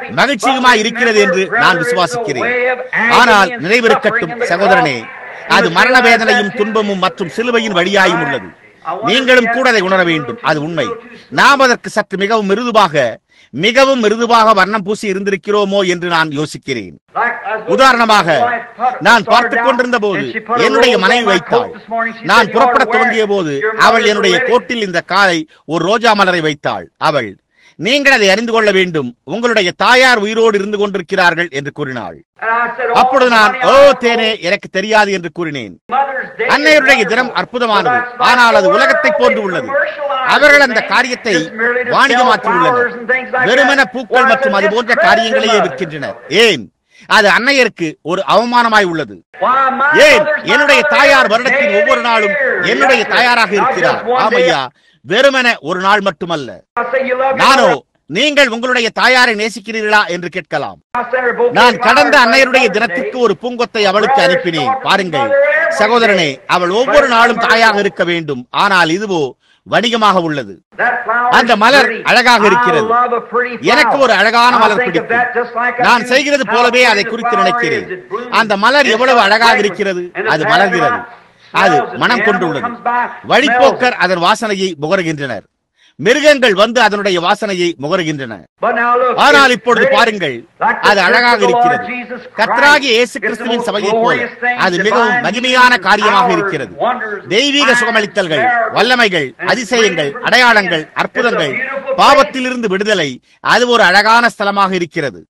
மகிழ்ச்சியுமாய் இருக்கிறது என்று நான் விசுவாசிக்கிறேன் ஆனால் நினைவிருக்கட்டும் சகோதரனே அது மரண வேதனையும் துன்பமும் மற்றும் சிலுவையின் வழியாயும் உள்ளது நீங்களும் கூட அதை உணர வேண்டும் அது உண்மை நாம் அதற்கு சற்று மிகவும் மிருதுவாக மிகவும் மிருதுவாக வர்ணம் பூசி இருந்திருக்கிறோமோ என்று நான் யோசிக்கிறேன் உதாரணமாக நான் பார்த்துக் கொண்டிருந்த போது என்னுடைய மனைவி வைத்தாள் நான் புறப்பட துவங்கிய போது அவள் என்னுடைய கோட்டில் இந்த காலை ஒரு ரோஜா மலரை வைத்தாள் அவள் நீங்கள் அதை அறிந்து கொள்ள வேண்டும் உங்களுடைய தாயார் உயிரோடு இருந்து கொண்டிருக்கிறார்கள் என்று கூறினாள் அப்பொழுது நான் ஓ தேனே எனக்கு தெரியாது என்று கூறினேன் அன்னையருடைய தினம் அற்புதமானது ஆனால் அது உலகத்தை போன்று உள்ளது அவர்கள் அந்த காரியத்தை வாணிகமாக்கியுள்ளனர் வெறுமன பூக்கள் மற்றும் அது போன்ற காரியங்களையே விற்கின்றனர் ஏன் அது அன்னையருக்கு ஒரு அவமானமாய் உள்ளது ஏன் என்னுடைய தாயார் வருடத்தின் ஒவ்வொரு நாளும் என்னுடைய தாயாராக இருக்கிறார் ஆமையா வெறுமன ஒரு நாள் மட்டுமல்ல நானோ நீங்கள் உங்களுடைய தாயாரை நேசிக்கிறீர்களா என்று கேட்கலாம் நான் கடந்த அன்னையருடைய தினத்திற்கு ஒரு பூங்கொத்தை அவளுக்கு அனுப்பினேன் பாருங்கள் சகோதரனே அவள் ஒவ்வொரு நாளும் தாயாக இருக்க வேண்டும் ஆனால் இதுவோ வணிகமாக உள்ளது அந்த மலர் அழகாக இருக்கிறது எனக்கு ஒரு அழகான மலர் பிடிக்கும் நான் செய்கிறது போலவே அதை குறித்து நினைக்கிறேன் அந்த மலர் எவ்வளவு அழகாக இருக்கிறது அது மலர்கிறது அது மனம் கொண்டுள்ளது வழிப்போக்கர் அதன் வாசனையை முகருகின்றனர் மிருகங்கள் வந்து அதனுடைய வாசனையை முகருகின்றன ஆனால் இப்பொழுது பாருங்கள் அது அழகாக இருக்கிறது கர்த்தராகிய இயேசு கிறிஸ்துவின் சபையைப் போல அது மிகவும் மகிமையான காரியமாக இருக்கிறது தெய்வீக சுகமளித்தல்கள் வல்லமைகள் அதிசயங்கள் அடையாளங்கள் அற்புதங்கள் பாவத்திலிருந்து விடுதலை அது ஒரு அழகான ஸ்தலமாக இருக்கிறது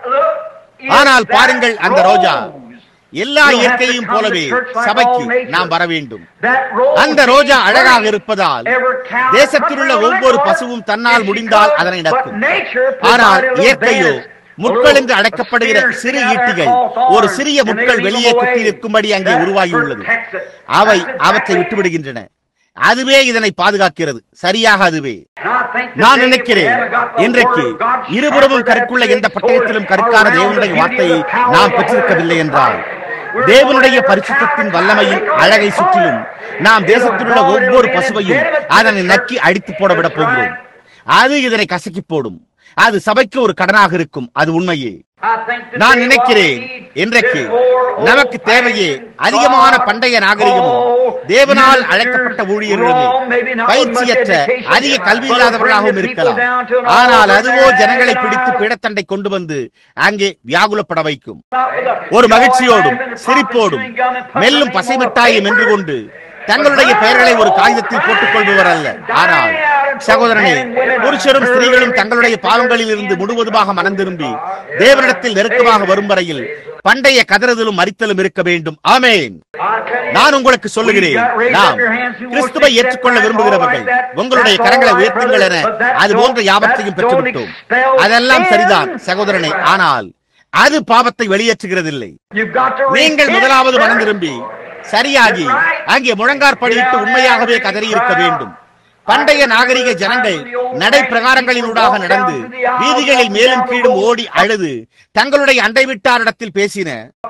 ஆனால் பாருங்கள் அந்த ரோஜா எல்லா இயற்கையும் போலவே சபைக்கு நாம் வர வேண்டும் அந்த ரோஜா அழகாக இருப்பதால் தேசத்தில் உள்ள ஒவ்வொரு பசுவும் தன்னால் முடிந்தால் அதனை நடக்கும் ஆனால் இயற்கையோ முட்கள் என்று அழைக்கப்படுகிற சிறு ஈட்டிகள் ஒரு சிறிய முட்கள் வெளியே குத்தி நிற்கும்படி அங்கே உருவாகியுள்ளது அவை அவற்றை விட்டுவிடுகின்றன அதுவே இதனை பாதுகாக்கிறது சரியாக அதுவே நான் நினைக்கிறேன் இன்றைக்கு இருபுறமும் கருக்குள்ள எந்த பட்டயத்திலும் கருக்கான தேவனுடைய வார்த்தையை நாம் பெற்றிருக்கவில்லை என்றால் தேவனுடைய பரிசுத்தத்தின் வல்லமையின் அழகை சுற்றிலும் நாம் தேசத்தில் உள்ள ஒவ்வொரு பசுவையும் அதனை நக்கி அடித்து போட விட போகிறோம் அது இதனை கசக்கி போடும் அது சபைக்கு ஒரு கடனாக இருக்கும் அது உண்மையே நான் நினைக்கிறேன் இன்றைக்கு நமக்கு தேவையே அதிகமான பண்டைய நாகரிகமும் தேவனால் அழைக்கப்பட்ட ஊழியர்களுமே பயிற்சியற்ற அதிக கல்வி இல்லாதவர்களாகவும் இருக்கலாம் ஆனால் அதுவோ ஜனங்களை பிடித்து பீடத்தண்டை கொண்டு வந்து அங்கே வியாகுலப்பட வைக்கும் ஒரு மகிழ்ச்சியோடும் சிரிப்போடும் மெல்லும் பசைமிட்டாயை மென்று கொண்டு தங்களுடைய பெயர்களை ஒரு காகிதத்தில் போட்டுக் கொள்பவர் அல்ல ஆனால் சகோதரனே புருஷரும் ஸ்திரீகளும் தங்களுடைய பாவங்களில் இருந்து முழுவதுமாக மனம் திரும்பி தேவனிடத்தில் நெருக்கமாக வரும் வரையில் பண்டைய கதறுதலும் மறித்தலும் இருக்க வேண்டும் ஆமேன் நான் உங்களுக்கு சொல்லுகிறேன் நாம் கிறிஸ்துவை ஏற்றுக்கொள்ள விரும்புகிறவர்கள் உங்களுடைய கரங்களை உயர்த்துங்கள் என அது போன்ற யாவற்றையும் பெற்றுவிட்டோம் அதெல்லாம் சரிதான் சகோதரனே ஆனால் அது பாவத்தை வெளியேற்றுகிறதில்லை நீங்கள் முதலாவது மனம் திரும்பி சரியாகி அங்கே முழங்கார் படியிட்டு உண்மையாகவே கதறி இருக்க வேண்டும் பண்டைய நாகரிக ஜனங்கள் நடை பிரகாரங்களினூடாக நடந்து வீதிகளில் மேலும் கீழும் ஓடி அழுது தங்களுடைய அண்டை விட்டாரிடத்தில் பேசின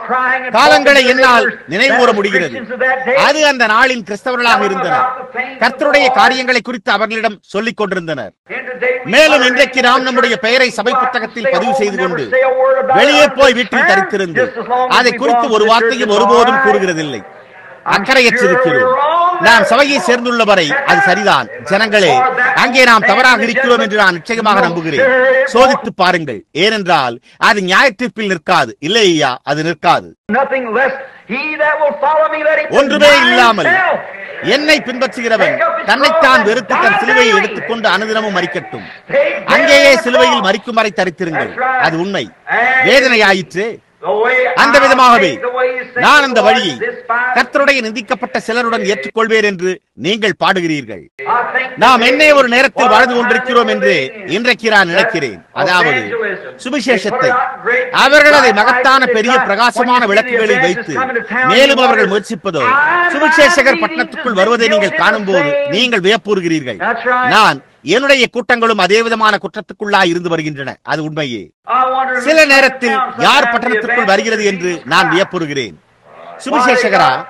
காலங்களை என்னால் நினைவுகூர முடிகிறது அது அந்த நாளின் கிறிஸ்தவர்களாக இருந்தனர் கர்த்தருடைய காரியங்களை குறித்து அவர்களிடம் சொல்லிக் கொண்டிருந்தனர் மேலும் இன்றைக்கு நாம் நம்முடைய பெயரை சபை புத்தகத்தில் பதிவு செய்து கொண்டு வெளியே போய் வீட்டில் தரித்திருந்து அதை குறித்து ஒரு வார்த்தையும் ஒருபோதும் கூறுகிறதில்லை அக்கறையற்றிருக்கிறோம் நாம் சபையை சேர்ந்துள்ளவரை அது சரிதான் ஜனங்களே அங்கே நாம் தவறாக இருக்கிறோம் என்று நான் நிச்சயமாக நம்புகிறேன் சோதித்து பாருங்கள் ஏனென்றால் அது நியாயத்தீர்ப்பில் நிற்காது இல்லை ஐயா அது நிற்காது ஒன்றுமே இல்லாமல் என்னை பின்பற்றுகிறவன் தன்னைத்தான் வெறுத்து தன் சிலுவையை எடுத்துக்கொண்டு அனுதினமும் மறிக்கட்டும் அங்கேயே சிலுவையில் மறிக்கும் வரை தரித்திருங்கள் அது உண்மை வேதனையாயிற்று அந்த விதமாகவே நான் அந்த வழியை கர்த்தருடைய நிந்திக்கப்பட்ட சிலருடன் ஏற்றுக்கொள்வேன் என்று நீங்கள் பாடுகிறீர்கள் நாம் என்னே ஒரு நேரத்தில் வாழ்ந்து கொண்டிருக்கிறோம் என்று இன்றைக்கு நான் நினைக்கிறேன் அதாவது சுவிசேஷத்தை அவர்கள் அதை மகத்தான பெரிய பிரகாசமான விளக்குகளில் வைத்து மேலும் அவர்கள் முயற்சிப்பதோ சுவிசேஷகர் பட்டணத்துக்குள் வருவதை நீங்கள் காணும்போது நீங்கள் வியப்பூறுகிறீர்கள் நான் என்னுடைய கூட்டங்களும் அதே விதமான குற்றத்துக்குள்ளாய் இருந்து வருகின்றன அது உண்மையே சில நேரத்தில் யார் பட்டணத்திற்குள் வருகிறது என்று நான் வியப்புறுகிறேன் சுவிசேஷகரா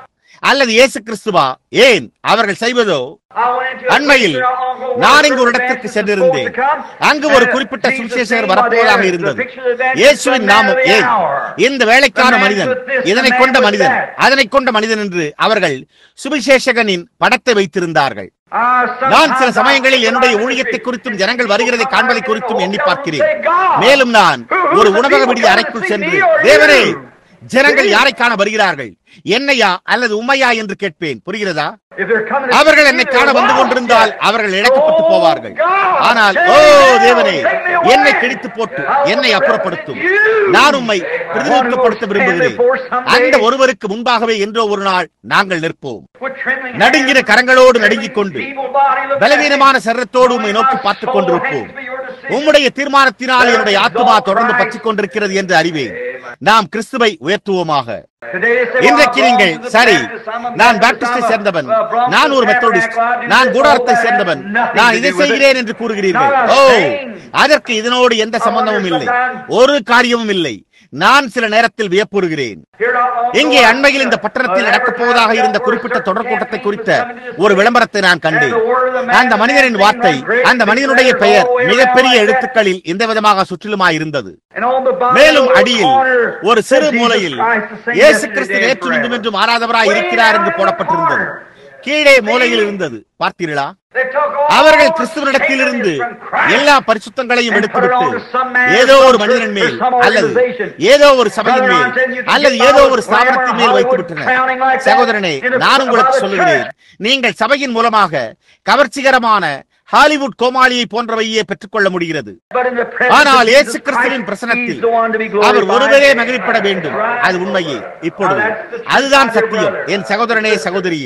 அல்லது இயேசு கிறிஸ்துவா ஏன் அவர்கள் செய்வதோ அண்மையில் நான் இங்கு ஒரு இடத்திற்கு சென்றிருந்தேன் அங்கு ஒரு குறிப்பிட்ட சுவிசேஷகர் வரப்போவதாக இருந்தது இயேசுவின் நாமம் ஏன் இந்த வேலைக்கான மனிதன் இதனை கொண்ட மனிதன் அதனை கொண்ட மனிதன் என்று அவர்கள் சுவிசேஷகனின் படத்தை வைத்திருந்தார்கள் நான் சில சமயங்களில் என்னுடைய ஊழியத்தை குறித்தும் ஜனங்கள் வருகிறதை காண்பதை குறித்தும் எண்ணி பார்க்கிறேன் மேலும் நான் ஒரு உணவக விடுதி அறைக்குள் சென்று தேவரே ஜனங்கள் யாரை காண வருகிறார்கள் என்னையா அல்லது உண்மையா என்று கேட்பேன் புரிகிறதா அவர்கள் என்னை காண வந்து கொண்டிருந்தால் அவர்கள் இழக்கப்பட்டு போவார்கள் ஆனால் ஓ தேவனே என்னை கிழித்து போட்டு என்னை அப்புறப்படுத்தும் நான் உம்மை பிரதிநிதித்துவப்படுத்த விரும்புகிறேன் அந்த ஒருவருக்கு முன்பாகவே என்றோ ஒரு நாள் நாங்கள் நிற்போம் நடுங்கிற கரங்களோடு நடுங்கிக் கொண்டு பலவீனமான சரீரத்தோடு உம்மை நோக்கி பார்த்துக் கொண்டிருப்போம் உம்முடைய தீர்மானத்தினால் என்னுடைய ஆத்மா தொடர்ந்து பற்றிக் கொண்டிருக்கிறது என்று அறிவேன் நாம் கிறிஸ்துவை உயர்த்துவோமாக இன்றைக்கு நீங்கள் சரி நான் பாப்டிஸ்டை சேர்ந்தவன் நான் ஒரு மெத்தோடிஸ்ட் நான் கூடாரத்தை சேர்ந்தவன் நான் இதை செய்கிறேன் என்று கூறுகிறீர்கள் ஓ அதற்கு இதனோடு எந்த சம்பந்தமும் இல்லை ஒரு காரியமும் இல்லை நான் சில நேரத்தில் வியப்புறுகிறேன் இங்கே அண்மையில் இந்த பட்டணத்தில் நடக்கப் போவதாக இருந்த குறிப்பிட்ட தொடர் கூட்டத்தை குறித்த ஒரு விளம்பரத்தை நான் கண்டேன் அந்த மனிதனின் வார்த்தை அந்த மனிதனுடைய பெயர் மிகப்பெரிய எழுத்துக்களில் இந்த விதமாக சுற்றிலுமாய் இருந்தது மேலும் அடியில் ஒரு சிறு மூலையில் இயேசு கிறிஸ்து நேற்று நின்றும் என்று மாறாதவராய் இருக்கிறார் என்று போடப்பட்டிருந்தது கீழே மூலையில் இருந்தது பார்த்தீர்களா அவர்கள் கிறிஸ்துவனிடத்தில் இருந்து எல்லா பரிசுத்தங்களையும் எடுத்துவிட்டு ஏதோ ஒரு மனிதனின் மேல் அல்லது ஏதோ ஒரு சபையின் மேல் அல்லது ஏதோ ஒரு ஸ்தாபனத்தின் மேல் வைத்து விட்டனர் சகோதரனே நான் உங்களுக்கு சொல்லுகிறேன் நீங்கள் சபையின் மூலமாக கவர்ச்சிகரமான ஹாலிவுட் கோமாளியை போன்றவையே பெற்றுக்கொள்ள முடிகிறது ஆனால் இயேசு கிறிஸ்துவின் பிரசனத்தில் அவர் ஒருவரே மகிழ்ப்பட வேண்டும் அது உண்மையே இப்பொழுது அதுதான் சத்தியம் என் சகோதரனே சகோதரியே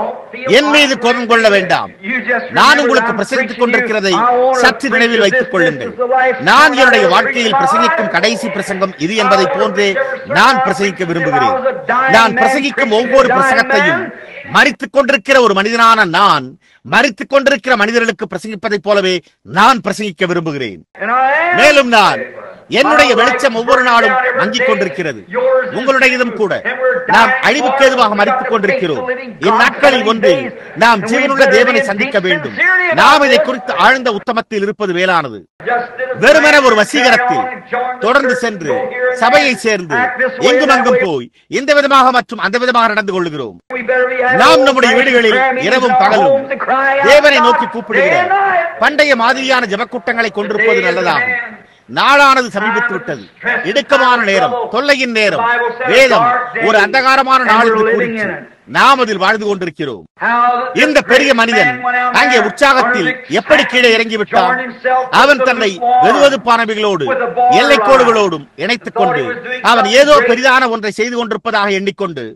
என் மீது கோபம் கொள்ள வேண்டாம் நான் உங்களுக்கு பிரசங்கித்துக் கொண்டிருக்கிறதை சற்று நினைவில் வைத்துக் கொள்ளுங்கள் நான் என்னுடைய வாழ்க்கையில் பிரசங்கிக்கும் கடைசி பிரசங்கம் இது என்பதை போன்றே நான் பிரசங்கிக்க விரும்புகிறேன் நான் பிரசங்கிக்கும் ஒவ்வொரு பிரசங்கத்தையும் மறித்துக் கொண்டிருக்கிற ஒரு மனிதனான நான் மறித்துக் கொண்டிருக்கிற மனிதர்களுக்கு பிரசங்கிப்பதைப் போலவே நான் பிரசங்கிக்க விரும்புகிறேன் மேலும் நான் என்னுடைய வெளிச்சம் ஒவ்வொரு நாளும் மங்கிக் கொண்டிருக்கிறது உங்களுடையதும் கூட நாம் அழிவுக்கு ஏதுவாக மறித்துக் கொண்டிருக்கிறோம் இந்நாட்களில் ஒன்றில் நாம் ஜீவனுள்ள தேவனை சந்திக்க வேண்டும் நாம் இதை குறித்து ஆழ்ந்த உத்தமத்தில் இருப்பது மேலானது வெறுமன ஒரு வசீகரத்தில் தொடர்ந்து சென்று சபையை சேர்ந்து எங்கும் அங்கும் போய் இந்த விதமாக மற்றும் அந்த விதமாக நடந்து கொள்ளுகிறோம் நாம் நம்முடைய வீடுகளில் இரவும் பகலும் தேவனை நோக்கி கூப்பிடுகிற பண்டைய மாதிரியான ஜபக்கூட்டங்களை கொண்டிருப்பது நல்லதாகும் நாளானது சமீபித்து விட்டது இடுக்கமான நேரம் தொல்லையின் நேரம் வேதம் ஒரு அந்தகாரமான நாள் என்று கூறிற்று நாம் அதில் வாழ்ந்து கொண்டிருக்கிறோம் இந்த பெரிய மனிதன் அங்கே உற்சாகத்தில் எப்படி கீழே இறங்கிவிட்டான் அவன் தன்னை வெதுவெதுப்பானவைகளோடு எல்லைக்கோடுகளோடும் இணைத்துக் கொண்டு அவன் ஏதோ பெரிதான ஒன்றை செய்து கொண்டிருப்பதாக எண்ணிக்கொண்டு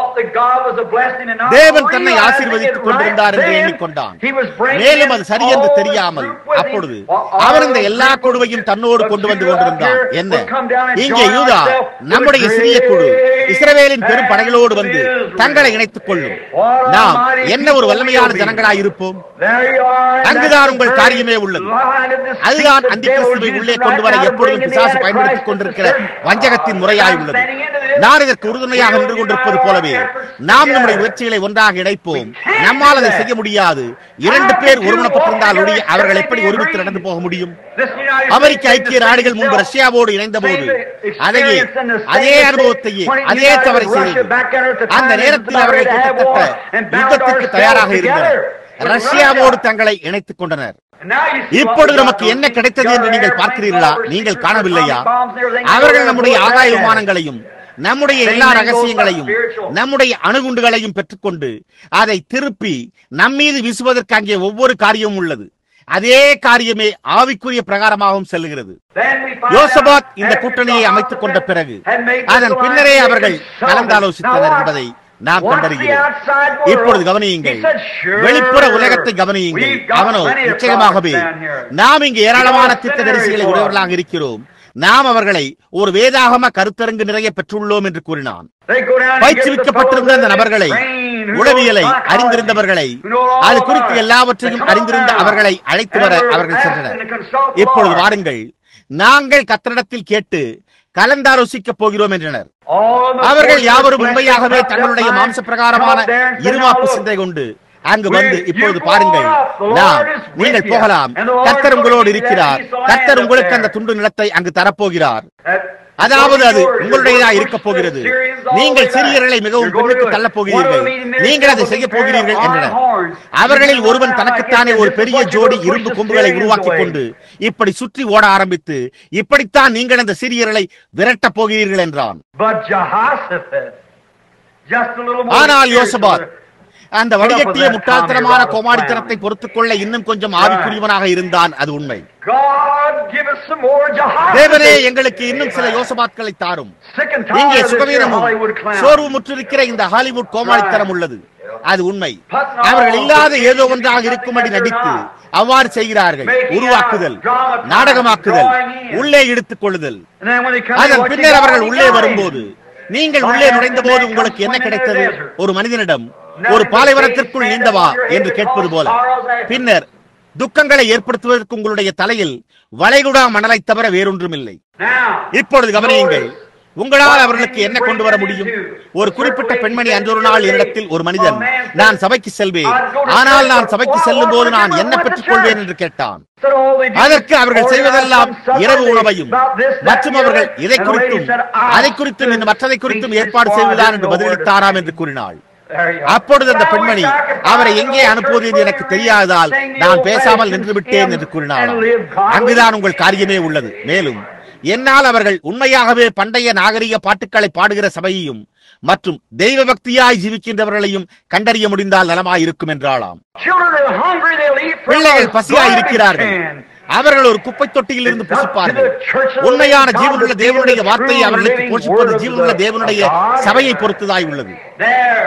தேவன் தன்னை ஆசீர்வதித்துக் கொண்டிருந்தார் என்று எண்ணிக்கொண்டான் மேலும் அது சரி என்று தெரியாமல் அப்பொழுது அவர் இந்த எல்லா குழுவையும் தன்னோடு கொண்டு வந்து கொண்டிருந்தான் என்ன இங்கே யூதா நம்முடைய சிறிய குழு இஸ்ரவேலின் பெரும் படைகளோடு வந்து தங்களை இணைத்துக் கொள்ளும் நாம் என்ன ஒரு வல்லமையான ஜனங்களாய் இருப்போம் அங்குதான் உங்கள் காரியமே உள்ளது அதுதான் அந்த கிறிஸ்துவை உள்ளே கொண்டு வர எப்பொழுதும் பிசாசு பயன்படுத்திக் கொண்டிருக்கிற வஞ்சகத்தின் முறையாய் உள்ளது நான் இதற்கு உறுதுணையாக நின்று கொண்டிருப்பது போலவே நாம் நம்முடைய முயற்சிகளை ஒன்றாக இணைப்போம் நம்மால் அதை செய்ய முடியாது இரண்டு பேர் ஒருமனப்பட்டிருந்தால் ஒழிய அவர்கள் எப்படி ஒருமித்து நடந்து போக முடியும் அமெரிக்க ஐக்கிய நாடுகள் முன்பு ரஷ்யாவோடு இணைந்த போது அதையே அதே அனுபவத்தையே அதே தவறை செய்தது அந்த நேரத்தில் அவர்கள் கிட்டத்தட்ட யுத்தத்திற்கு தயாராக இருந்தனர் ரஷ்யாவோடு தங்களை இணைத்துக் கொண்டனர் இப்பொழுது நமக்கு என்ன கிடைத்தது என்று நீங்கள் பார்க்கிறீர்களா நீங்கள் காணவில்லையா அவர்கள் நம்முடைய ஆகாய விமானங்களையும் நம்முடைய எல்லா ரகசியங்களையும் நம்முடைய அணுகுண்டுகளையும் பெற்றுக்கொண்டு அதை திருப்பி நம்மீது வீசுவதற்கு அங்கே ஒவ்வொரு காரியமும் உள்ளது அதே காரியமே ஆவிக்குரிய பிரகாரமாகவும் செல்லுகிறது யோசபாத் இந்த கூட்டணியை அமைத்துக் கொண்ட பிறகு அதன் பின்னரே அவர்கள் கலந்தாலோசித்தனர் என்பதை நாம் கண்டறிகிறோம் இப்பொழுது கவனியுங்கள் வெளிப்புற உலகத்தை கவனியுங்கள் அவனோ நிச்சயமாகவே நாம் இங்கு ஏராளமான தீர்க்க தரிசிகளை உடையவர்களாக இருக்கிறோம் நாம் அவர்களை ஒரு வேதாகம கருத்தரங்கு நிறைய பெற்றுள்ளோம் என்று கூறினான் பயிற்றுவிக்கப்பட்டிருந்த அந்த நபர்களை உளவியலை அறிந்திருந்தவர்களை அது குறித்து எல்லாவற்றையும் அறிந்திருந்த அவர்களை அழைத்து வர அவர்கள் சென்றனர் இப்பொழுது வாருங்கள் நாங்கள் கத்தரிடத்தில் கேட்டு கலந்தாலோசிக்கப் போகிறோம் என்றனர் All of them அவர்கள் according to யாவரும் the flesh உண்மையாகவே and தங்களுடைய mind, மாம்ச பிரகாரமான come up there and say, இருமாப்பு "Now look, சிந்தை கொண்டு அங்கு வந்து You இப்பொழுது go பாருங்கள் up, the Lord நாம் is with நீங்கள் you, போகலாம் and the Lord கர்த்தர் will உங்களோடு give you that இருக்கிறார் piece of land கர்த்தர் up உங்களுக்கு there." அந்த துண்டு நிலத்தை அங்கு தரப்போகிறார் That- அதாவது அது Yours, உங்களுடையதா yours, இருக்க போகிறது Syrians all நீங்கள் the way சிறியர்களை back. மிகவும் You're going பின்னுக்கு to do it. தள்ளப் One of போகிறீர்கள் them eating their நீங்கள் அதை devil செய்ய with போகிறீர்கள் iron என்றனர் horns. அவர்களில் You ஒருவன் know, தனக்குத்தானே I ஒரு guess பெரிய this is what ஜோடி you're gonna இரும்பு push the கொம்புகளை Syrians உருவாக்கி away. கொண்டு இப்படி சுற்றி ஓட ஆரம்பித்து இப்படித்தான் நீங்கள் அந்த சிறியர்களை விரட்டப் போகிறீர்கள் என்றான் But Jehoshaphat, just a little more ஆனால் spiritual. யோசபாத் அந்த வடிகட்டிய முட்டாள்தனமான கோமாடித்தனத்தை பொறுத்துக் கொள்ள இன்னும் கொஞ்சம் ஆவிக்குரியவனாக இருந்தான் அது உண்மை God, give us some more தேவனே Jehoshaphat. எங்களுக்கு இன்னும் சில யோசபாத்களை தாரும் Sick and இங்கே tired of this here சுகவீனமும் Hollywood clown. சோர்வு முற்றிருக்கிற இந்த ஹாலிவுட் கோமாளித்தனம் உள்ளது அது உண்மை அவர்கள் இல்லாத ஏதோ ஒன்றாக இருக்கும்படி நடித்து அவ்வாறு செய்கிறார்கள் உருவாக்குதல் நாடகமாக்குதல் உள்ளே இழுத்துக் கொள்ளுதல் And then when they come in, அதன் what you பின்னர் got? அவர்கள் You உள்ளே got வரும்போது it. நீங்கள் உள்ளே நுழைந்த போது உங்களுக்கு என்ன கிடைத்தது ஒரு மனிதனிடம் ஒரு பாலைவனத்திற்குள் நீந்தவா என்று கேட்பது போல பின்னர் துக்கங்களை ஏற்படுத்துவதற்கு உங்களுடைய தலையில் வளைகுடா மணலை தவிர வேறொன்றும் இல்லை Now, இப்பொழுது கவனியுங்கள் உங்களால் அவர்களுக்கு என்ன கொண்டு வர முடியும் ஒரு குறிப்பிட்ட பெண்மணி அன்றொரு நாள் என்னிடத்தில் ஒரு மனிதன் நான் சபைக்கு செல்வேன் ஆனால் நான் சபைக்கு செல்லும் போது நான் என்ன பெற்றுக் கொள்வேன் என்று கேட்டான் said all they do அதற்கு is அவர்கள் organize செய்வதெல்லாம் some supper இரவு day உணவையும் about this, that, மற்றும் the அவர்கள் other. இதை And the lady குறித்தும் said, "I அதை குறித்தும் இந்த மற்றதை குறித்தும் speak ஏற்பாடு this செய்வதுதான் far, என்று I didn't know where to பதிலளித்தாராம் send என்று கூறினாள் There you go. அப்பொழுது அந்த Now, பெண்மணி wish I could அவரை find எங்கே a அனுப்புவது என்று எனக்கு church தெரியாததால் where they நான் sing the பேசாமல் old-fashioned நின்று விட்டேன் hymns என்று கூறினாள் and live godly. அங்குதான் உங்கள் காரியமே உள்ளது மேலும் என்னால் அவர்கள் உண்மையாகவே பண்டைய நாகரிக பாட்டுக்களை பாடுகிற சபையையும் மற்றும் தெய்வ பக்தியாய் ஜீவிக்கின்றவர்களையும் கண்டறிய முடிந்தால் நலமாய் இருக்கும் என்றாளாம் Children are hungry, they'll eat from பிள்ளைகள் a பசியாய் garbage இருக்கிறார்கள் can. அவர்கள் ஒரு குப்பை தொட்டியில் இருந்து புசிப்பார்கள் உண்மையான ஜீவனுள்ள தேவனுடைய வார்த்தை அவர்களுக்கு போஷிப்பது ஜீவனுள்ள தேவனுடைய சபையை பொறுத்ததாய் உள்ளது There.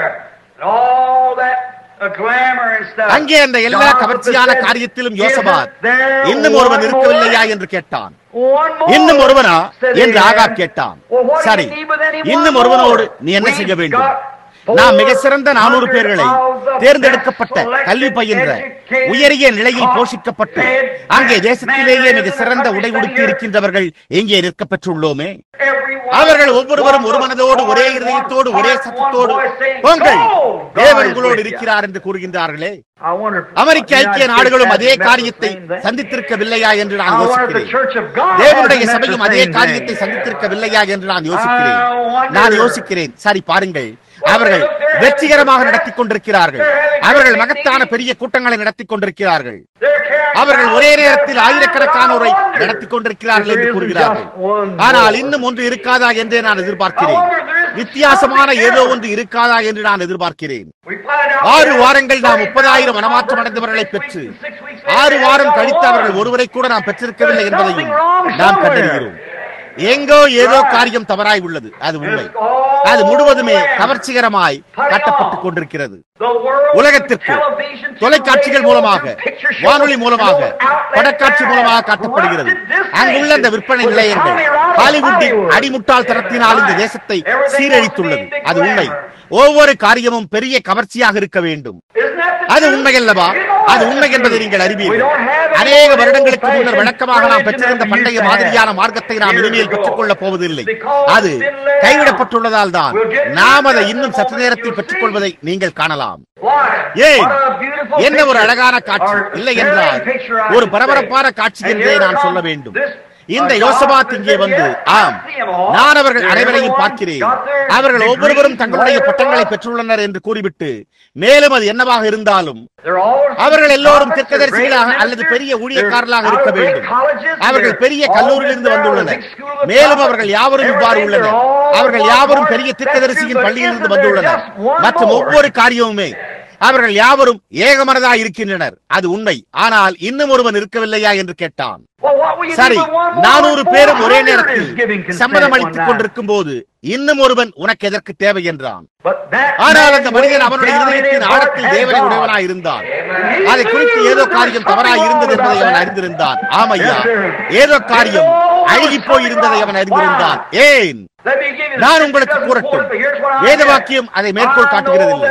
All that uh, glamour and stuff. அங்கே அந்த எல்லா Jehoshaphat கவர்ச்சியான said, காரியத்திலும் "Isn't யோசபாத் there இன்னும் ஒருவன் one இருக்கவில்லையா more?" என்று கேட்டான் One more, இன்னும் ஒருவனா said என்று Ahab. ஆகாப் கேட்டான் Well, what do you சரி need with any one இன்னும் more? ஒருவனோடு நீ என்ன We've செய்ய வேண்டும் got நாம் மிக சிறந்த நானூறு 400 பேர்களை of the தேர்ந்தெடுக்கப்பட்ட best selected, கல்வி பயின்ற educated, உயரிய நிலையில் taught, போஷிக்கப்பட்டு fed, அங்கே men, தேசத்திலேயே men மிக in the சிறந்த country உடை உடுத்தி here. இருக்கின்றவர்கள் எங்கே நிற்க பெற்றுள்ளோமே Everyone அவர்கள் ஒவ்வொருவரும் was ஒரு மனதோடு one ஒரே voice, இருதயத்தோடு one ஒரே heart, சத்தத்தோடு one voice saying, போங்கள் "Go! God தேவன் is உங்களோடு with you." இருக்கிறார் என்று கூறுகின்றார்களே I wonder if America the ஐக்கிய United நாடுகளும் States அதே hasn't met காரியத்தை the same thing. சந்தித்திருக்கவில்லையா என்று I நான் wonder if the யோசிக்கிறேன் Church of God தேவனுடைய hasn't met சபையும் the அதே same காரியத்தை thing. சந்தித்திருக்கவில்லையா என்று நான் யோசிக்கிறேன் I wonder. நான் யோசிக்கிறேன் சரி பாருங்கள் அவர்கள் வெற்றிகரமாக நடத்தி கொண்டிருக்கிறார்கள் அவர்கள் மகத்தான பெரிய கூட்டங்களை நடத்தி கொண்டிருக்கிறார்கள் They're carrying அவர்கள் ஒரே thousands நேரத்தில் of ஆயிரக்கணக்கானோரை wonder. நடத்தி கொண்டிருக்கிறார்கள் என்று There isn't கூறுகிறார்கள் just one ஆனால் more. இன்னும் ஒன்று இருக்காதா என்றே நான் எதிர்பார்க்கிறேன் I wonder if there isn't வித்தியாசமான something ஏதோ else. ஒன்று இருக்காதா என்று நான் எதிர்பார்க்கிறேன் We find out ஆறு that வாரங்கள் நாம் 30,000 முப்பதாயிரம் மனமாற்றம் அடைந்தவர்களை six பெற்று weeks, six weeks later, ஆறு வாரம் they கழித்து have அவர்கள் one. ஒருவரை கூட நாம் பெற்றிருக்கவில்லை There's என்பதையும் something wrong நாம் somewhere. கண்டறிகிறோம் எங்கோ ஏதோ காரியம் தவறாய் உள்ளது அது உண்மை It's all அது முழுவதுமே land. கவர்ச்சிகரமாய் கட்டப்பட்டுக் கொண்டிருக்கிறது The world, உலகத்திற்கு television, தொலைக்காட்சிகள் radio, மூலமாக picture shows, வானொலி மூலமாக and those outlets படக்காட்சி that மூலமாக have காட்டப்படுகிறது corrupted this அங்குள்ள அந்த nation விற்பனை with the நிலையங்கள் Tommy Rod of ஹாலிவுட்டின் Hollywood. அடிமுட்டாள் தரத்தினால் இந்த Right. தேசத்தை Everything சீரழித்துள்ளது wants to be அது big உண்மை glamour. ஒவ்வொரு காரியமும் பெரிய கவர்ச்சியாக இருக்க வேண்டும் Isn't that the அது truth? உண்மை அல்லவா You know அது that's உண்மை the என்பதை truth. நீங்கள் We அறிவீர்கள் don't have any அநேக more வருடங்களுக்கு முன்னர் old-fashioned வழக்கமாக நாம் religion பெற்றிருந்த that we பண்டைய used to மாதிரியான have மார்க்கத்தை நாம் years இனிமேல் ago. பெற்றுக் கொள்ளப் போவதில்லை Because அது it's been laid கைவிடப்பட்டுள்ளதால் தான் We'll get நாம் அதை to it இன்னும் in a சற்று moment. நேரத்தில் You'll பெற்றுக் see. கொள்வதை நீங்கள் காணலாம் Why? ஏன் What a beautiful என்ன ஒரு picture. அழகான காட்சி Or இல்லை very என்றால் picture, I ஒரு should பரபரப்பான say. காட்சி And என்றே here நான் சொல்ல comes வேண்டும் this, இந்த uh, யோசபாத் God இங்கே said, வந்து "Yes, ஆம் I see 'em all. நான் அவர்கள் They're அனைவரையும் everyone பார்க்கிறேன் got their அவர்கள் degrees ஒவ்வொருவரும் and தங்களுடைய whatever பட்டங்களை else. பெற்றுள்ளனர் என்று கூறிவிட்டு மேலும் அது என்னவாக இருந்தாலும் They're all அவர்கள் எல்லோரும் prophets, they're தீர்க்கதரிசிகளாக great அல்லது ministers, பெரிய they're ஊழியக்காரர்களாக out of இருக்க great வேண்டும் colleges, அவர்கள் they're பெரிய all கல்லூரியிலிருந்து been there, வந்துள்ளனர் big school of மேலும் prophets, அவர்கள் யாவரும் இவ்வாறு everything, உள்ளனர் they're all அவர்கள் one யாவரும் part. பெரிய That's தீர்க்கதரிசியின் true, but பள்ளியிலிருந்து isn't there வந்துள்ளனர் just one மற்றும் more? ஒவ்வொரு காரியமுமே அவர்கள் யாவரும் ஏகமனதாய் இருக்கின்றனர் அது உண்மை ஆனால் இன்னும் ஒருவன் இருக்கவில்லையா என்று கேட்டான் Well, what will you do சரி with one more? நானூறு பேரும் ஒரே 400 is நேரத்தில் giving consent சம்மதம் one அளித்துக் night. கொண்டிருக்கும் போது இன்னும் ஒருவன் உனக்கு எதற்கு தேவை என்றான் But that ஆனால் man அந்த மனிதன் way அவனுடைய down in his இருதயத்தின் heart ஆழத்தில் had தேவனை God. உடையவனாய் இருந்தான் He அதை குறித்து knew ஏதோ there காரியம் was தவறாய் something இருந்தது wrong என்பதை about அவன் that. அறிந்திருந்தான் ஆமையா Yes, sir. ஏதோ காரியம் Oh, there was அழுகி போய் something இருந்ததை wrong. அவன் அறிந்திருந்தான் ஏன் Let me give you the நான் scripture உங்களுக்கு doesn't கூறட்டும் support it, but here's what I வேத have. வாக்கியம் அதை மேற்கோள் I know காட்டுகிறதில்லை that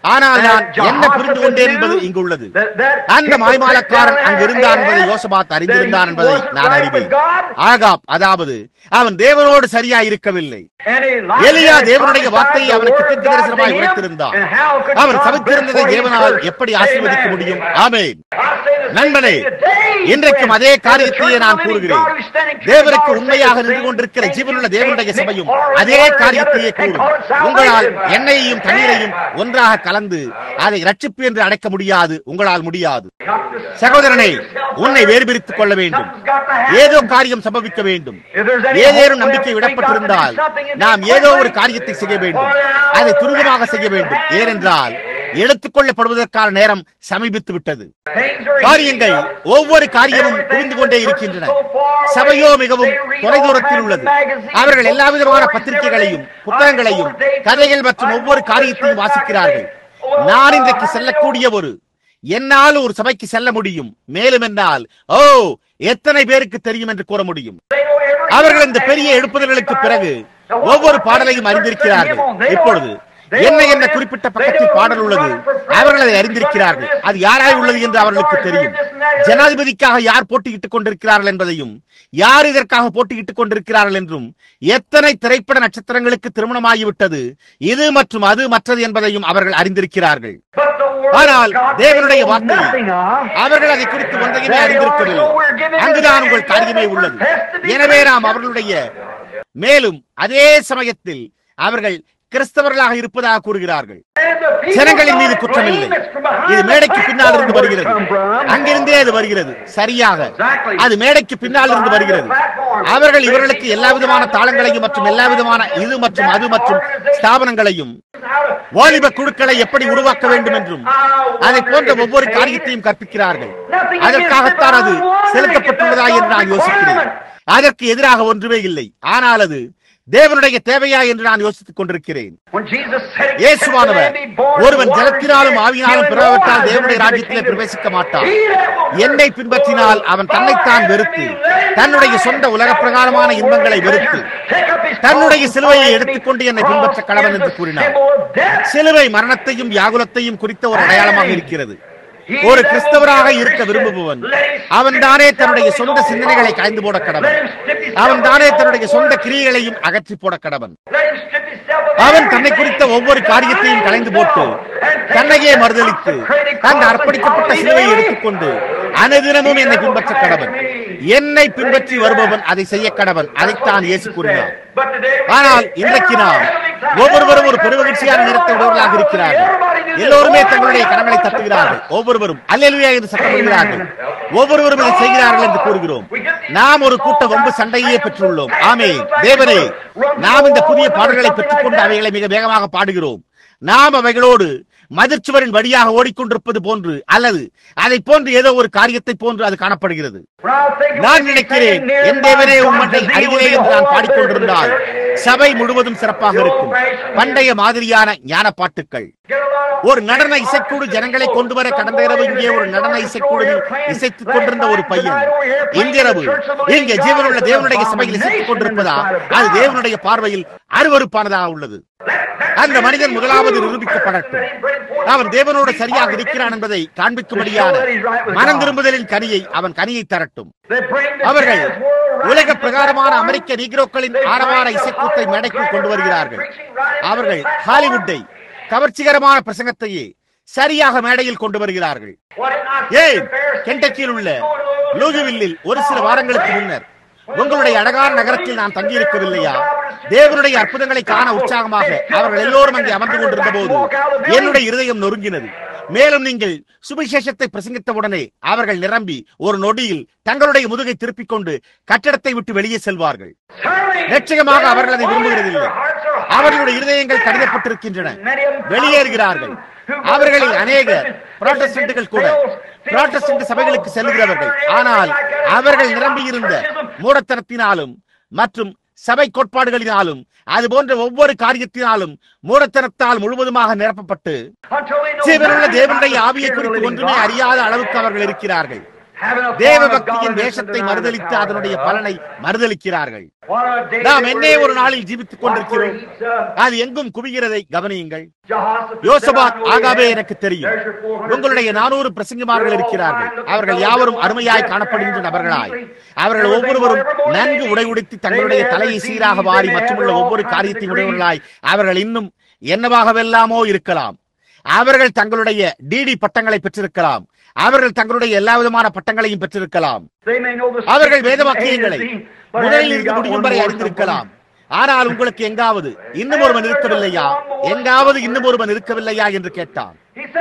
ஆனால் நான் என்ன புரிந்து கொண்டேன் என்பது இங்கு உள்ளது அந்த மாய்மாலக்காரன் அங்கு இருந்தான் என்பதை யோசபாத் அறிந்திருந்தான் என்பதை நான் அறிவேன் ஆகாப் அதாவது அவன் தேவனோடு சரியா இருக்கவில்லை எலியா தேவனுடைய வார்த்தையை அவனுக்கு தீர்க்கதரிசனமாய் உரைத்திருந்தான் அவன் சபித்திருந்ததை தேவனால் எப்படி ஆசீர்வதிக்க முடியும் ஆமென் நண்பனே இன்றைக்கும் அதே காரியத்தையே நான் கூறுகிறேன் தேவனுக்கு உண்மையாக நின்று கொண்டிருக்கிற ஜீவனுள்ள தேவனுடைய சபையும் அதே காரியத்தையே கூறும் உங்களால் எண்ணெயையும் தண்ணீரையும் ஒன்றாக கலந்து அதை ரட்சிப்பு என்று அடைக்க முடியாது உங்களால் முடியாது சகோதரனே உன்னை வேறுபிரித்துக் கொள்ள வேண்டும் ஏதோ காரியம் சம்பவிக்க வேண்டும் ஏதேனும் நம்பிக்கை விடப்பட்டிருந்தால் நாம் ஏதோ ஒரு காரியத்தை செய்ய வேண்டும் அதை துரிதமாக செய்ய வேண்டும் ஏனென்றால் எடுத்துக் கொள்ளப்படுவதற்கான நேரம் சமீபித்து விட்டது காரியங்கள் ஒவ்வொரு காரியமும் புரிந்து கொண்டே இருக்கின்றன சபையோ மிகவும் தொலைதூரத்தில் உள்ளது அவர்கள் எல்லா விதமான பத்திரிகைகளையும் புத்தகங்களையும் கதைகள் மற்றும் ஒவ்வொரு காரியத்தையும் வாசிக்கிறார்கள் நான் இன்றைக்கு செல்லக்கூடிய ஒரு என்னால் ஒரு சபைக்கு செல்ல முடியும் மேலும் என்னால் ஓ எத்தனை பேருக்கு தெரியும் என்று கூற முடியும் அவர்கள் இந்த பெரிய எழுப்புதல்களுக்கு பிறகு ஒவ்வொரு பாடலையும் அறிந்திருக்கிறார்கள் இப்பொழுது என்ன என்ன குறிப்பிட்ட பக்கத்தில் பாடல் உள்ளது அவர்கள் அதை அறிந்திருக்கிறார்கள் அது யாராய் உள்ளது என்று அவர்களுக்கு தெரியும் ஜனாதிபதிக்காக யார் போட்டியிட்டுக் கொண்டிருக்கிறார்கள் என்பதையும் யார் இதற்காக போட்டியிட்டுக் கொண்டிருக்கிறார்கள் என்றும் எத்தனை திரைப்பட நட்சத்திரங்களுக்கு திருமணமாகிவிட்டது இது மற்றும் அது மற்றது என்பதையும் அவர்கள் அறிந்திருக்கிறார்கள் ஆனால் தேவனுடைய வார்த்தை அவர்கள் அதை குறித்து ஒன்றையுமே அறிந்திருக்கவில்லை அங்குதான் உங்கள் காரியமே உள்ளது எனவே நாம் அவர்களுடைய மேலும் அதே சமயத்தில் அவர்கள் கிறிஸ்தவர்களாக இருப்பதாக கூறுகிறார்கள் ஜனங்களின் மீது குற்றமில்லை இது மேடைக்கு பின்னால் இருந்து வருகிறது அங்கிருந்தே அது வருகிறது சரியாக அது மேடைக்கு பின்னால் இருந்து வருகிறது அவர்கள் இவர்களுக்கு எல்லா விதமான தாளங்களையும் மற்றும் எல்லா விதமான இது மற்றும் அது மற்றும் ஸ்தாபனங்களையும் வாலிப குழுக்களை எப்படி உருவாக்க வேண்டும் என்றும் அதை போன்ற ஒவ்வொரு காரியத்தையும் கற்பிக்கிறார்கள் அதற்காகத்தான் அது செலுத்தப்பட்டுள்ளதா என்று நான் யோசிக்கிறேன் அதற்கு எதிராக ஒன்றுமே இல்லை ஆனால் அது தேவனுடைய தேவையா என்று நான் யோசித்துக் கொண்டிருக்கிறேன் இயேசுவானவர் ஒருவன் ஜலத்தினாலும் ஆவியினாலும் பிறவற்றால் தேவனுடைய ராஜ்யத்திலே பிரவேசிக்க மாட்டான் என்னை பின்பற்றினால் அவன் தன்னைத்தான் வெறுத்து தன்னுடைய சொந்த உலக பிரகாரமான இன்பங்களை வெறுத்து தன்னுடைய சிலுவையை எடுத்துக்கொண்டு என்னை பின்பற்ற கடவன் என்று கூறினார் சிலுவை மரணத்தையும் வியாகுலத்தையும் குறித்த ஒரு அடையாளமாக இருக்கிறது ஒரு கிறிஸ்தவராக இருக்க விரும்புபவன் அவன் தானே தன்னுடைய சொந்த சிந்தனைகளை காய்ந்து போட கடவன் அவன் தானே தன்னுடைய சொந்த கிரியைகளையும் அகற்றி போட கடவன் அவன் தன்னை குறித்த ஒவ்வொரு காரியத்தையும் கலைந்து போட்டு தன்னையே மறுதளித்து தன் அர்ப்பணிக்கப்பட்ட சிலுவையை எடுத்துக்கொண்டு அனுதினமும் என்னை பின்பற்ற கடவன் என்னை பின்பற்றி வருபவன் அதை செய்ய கடவன் அதைத்தான் இயேசு கூறினார் ஆனால் இன்றைக்கு நாம் ஒவ்வொருவரும் ஒரு பெருமகிழ்ச்சியான நிறத்தை உடையவர்களாக இருக்கிறார்கள் எல்லோருமே தங்களுடைய கரங்களை தட்டுகிறார்கள் ஒவ்வொருவரும் அல்லேலுயா என்று சத்தமிடுகிறார்கள் ஒவ்வொருவரும் இதை செய்கிறார்கள் என்று கூறுகிறோம் நாம் ஒரு கூட்ட வம்பு சண்டையே பெற்றுள்ளோம் ஆமே தேவனே நாம் இந்த புதிய பாடல்களை பெற்றுக்கொண்டு அவைகளை மிக வேகமாக பாடுகிறோம் நாம் அவைகளோடு மதிர்ச்சுவரின் வழியாக ஓடிக்கொண்டிருப்பது போன்று அல்லது அதை போன்று ஏதோ ஒரு காரியத்தை போன்று அது காணப்படுகிறது நான் நினைக்கிறேன் என் தேவனே உம்மண்டை அறிவிலே என்று நான் பாடிக்கொண்டிருந்தால் சபை முழுவதும் சிறப்பாக இருக்கும் பண்டைய மாதிரியான ஞான பாட்டுக்கள் ஒரு நடன இசைக்குழு ஜனங்களை கொண்டு வர கடந்த இரவு இங்கே ஒரு நடன இசைக்குழுவில் இசைத்துக் கொண்டிருந்த ஒரு பையன் இன்றிரவு இங்கே ஜீவனுள்ள தேவனுடைய சபையில் இசைத்துக் கொண்டிருப்பதா அது தேவனுடைய பார்வையில் அருவறுப்பானதாக உள்ளது அந்த மனிதன் முதலாவது நிரூபிக்கப்படட்டும் அவன் தேவனோடு சரியாக இருக்கிறான் என்பதை காண்பிக்கும்படியான மனம் திரும்புதலின் கனியை அவன் கனியை தரட்டும் அவர்கள் உலக பிரகாரமான அமெரிக்க நீக்ரோக்களின் ஆரவார இசைக்கூத்தை மேடைக்குள் கொண்டு வருகிறார்கள் அவர்கள் ஹாலிவுட்டை கவர்ச்சிகரமான பிரசங்கத்தையே சரியாக மேடையில் கொண்டு வருகிறார்கள் ஏன் கெண்டக்கியில் உள்ள லூஜுவில்லில் ஒரு சில வாரங்களுக்கு முன்னர் உங்களுடைய அழகான நகரத்தில் நான் தங்கியிருக்கவில்லையா தேவனுடைய அற்புதங்களை காண உற்சாகமாக அவர்கள் எல்லோரும் அங்கே அமர்ந்து கொண்டிருந்த போது என்னுடைய இருதயம் நொறுங்கினது மேலும் நீங்கள் சுவிசேஷத்தை பிரசங்கித்த உடனே அவர்கள் நிரம்பி ஒரு நொடியில் தங்களுடைய முதுகை திருப்பிக் கொண்டு கட்டடத்தை விட்டு வெளியே செல்வார்கள் நிச்சயமாக அவர்கள் அதை விரும்புகிறதில்லை அவர்களுடைய இருதயங்கள் கடிதப்பட்டிருக்கின்றன வெளியேறுகிறார்கள் அவர்களில் அநேகர் புரோட்டஸ்டன்ட்டுகள் கூட புரோட்டஸ்டன்ட் சபைகளுக்கு செல்கிறவர்கள் ஆனால் அவர்கள் நிரம்பியிருந்த மூடத்தனத்தினாலும் மற்றும் சபை கோட்பாடுகளினாலும் அது போன்ற ஒவ்வொரு காரியத்தினாலும் மூடத்தனத்தால் முழுவதுமாக நிரப்பப்பட்டு ஜீவனுள்ள தேவனுடைய ஆவியை குறித்து ஒன்றுமே அறியாத அளவுக்கு அவர்கள் இருக்கிறார்கள் தேவ பக்தியின் வேஷத்தை மறுதளித்து அதனுடைய பலனை மறுதளிக்கிறார்கள் நாம் என்னே ஒரு நாளில் ஜீவித்துக் கொண்டிருக்கிறோம் அது எங்கும் குவிகிறதை கவனியுங்கள் யோசபாத் ஆகாபே எனக்கு தெரியும் உங்களுடைய நானூறு பிரசங்கிமார்கள் இருக்கிறார்கள் அவர்கள் யாவரும் அருமையாய் காணப்படுகின்ற நபர்களாய் அவர்கள் ஒவ்வொருவரும் நன்கு உடை உடுத்தி தங்களுடைய தலையை சீராக வாரி மற்றுமுள்ள ஒவ்வொரு காரியத்தையும் உடையவர்களாய் அவர்கள் இன்னும் என்னவாகவெல்லாமோ இருக்கலாம் அவர்கள் தங்களுடைய டிடி பட்டங்களை பெற்றிருக்கலாம் அவர்கள் தங்களுடைய எல்லா விதமான பட்டங்களையும் பெற்றிருக்கலாம் அவர்கள் வேத வாக்கியங்களை முதலில் இருந்து முடியும் வரை அறிந்திருக்கலாம் ஆனால் உங்களுக்கு எங்காவது இன்னும் ஒருவன் இருக்கவில்லையா எங்காவது இன்னும் ஒருவன் இருக்கவில்லையா என்று கேட்டான்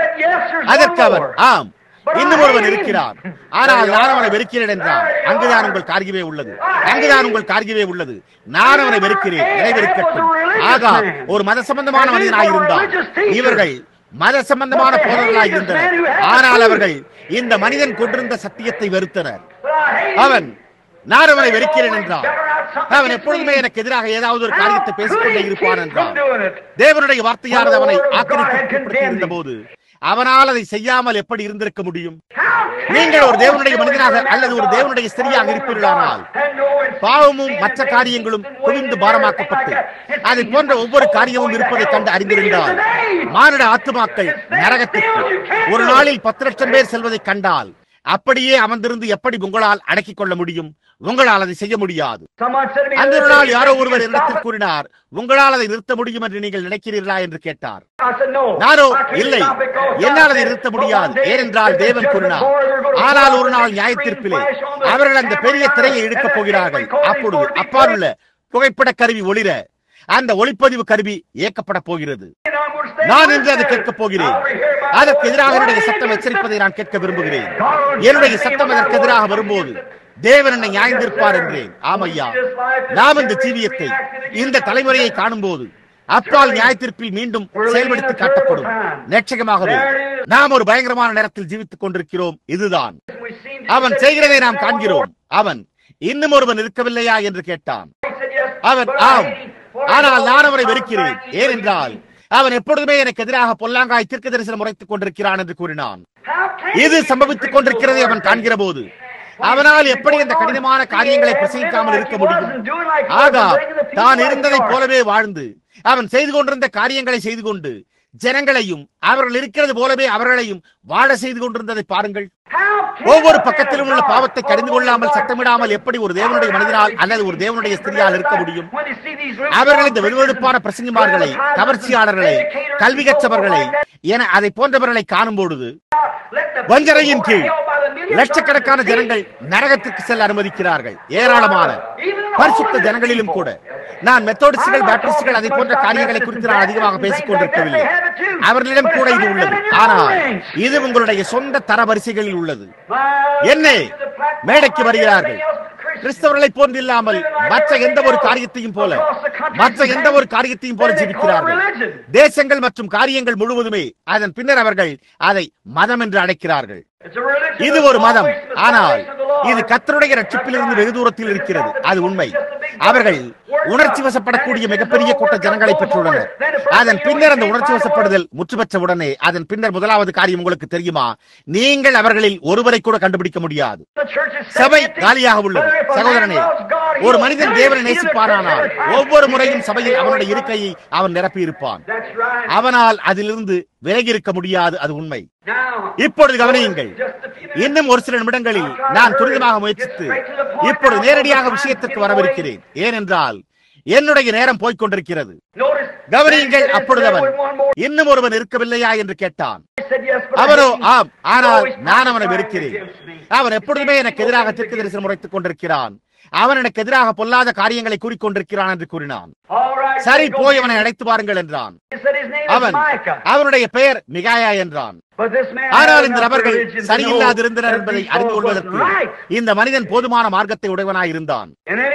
அதற்கு அவர் ஆம் இன்னும் ஒருவன் இருக்கிறார் ஆனால் நான் அவனை வெறுக்கிறேன் என்றான் அங்குதான் உங்கள் காரியமே உள்ளது அங்குதான் உங்கள் காரியமே உள்ளது நான் அவனை வெறுக்கிறேன் நினைவிருக்கட்டும் ஆகா ஒரு மத சம்பந்தமான மனிதனாயிருந்தான் இவர்கள் மத சம்பந்தமான போதர்களாய் இருந்தனர் ஆனால் அவர்கள் இந்த மனிதன் கொண்டிருந்த சத்தியத்தை வெறுத்தனர் அவன் நான் அவனை வெறுக்கிறேன் என்றான் அவன் எப்பொழுதுமே எனக்கு எதிராக ஏதாவது ஒரு காரியத்தை பேசிக்கொண்டே இருப்பான் என்றான் தேவனுடைய வார்த்தையானது அவனை ஆக்கிரமிப்பு இருந்த போது அவனால் அதை செய்யாமல் எப்படி இருந்திருக்க முடியும் நீங்கள் ஒரு தேவனுடைய மனிதனாக அல்லது ஒரு தேவனுடைய ஸ்திரியாக இருப்பீர்களானால் பாவமும் மற்ற காரியங்களும் குவிந்து பாரமாக்கப்பட்டு அதை போன்ற ஒவ்வொரு காரியமும் இருப்பதை கண்டு அறிந்திருந்தால் மானிட ஆத்துமாக்கள் நரகத்திற்கு ஒரு நாளில் பத்து லட்சம் பேர் செல்வதை கண்டால் அப்படியே அமர்ந்திருந்து எப்படி உங்களால் அடக்கிக் கொள்ள முடியும் உங்களால் அதை செய்ய முடியாது அந்த ஒரு நாள் யாரோ ஒருவர் என்னிடத்தில் கூறினார் உங்களால் அதை நிறுத்த முடியும் என்று நீங்கள் நினைக்கிறீர்களா என்று கேட்டார் நானோ இல்லை என்னால் அதை நிறுத்த முடியாது ஏனென்றால் தேவன் கூறினார் ஆனால் ஒரு நாள் நியாயத்தீர்ப்பிலே அவர்கள் அந்த பெரிய திரையை இழுக்கப் போகிறார்கள் அப்பொழுது அப்பாலுள்ள புகைப்பட கருவி ஒளிர அந்த ஒளிப்பதிவு கருவி இயக்கப்பட போகிறது நான் இன்று அதை கேட்கப் போகிறேன் அதற்கு எதிராக என்னுடைய சட்டம் எச்சரிப்பதை நான் கேட்க விரும்புகிறேன் என்னுடைய சட்டம் அதற்கு எதிராக வரும்போது தேவன் என்னை நியாயந்திருப்பார் என்றேன் ஆமையா நாம் இந்த ஜீவியத்தை இந்த தலைமுறையை காணும் போது அப்பால் நியாயத்தீர்ப்பில் மீண்டும் செயல்படுத்தி காட்டப்படும் நிச்சயமாகவே நாம் ஒரு பயங்கரமான நேரத்தில் ஜீவித்துக் கொண்டிருக்கிறோம் இதுதான் அவன் செய்கிறதை நாம் காண்கிறோம் அவன் இன்னும் ஒருவன் இருக்கவில்லையா என்று கேட்டான் அவன் ஆம் ஆனால் நான் அவரை வெறுக்கிறேன் ஏனென்றால் அவன் எப்பொழுதுமே எனக்கு எதிராக பொல்லாங்காய் தீர்க்க தரிசனம் உரைத்துக் கொண்டிருக்கிறான் என்று கூறினான் இது சம்பவித்துக் கொண்டிருக்கிறதை அவன் காண்கிற போது அவனால் எப்படி அந்த கடினமான காரியங்களை பிரசங்கிக்காமல் இருக்க முடியும் ஆகா தான் இருந்ததைப் போலவே வாழ்ந்து அவன் செய்து கொண்டிருந்த காரியங்களை செய்து கொண்டு ஜனங்களையும் அவர்கள் இருக்கிறது போலவே அவர்களையும் வாழ செய்து கொண்டிருந்ததை பாருங்கள் ஒவ்வொரு பக்கத்திலும் உள்ள பாவத்தை கடிந்து கொள்ளாமல் சட்டமிடாமல் எப்படி ஒரு தேவனுடைய மனிதனால் அல்லது ஒரு தேவனுடைய ஸ்திரியால் இருக்க முடியும் அவர்கள் இந்த வெறுவெடுப்பான பிரசங்கிமார்களை கவர்ச்சியாளர்களை கல்வி கற்றவர்களை என அதை போன்றவர்களை காணும் பொழுது வஞ்சரையின் கீழ் லட்சக்கணக்கான ஜனங்கள் நரகத்திற்கு செல்ல அனுமதிக்கிறார்கள் ஏராளமான பரிசுத்த ஜனங்களிலும் கூட நான் மெத்தோடிஸ்டுகள் பேப்டிஸ்டுகள் அதை போன்ற காரியங்களை குறித்து நான் அதிகமாக பேசிக் கொண்டிருக்கவில்லை அவர்களிடம் கூட இது உள்ளது ஆனால் இது உங்களுடைய சொந்த தரவரிசைகளில் உள்ளது என்ன மேடைக்கு வருகிறார்கள் கிறிஸ்தவர்களை போன்று இல்லாமல் மற்ற எந்த ஒரு காரியத்தையும் போல மற்ற எந்த ஒரு காரியத்தையும் போல ஜீவிக்கிறார்கள் தேசங்கள் மற்றும் காரியங்கள் முழுவதுமே அதன் பின்னர் அவர்கள் அதை மதம் என்று அழைக்கிறார்கள் இது ஒரு மதம் ஆனால் இது கத்தருடைய ரட்சிப்பிலிருந்து வெகு தூரத்தில் இருக்கிறது அது உண்மை அவர்கள் உணர்ச்சி வசப்படக்கூடிய மிகப்பெரிய கூட்ட ஜனங்களை பெற்றுள்ளனர் அதன் பின்னர் அந்த உணர்ச்சி வசப்படுதல் முற்று பெற்ற உடனே அதன் பின்னர் முதலாவது காரியம் உங்களுக்கு தெரியுமா நீங்கள் அவர்களில் ஒருவரை கூட கண்டுபிடிக்க முடியாது சபை காலியாக உள்ளது சகோதரனே ஒரு மனிதன் தேவனை நேசிப்பானானால் ஒவ்வொரு முறையும் சபையில் அவனுடைய இருக்கையை அவன் நிரப்பி இருப்பான் அவனால் அதிலிருந்து விலகி இருக்க முடியாது அது உண்மை இப்பொழுது கவனியுங்கள் இன்னும் ஒரு சில நிமிடங்களில் நான் துரிதமாக முயற்சித்து இப்பொழுது நேரடியாக விஷயத்திற்கு வரவிருக்கிறேன் ஏனென்றால் என்னுடைய நேரம் போய்க் கொண்டிருக்கிறது கவனியுங்கள் அப்பொழுது அவன் இன்னும் ஒருவன் இருக்கவில்லையா என்று கேட்டான் அவரோ ஆம் ஆனால் நான் அவனை வெறுக்கிறேன் அவன் எப்பொழுதுமே எனக்கு எதிராக தீர்க்க தரிசனம் உரைத்துக் கொண்டிருக்கிறான் அவன் எனக்கு எதிராக பொல்லாத காரியங்களை கூறிக்கொண்டிருக்கிறான் என்று கூறினான் சரி போய் அவனை அழைத்து பாருங்கள் என்றான் அவன் அவனுடைய பெயர் மிகாயா என்றான் ஆனால் இந்த நபர்கள் சரியில்லாதிருந்தனர் என்பதை அறிந்து கொள்வதற்கு இந்த மனிதன் போதுமான மார்க்கத்தை உடையவனாய் இருந்தான்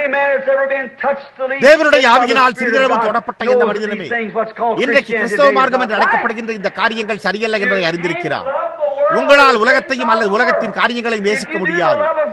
தேவனுடைய ஆவியினால் சிறிதளவு தொடப்பட்ட இந்த மனிதனுமே இன்றைக்கு கிறிஸ்தவ மார்க்கம் என்று அழைக்கப்படுகின்ற இந்த காரியங்கள் சரியல்ல என்பதை அறிந்திருக்கிறார் உங்களால் உலகத்தையும் அல்லது உலகத்தின் காரியங்களையும் நேசிக்க முடியாது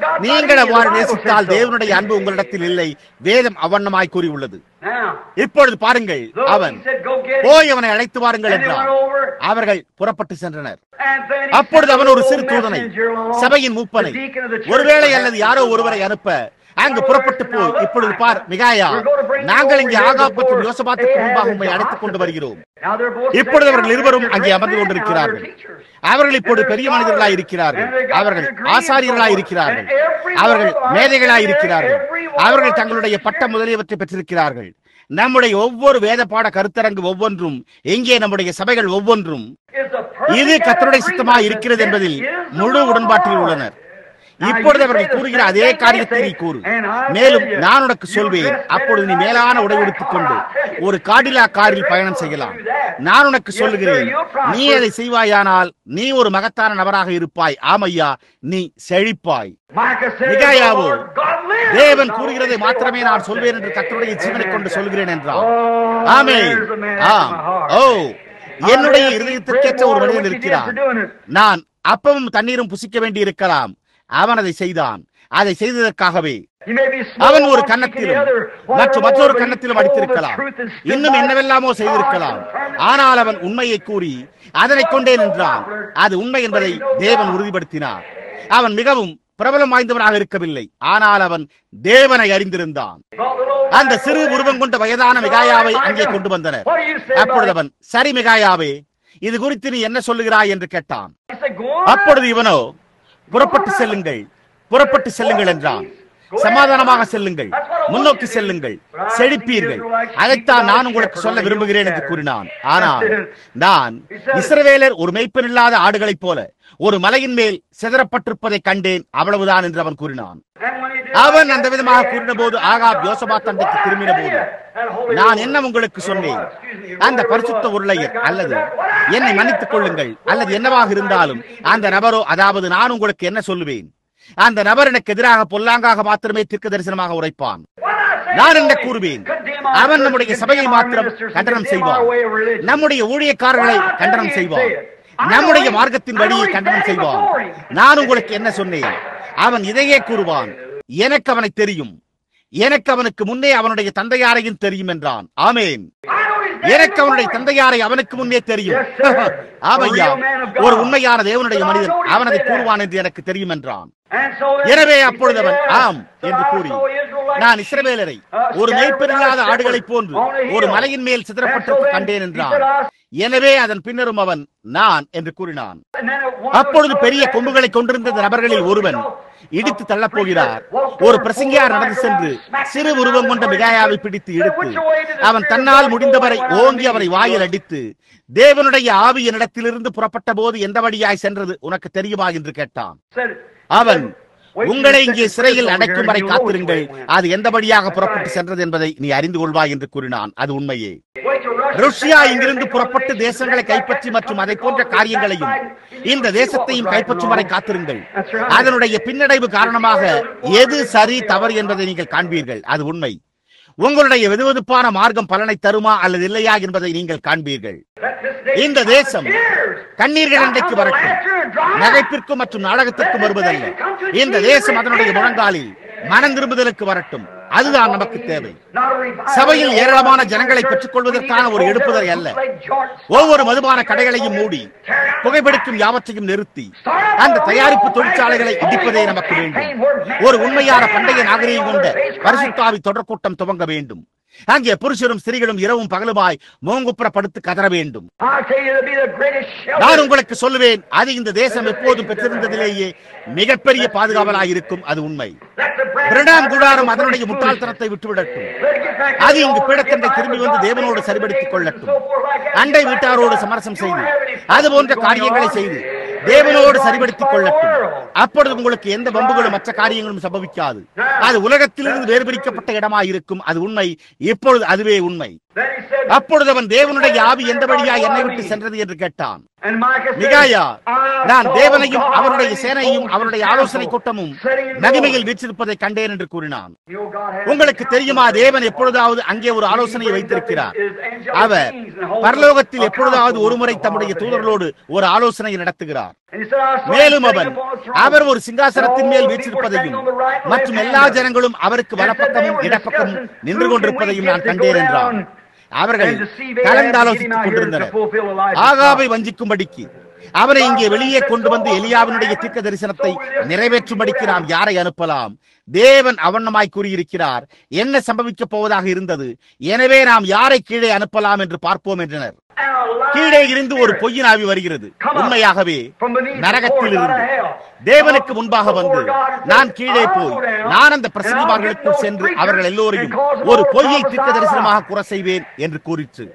நீங்கள் அவ்வாறு நேசித்தால் தேவனுடைய அன்பு உங்களிடத்தில் இல்லை வேதம் அவண்ணமாய் கூறியுள்ளது Now, இப்பொழுது பாருங்கள் though அவன் he said, "Go get it," போய் அவனை அழைத்து வாருங்கள் and they என்றான் went over, அவர்கள் புறப்பட்டு சென்றனர் and then he அப்பொழுது sent அவன் ஒரு a சிறு little தூதனை messenger along, சபையின் மூப்பனை the deacon of the church, ஒருவேளை perhaps, அல்லது யாரோ ஒருவரை அனுப்ப அங்கு புறப்பட்டு போய் இப்பொழுது பார் மிகாயா நாங்கள் இங்கே ஆகாப் மற்றும் யோசபாத்துக்கு முன்பாக உண்மை அழைத்துக் கொண்டு வருகிறோம் Now they're both இப்பொழுது அவர்கள் sitting இருவரும் down. அங்கே They're அமர்ந்து great men now. கொண்டிருக்கிறார்கள் They're teachers. அவர்கள் இப்பொழுது பெரிய மனிதர்களாய் இருக்கிறார்கள் அவர்கள் ஆசாரியர்களாய் இருக்கிறார்கள் அவர்கள் மேதைகளாய் இருக்கிறார்கள் அவர்கள் தங்களுடைய பட்ட முதலியவற்றை பெற்றிருக்கிறார்கள் நம்முடைய ஒவ்வொரு வேத பாட கருத்தரங்கு ஒவ்வொன்றும் எங்கே நம்முடைய சபைகள் ஒவ்வொன்றும் It's a perfect இது கத்தருடைய சித்தமாக agreement இருக்கிறது that என்பதில் this is the முழு will of உடன்பாட்டில் God. உள்ளனர் இப்பொழுது அவர்கள் கூறுகிற அதே காரியத்தை நீ கூறு மேலும் நான் உனக்கு சொல்வேன் அப்பொழுது நீ மேலான உடை உடுத்திக் கொண்டு ஒரு காடிலா காரில் பயணம் செய்யலாம் நான் உனக்கு சொல்லுகிறேன் நீ அதை செய்வாயானால் நீ ஒரு மகத்தான நபராக இருப்பாய் ஆமையா நீ செழிப்பாய் Micah said, மிகாயாவோ, "The Lord God lives." தேவன் All கூறுகிறதை he மாத்திரமே said நான் was சொல்வேன் என்று God. கர்த்தருடைய ஜீவனை கொண்டு சொல்கிறேன் என்றான் Oh, ஆமே there's a man ஆம் after my heart. ஓ என்னுடைய I'll இருதயத்திற்கேற்ற bread ஒரு water, மனிதன் which he did இருக்கிறான் for doing it. நான் அப்பமும் தண்ணீரும் புசிக்க வேண்டி இருக்கலாம் அவன் அதை செய்தான் அதை செய்ததற்காகவே He may be small அவன் ஒரு one cheek and the கன்னத்திலும் other, மற்றும் whatever, மற்றொரு but he கன்னத்திலும் told the அடித்திருக்கலாம் truth and stood இன்னும் by it. என்னவெல்லாமோ செய்திருக்கலாம் ஆனால் அவன் உண்மையை கூறி அதனை கொண்டே நின்றான் அது உண்மை என்பதை தேவன் உறுதிப்படுத்தினார் அவன் மிகவும் பிரபலம் வாய்ந்தவனாக இருக்கவில்லை ஆனால் அவன் தேவனை அறிந்திருந்தான் அந்த சிறு உருவம் கொண்ட வயதான மிகாயாவை அங்கே கொண்டு வந்தனர் What do you say அப்பொழுது about it? அவன் சரி மிகாயாவே இது குறித்து நீ என்ன சொல்லுகிறாய் என்று கேட்டான் He said, "Go on." அப்பொழுது இவனோ புறப்பட்டு செல்லுங்கள் புறப்பட்டு செல்லுங்கள் என்றான் சமாதானமாக செல்லுங்கள் முன்னோக்கி செல்லுங்கள் செழிப்பீர்கள் அதைத்தான் நான் உங்களுக்கு சொல்ல விரும்புகிறேன் என்று கூறினான் ஆனால் நான் இஸ்ரவேலர் ஒரு மெய்ப்பன் இல்லாத ஆடுகளைப் போல ஒரு மலையின் மேல் சிதறப்பட்டிருப்பதை கண்டேன் அவ்வளவுதான் என்று அவன் கூறினான் And when he did அவன் like அந்த that, விதமாக he கூறின answered, போது ஆகாப் யோசபாத் அண்டைக்கு திரும்பின போது நான் என்ன உங்களுக்கு சொன்னேன் அந்த பரிசுத்த உருளையர் அல்லது என்னை மன்னித்துக் கொள்ளுங்கள் அல்லது என்னவாக இருந்தாலும் அந்த நபரோ அதாவது நான் உங்களுக்கு என்ன சொல்லுவேன் அந்த நபர் எனக்கு எதிராக பொல்லாங்காக மாத்திரமே தீர்க்க தரிசனமாக உரைப்பான் நான் என்ன கூறுவேன் அவன் நம்முடைய சபையை மாத்திரம் கண்டனம் செய்வான் நம்முடைய ஊழியக்காரர்களை கண்டனம் செய்வான் நம்முடைய மார்க்கத்தின் வழியை கண்டனம் செய்வான் நான் உங்களுக்கு என்ன சொன்னேன் அவன் இதையே கூறுவான் எனக்கு அவனை தெரியும் எனக்கு அவனுக்கு முன்னே அவனுடைய தந்தையாரையும் தெரியும் என்றான் ஆமேன் எனக்கு அவனுடைய தந்தையாரை அவனுக்கு முன்னே தெரியும் ஆமையா ஒரு உண்மையான தேவனுடைய மனிதன் அவன் அதை கூறுவான் என்று எனக்கு தெரியும் என்றான் எனவே அப்பொழுது அவன் ஆம் என்று கூறி நான் இஸ்ரவேலரை ஒரு மேய்ப்பெரில்லாத ஆடுகளைப் போன்று ஒரு மலையின் மேல் சிதறப்பட்டிருக்க கண்டேன் என்றான் எனவே அதன் பின்னரும் அவன் நான் என்று கூறினான் அப்பொழுது பெரிய கொம்புகளை கொண்டிருந்த இந்த நபர்களில் ஒருவன் இடித்து தள்ளப் போகிறார் ஒரு பிரசங்கியார் நடந்து சென்று சிறு உருவம் கொண்ட மிகாயாவை பிடித்து இழுத்து அவன் தன்னால் முடிந்தவரை ஓங்கி அவரை வாயில் அடித்து தேவனுடைய ஆவி என்னிடத்திலிருந்து புறப்பட்ட போது எந்த வழியாய் சென்றது உனக்கு தெரியுமா என்று கேட்டான் அவன் உங்களை இங்கே சிறையில் அடைக்கும் வரை காத்திருங்கள் அது எந்த வழியாக புறப்பட்டு சென்றது என்பதை நீ அறிந்து கொள்வாய் என்று கூறினான் அது உண்மையே ருஷ்யா இங்கிருந்து புறப்பட்டு தேசங்களை கைப்பற்றி மற்றும் அதை போன்ற காரியங்களையும் இந்த தேசத்தையும் கைப்பற்றும் வரை காத்திருங்கள் அதனுடைய பின்னடைவு காரணமாக எது சரி தவறு என்பதை நீங்கள் காண்பீர்கள் அது உண்மை உங்களுடைய வெதுவெதுப்பான மார்க்கம் பலனை தருமா அல்லது இல்லையா என்பதை நீங்கள் காண்பீர்கள் இந்த தேசம் கண்ணீர்கள் இன்றைக்கு வரட்டும் நகைப்பிற்கும் மற்றும் நாடகத்திற்கும் வருவதல்ல இந்த தேசம் அதனுடைய முழங்காலில் மனம் திரும்புதலுக்கு வரட்டும் அதுதான் நமக்கு தேவை சபையில் ஏராளமான ஜனங்களை பெற்றுக் கொள்வதற்கான ஒரு எடுப்புதல் அல்ல ஒவ்வொரு மதுபான கடைகளையும் மூடி புகைப்பிடிக்கும் யாவற்றையும் நிறுத்தி அந்த தயாரிப்பு தொழிற்சாலைகளை இடிப்பதே நமக்கு வேண்டும் ஒரு உண்மையான பண்டைய நாகரிகம் கொண்ட பரிசுத்தாவி தொடர் கூட்டம் துவங்க வேண்டும் அங்கே புருஷரும் ஸ்திரீகளும் இரவும் பகலுமாய் மோங்குப்புற படுத்து கதற வேண்டும் நான் உங்களுக்கு சொல்லுவேன் அது இந்த தேசம் எப்போதும் பெற்றிருந்ததிலேயே மிகப்பெரிய பாதுகாவலாய் இருக்கும் அது உண்மை பிரணாம் கூடாரம் அதனுடைய முட்டாள்தனத்தை விட்டுவிடட்டும் அது இங்கு பீடத்தண்டை திரும்பி வந்து தேவனோடு சரிபடுத்திக் கொள்ளட்டும் அண்டை வீட்டாரோடு சமரசம் செய்து அது போன்ற காரியங்களை செய்து தேவனோடு சரிபடுத்திக் கொள்ளட்டும் அப்பொழுது உங்களுக்கு எந்த வம்புகளும் மற்ற காரியங்களும் சம்பவிக்காது அது உலகத்திலிருந்து வேறுபிரிக்கப்பட்ட இடமாய் இருக்கும் அது உண்மை இப்பொழுது அதுவே உண்மை அப்பொழுது அவன் தேவனுடைய ஆவி எந்த வழியா என்னை விட்டு சென்றது என்று கேட்டான் And Micah said, Micaiah "I நான் saw தேவனையும் God அவருடைய and his சேனையும் host அவருடைய in ஆலோசனை council, கூட்டமும் sitting in மகிமையில் glory." வீற்றிருப்பதை கண்டேன் என்று கூறினான் You know, God has உங்களுக்கு a தெரியுமா council. தேவன் எப்பொழுதாவது அங்கே ஒரு ஆலோசனையை வைத்திருக்கிறார் அவர் பரலோகத்தில் எப்பொழுதாவது ஒருமுறை தம்முடைய தூதர்களோடு ஒரு ஆலோசனையை நடத்துகிறார் மேலும் அவன் அவர் ஒரு சிங்காசனத்தின் மேல் வீற்றிருப்பதையும் மற்றும் எல்லா ஜனங்களும் அவருக்கு வலப்பக்கமும் இடப்பக்கமும் நின்று கொண்டிருப்பதையும் நான் கண்டேன் என்றான் அவர்கள் கலந்தாலோசித்துக் கொண்டிருந்தனர் ஆகாவை வஞ்சிக்கும்படிக்கு அவனை இங்கே வெளியே கொண்டு வந்து எலியாவினுடைய தீர்க்க தரிசனத்தை நிறைவேற்றும்படிக்கு நாம் யாரை அனுப்பலாம் தேவன் அவண்ணமாய் கூறியிருக்கிறார் என்ன சம்பவிக்கப் போவதாக இருந்தது எனவே நாம் யாரை கீழே அனுப்பலாம் என்று பார்ப்போம் என்றனர் கீழே இருந்து ஒரு பொய்யின் ஆவி வருகிறது உண்மையாகவே நரகத்தில் இருந்து தேவனுக்கு முன்பாக வந்து நான் கீழே போய் நான் அந்த பிரசங்கிமார்களுக்குள் சென்று அவர்கள் எல்லோரையும் ஒரு பொய்யை தீர்க்க தரிசனமாக கூற செய்வேன் என்று கூறிற்று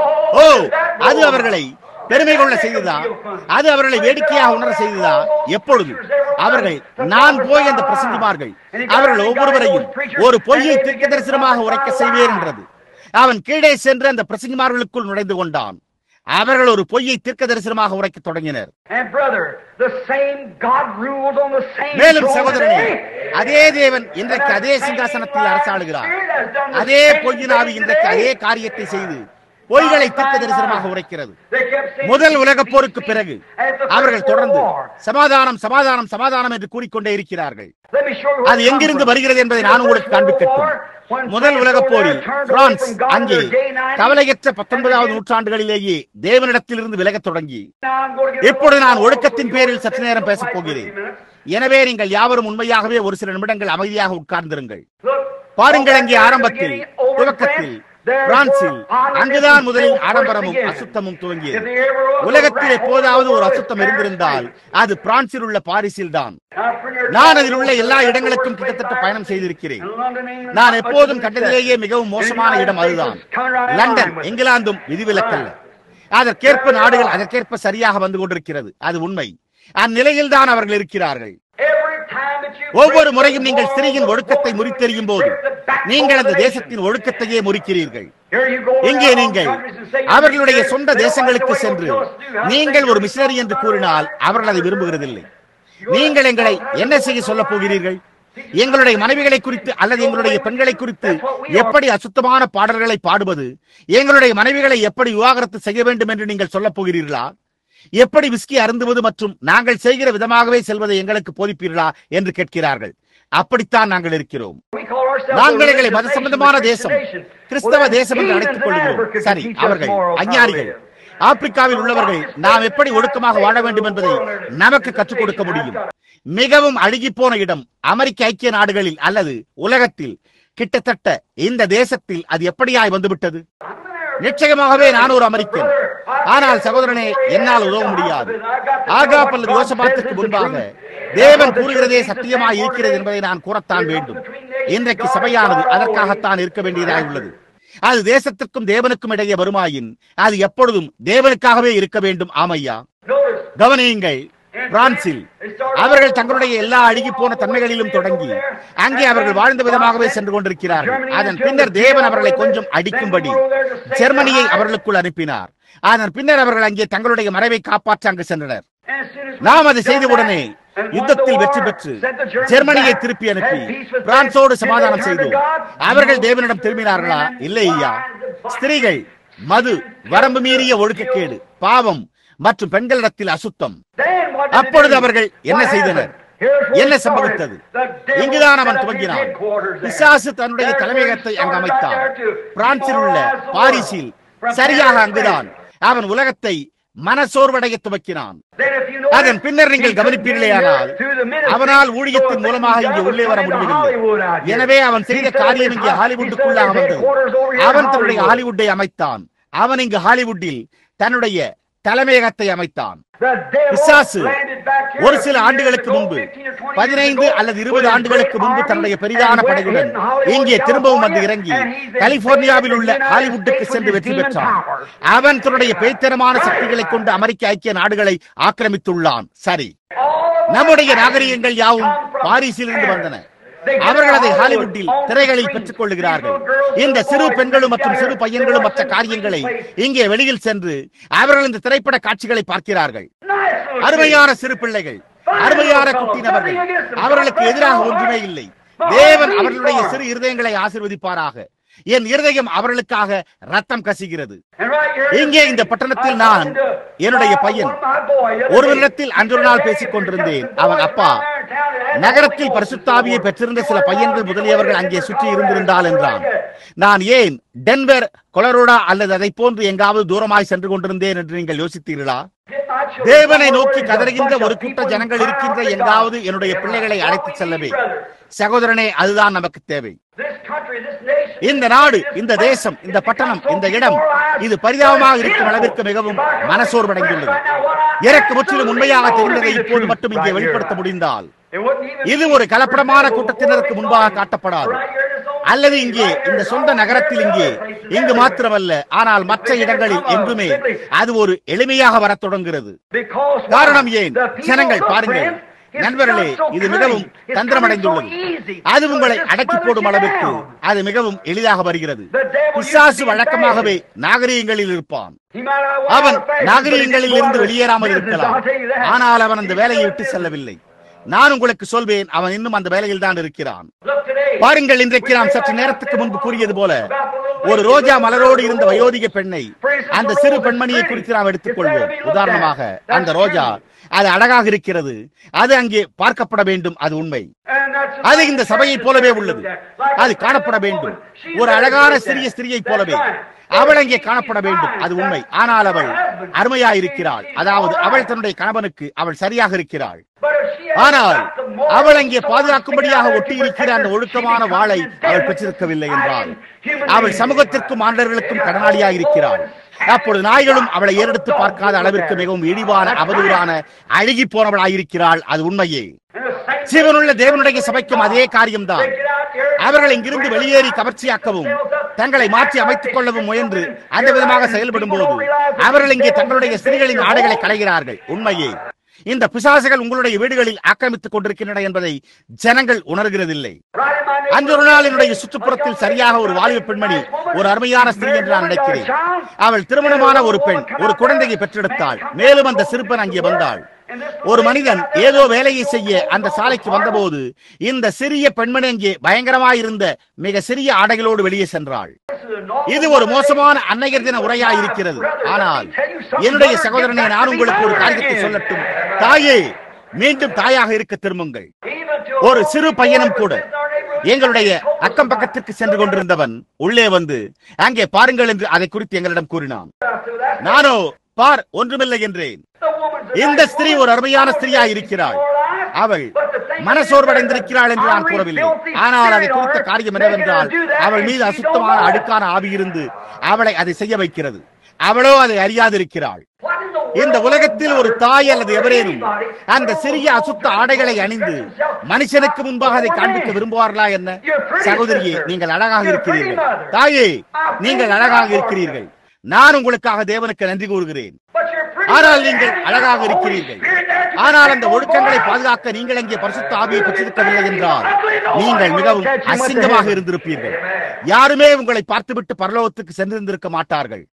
ஓ அது அவர்களை பெருமை கொள்ள செய்ததா அது அவர்களை வேடிக்கையாக உணர செய்ததா எப்பொழுது அவர்கள் நான் போய் அந்த பிரசங்கிமார்கள் அவர்கள் ஒவ்வொருவரையும் ஒரு பொய்யை தீர்க்க தரிசனமாக உரைக்க செய்வேன் என்றது அவன் கீழே சென்று அந்த பிரசங்கிமார்களுக்குள் நுழைந்து கொண்டான் அவர்கள் ஒரு பொய்யை தீர்க்க தரிசனமாக உரைக்க தொடங்கினர் And brother, the same God rules on the same மேலும் throne சகோதரனே today. அதே தேவன் இன்றைக்கு அதே சிங்காசனத்தில் அரசாளுகிறார் அதே பொய்யினாவி இன்றைக்கு அதே காரியத்தை செய்து பொய்களை தீர்க்க தரிசனமாக உரைக்கிறது முதல் உலகப் போருக்கு பிறகு அவர்கள் தொடர்ந்து சமாதானம் சமாதானம் சமாதானம் என்று கூறிக்கொண்டே இருக்கிறார்கள் அது எங்கிருந்து வருகிறது என்பதை நான் உங்களுக்கு காண்பிக்கட்டும் முதல் உலகப் போரில் பிரான்ஸ் அங்கே கவலையற்ற பத்தொன்பதாவது நூற்றாண்டுகளிலேயே தேவனிடத்திலிருந்து விலகத் தொடங்கி இப்பொழுது நான் ஒழுக்கத்தின் பேரில் சற்று நேரம் பேசப் போகிறேன் எனவே நீங்கள் யாவரும் உண்மையாகவே ஒரு சில நிமிடங்கள் அமைதியாக உட்கார்ந்திருங்கள் பாருங்கள் அங்கே ஆரம்பத்தில் துவக்கத்தில் பிரான்சில் அங்குதான் முதலில் ஆடம்பரமும் அசுத்தமும் துவங்கியது உலகத்தில் எப்போதாவது ஒரு அசுத்தம் இருந்திருந்தால் அது பிரான்சில் உள்ள பாரிஸில் தான் நான் அதில் உள்ள எல்லா இடங்களுக்கும் கிட்டத்தட்ட பயணம் செய்திருக்கிறேன் நான் எப்போதும் கண்டதிலேயே மிகவும் மோசமான இடம் அதுதான் லண்டன் இங்கிலாந்தும் விதிவிலக்கல்ல அதற்கேற்ப நாடுகள் அதற்கேற்ப சரியாக வந்து கொண்டிருக்கிறது அது உண்மை அந்நிலையில் தான் அவர்கள் இருக்கிறார்கள் ஒவ்வொரு முறையும் நீங்கள் ஸ்திரீயின் ஒழுக்கத்தை முறித்தெறியும் போது நீங்கள் அந்த தேசத்தின் ஒழுக்கத்தையே முறிக்கிறீர்கள் இங்கே நீங்கள் அவர்களுடைய சொந்த தேசங்களுக்கு சென்று நீங்கள் ஒரு மிஷனரி என்று கூறினால் அவர்கள் அதை விரும்புகிறதில்லை நீங்கள் எங்களை என்ன செய்ய சொல்லப் போகிறீர்கள் எங்களுடைய மனைவிகளை குறித்து அல்லது எங்களுடைய பெண்களை குறித்து எப்படி அசுத்தமான பாடல்களை பாடுவது எங்களுடைய மனைவிகளை எப்படி விவாகரத்து செய்ய வேண்டும் என்று நீங்கள் சொல்லப் போகிறீர்களா எப்படி விஸ்கி அருந்துவது மற்றும் நாங்கள் செய்கிற விதமாகவே செல்வதை எங்களுக்கு போதிப்பீர்களா என்று கேட்கிறார்கள் அப்படித்தான் நாங்கள் இருக்கிறோம் நாங்கள் எங்களை மத சம்பந்தமான தேசம் கிறிஸ்தவ தேசம் என்று அழைத்துக் கொள்கிறோம் சரி அவர்கள் அஞ்ஞானிகள் ஆப்பிரிக்காவில் உள்ளவர்கள் நாம் எப்படி ஒழுக்கமாக வாழ வேண்டும் என்பதை நமக்கு கற்றுக் கொடுக்க முடியும் மிகவும் அழுகி போன இடம் அமெரிக்க ஐக்கிய நாடுகளில் அல்லது உலகத்தில் கிட்டத்தட்ட இந்த தேசத்தில் அது எப்படியாய் வந்துவிட்டது நிச்சயமாகவே நான் ஒரு அமெரிக்கன் ஆனால் சகோதரனே என்னால் உதவ முடியாது ஆகாப் அல்லது யோசபாத்துக்கு முன்பாக தேவன் கூறுகிறதே சத்தியமாய் இருக்கிறது என்பதை நான் கூறத்தான் வேண்டும் இன்றைக்கு சபையானது அதற்காகத்தான் இருக்க வேண்டியதாக உள்ளது அது தேசத்திற்கும் தேவனுக்கும் இடையே வருமாயின் அது எப்பொழுதும் தேவனுக்காகவே இருக்க வேண்டும் ஆமையா கவனியுங்கள் பிரான்சில் அவர்கள் தங்களுடைய எல்லா அழுகி போன தன்மைகளிலும் தொடங்கி அங்கே அவர்கள் வாழ்ந்த விதமாகவே சென்று கொண்டிருக்கிறார்கள் அதன் பின்னர் தேவன் அவர்களை கொஞ்சம் அடிக்கும்படி ஜெர்மனியை அவர்களுக்குள் அனுப்பினார் அதன் பின்னர் அவர்கள் அங்கே தங்களுடைய மறைவை காப்பாற்ற அங்கு சென்றனர் நாம் அதை செய்தவுடனே யுத்தத்தில் வெற்றி பெற்று ஜெர்மனியை திருப்பி அனுப்பி பிரான்சோடு சமாதானம் செய்தோம் அவர்கள் தேவனிடம் திரும்பினார்களா இல்லை ஐயா ஸ்திரீகள் மது வரம்பு மீறிய ஒழுக்கக்கேடு பாவம் மற்றும் பெண்களிடத்தில் அசுத்தம் அப்பொழுது அவர்கள் என்ன செய்தனர் என்ன சம்பவித்தது இங்குதான் அவன் துவங்கினான் பிசாசு தன்னுடைய தலைமையகத்தை அங்கு அமைத்தான் பிரான்சில் உள்ள பாரிஸில் சரியாக அங்குதான் அவன் உலகத்தை மனசோர்வடைய துவக்கினான் அதன் பின்னர் நீங்கள் கவனிப்பீர்களேயானால் அவனால் ஊழியத்தின் மூலமாக இங்கே உள்ளே வர முடியவில்லை எனவே அவன் செய்த காரியம் இங்கே ஹாலிவுட்டுக்குள்ளாக வந்தது அவன் தன்னுடைய ஹாலிவுட்டை அமைத்தான் அவன் இங்கு ஹாலிவுட்டில் தன்னுடைய தலைமையகத்தை அமைத்தான் பிசாசு ஒரு சில ஆண்டுகளுக்கு முன்பு பதினைந்து அல்லது இருபது ஆண்டுகளுக்கு முன்பு தன்னுடைய பெரிதான படையுடன் இங்கே திரும்பவும் வந்து இறங்கி கலிபோர்னியாவில் உள்ள ஹாலிவுட்டுக்கு சென்று வெற்றி பெற்றான் அவன் தன்னுடைய பேய்த்தனமான சக்திகளை கொண்டு அமெரிக்க ஐக்கிய நாடுகளை ஆக்கிரமித்துள்ளான் சரி நம்முடைய நாகரிகங்கள் யாவும் பாரிஸில் இருந்து வந்தன அவர்கள் அதை ஹாலிவுட்டில் திரைகளில் பெற்றுக் கொள்ளுகிறார்கள் இந்த சிறு பெண்களும் மற்றும் சிறு பையன்களும் மற்ற காரியங்களை இங்கே வெளியில் சென்று அவர்கள் இந்த திரைப்பட காட்சிகளை பார்க்கிறார்கள் அருமையான சிறு பிள்ளைகள் அருமையான குட்டினவர்கள் அவர்களுக்கு எதிராக ஒன்றுமே இல்லை தேவன் அவர்களுடைய சிறு இருதயங்களை ஆசிர்வதிப்பாராக என் இருதயம் அவர்களுக்காக ரத்தம் கசிகிறது இங்கே இந்த பட்டணத்தில் நான் என்னுடைய பையன் ஒருவரிடத்தில் அன்றொரு நாள் பேசிக் கொண்டிருந்தேன் அவன் அப்பா நகரத்தில் பரிசுத்தாவியை பெற்றிருந்த சில பையன்கள் முதலியவர்கள் அங்கே சுற்றி இருந்திருந்தால் என்றான் நான் ஏன் டென்வர் கொலரோடா அல்லது அதை போன்று எங்காவது தூரமாய் சென்று கொண்டிருந்தேன் என்று நீங்கள் யோசித்தீர்களா தேவனை நோக்கி கதறுகின்ற ஒரு கூட்ட ஜனங்கள் இருக்கின்ற எங்காவது என்னுடைய பிள்ளைகளை அழைத்து செல்லவே சகோதரனே அதுதான் நமக்கு தேவை இந்த நாடு இந்த தேசம் இந்த பட்டணம் இந்த இடம் இது பரிதாபமாக இருக்கும் அளவிற்கு மிகவும் மனசோர்வடைந்துள்ளது எனக்கு முற்றிலும் உண்மையாக தெரிந்ததை இப்போது மட்டும் இங்கே வெளிப்படுத்த முடிந்தால் இது ஒரு கலப்படமான கூட்டத்தினருக்கு முன்பாக காட்டப்படாது அல்லது இங்கே இந்த சொந்த நகரத்தில் இங்கே இங்கு மாத்திரமல்ல ஆனால் மற்ற இடங்களில் எங்குமே அது ஒரு எளிமையாக வரத் தொடங்குகிறது காரணம் ஏன் ஜனங்கள் பாருங்கள் நண்பர்களே இது மிகவும் தந்திரமடைந்துள்ளது அது உங்களை அடக்கி போடும் அளவிற்கு அது மிகவும் எளிதாக வருகிறது பிசாசு வழக்கமாகவே நாகரீகங்களில் இருப்பான் அவன் நாகரீகங்களில் இருந்து வெளியேறாமல் இருக்கலாம் ஆனால் அவன் அந்த வேலையை விட்டு செல்லவில்லை நான் உங்களுக்கு சொல்வேன் அவன் இன்னும் அந்த வேலையில் தான் இருக்கிறான் பாருங்கள் இன்றைக்கு நாம் சற்று நேரத்துக்கு முன்பு கூறியது போல ஒரு ரோஜா மலரோடு இருந்த வயோதிக பெண்ணை அந்த சிறு பெண்மணியை குறித்து நாம் எடுத்துக்கொள்வோம் உதாரணமாக அந்த ரோஜா அது அழகாக இருக்கிறது அது அங்கே பார்க்கப்பட வேண்டும் அது உண்மை அது இந்த சபையை போலவே உள்ளது அது காணப்பட வேண்டும் ஒரு அழகான சிறிய ஸ்திரியை போலவே அவள் அங்கே காணப்பட வேண்டும் அது உண்மை ஆனால் அவள் அருமையாயிருக்கிறாள் அதாவது அவள் தன்னுடைய கணவனுக்கு அவள் சரியாக இருக்கிறாள் ஆனால் அவள் அங்கே பாதுகாக்கும்படியாக ஒட்டி இருக்கிற அந்த ஒழுக்கமான வாளை அவள் பெற்றிருக்கவில்லை என்றால் அவள் சமூகத்திற்கும் மாண்டர்களுக்கும் கடனாளியாக இருக்கிறாள் அப்பொழுது நாய்களும் அவளை ஏறெடுத்து பார்க்காத அளவிற்கு மிகவும் இழிவான அவதூறான அழுகி போனவளாயிருக்கிறாள் அது உண்மையே ஜீவனுள்ள தேவனுடைய சபைக்கும் அதே காரியம்தான் அவர்கள் இங்கிருந்து வெளியேறி கவர்ச்சியாக்கவும் தங்களை மாற்றி அமைத்துக் கொள்ளவும் முயன்று அந்த விதமாக செயல்படும் போது அவர்கள் இங்கே தங்களுடைய ஸ்திரீகளின் ஆடைகளை களைகிறார்கள் உண்மையே இந்த பிசாசுகள் உங்களுடைய வீடுகளில் ஆக்கிரமித்துக் கொண்டிருக்கின்றன என்பதை ஜனங்கள் உணர்கிறதில்லை அன்றொரு நாள் என்னுடைய சுற்றுப்புறத்தில் சரியாக ஒரு வாலிப பெண்மணி ஒரு அருமையான ஸ்திரீ என்று நான் நினைக்கிறேன் அவள் திருமணமான ஒரு பெண் ஒரு குழந்தையை பெற்றெடுத்தாள் மேலும் அந்த சிறுப்பன் அங்கே வந்தாள் ஒரு மனிதன் ஏதோ வேலையை செய்ய அந்த சாலைக்கு வந்தபோது இந்த சிறிய பெண்மணி அங்கே பயங்கரமாயிருந்த மிக சிறிய ஆடைகளோடு வெளியே சென்றாள் இது ஒரு மோசமான அன்னையர் தின உரையாய் இருக்கிறது ஆனால் என்னுடைய சகோதரனை நான் உங்களுக்கு ஒரு காரியத்தை சொல்லட்டும் தாயே மீண்டும் தாயாக இருக்க திரும்புங்கள் ஒரு சிறு பையனும் கூட எங்களுடைய அக்கம் பக்கத்திற்கு சென்று கொண்டிருந்தவன் உள்ளே வந்து அங்கே பாருங்கள் என்று அதை குறித்து எங்களிடம் கூறினான் நானோ பார் ஒன்றுமில்லை என்றேன் இந்த ஸ்திரீ ஒரு அருமையான ஸ்திரீயா இருக்கிறாள் அவள் மனசோர்வடைந்திருக்கிறாள் என்று நான் கூறவில்லை ஆனால் அதை குறித்த காரியம் என்னவென்றால் அவள் மீது அசுத்தமான அடுக்கான ஆவி இருந்து அவளை அதை செய்ய வைக்கிறது அவளோ அதை அறியாதிருக்கிறாள் இந்த உலகத்தில் ஒரு தாய் அல்லது எவரேனும் அந்த சிறிய அசுத்த ஆடைகளை அணிந்து மனுஷனுக்கு முன்பாக அதை காண்பிக்க விரும்புவார்களா என்ன சகோதரியே நீங்கள் அழகாக இருக்கிறீர்கள் தாயே நீங்கள் அழகாக இருக்கிறீர்கள் நான் உங்களுக்காக தேவனுக்கு நன்றி கூறுகிறேன் ஆனால் நீங்கள் அழகாக இருக்கிறீர்கள் ஆனால் அந்த ஒழுக்கங்களை பாதுகாக்க நீங்கள் அங்கே பரிசுத்த ஆவியை பெற்றிருக்கவில்லை என்றால் நீங்கள் மிகவும் அசிங்கமாக இருந்திருப்பீர்கள் யாருமே உங்களை பார்த்துவிட்டு பரலோகத்துக்கு சென்றிருந்திருக்க மாட்டார்கள்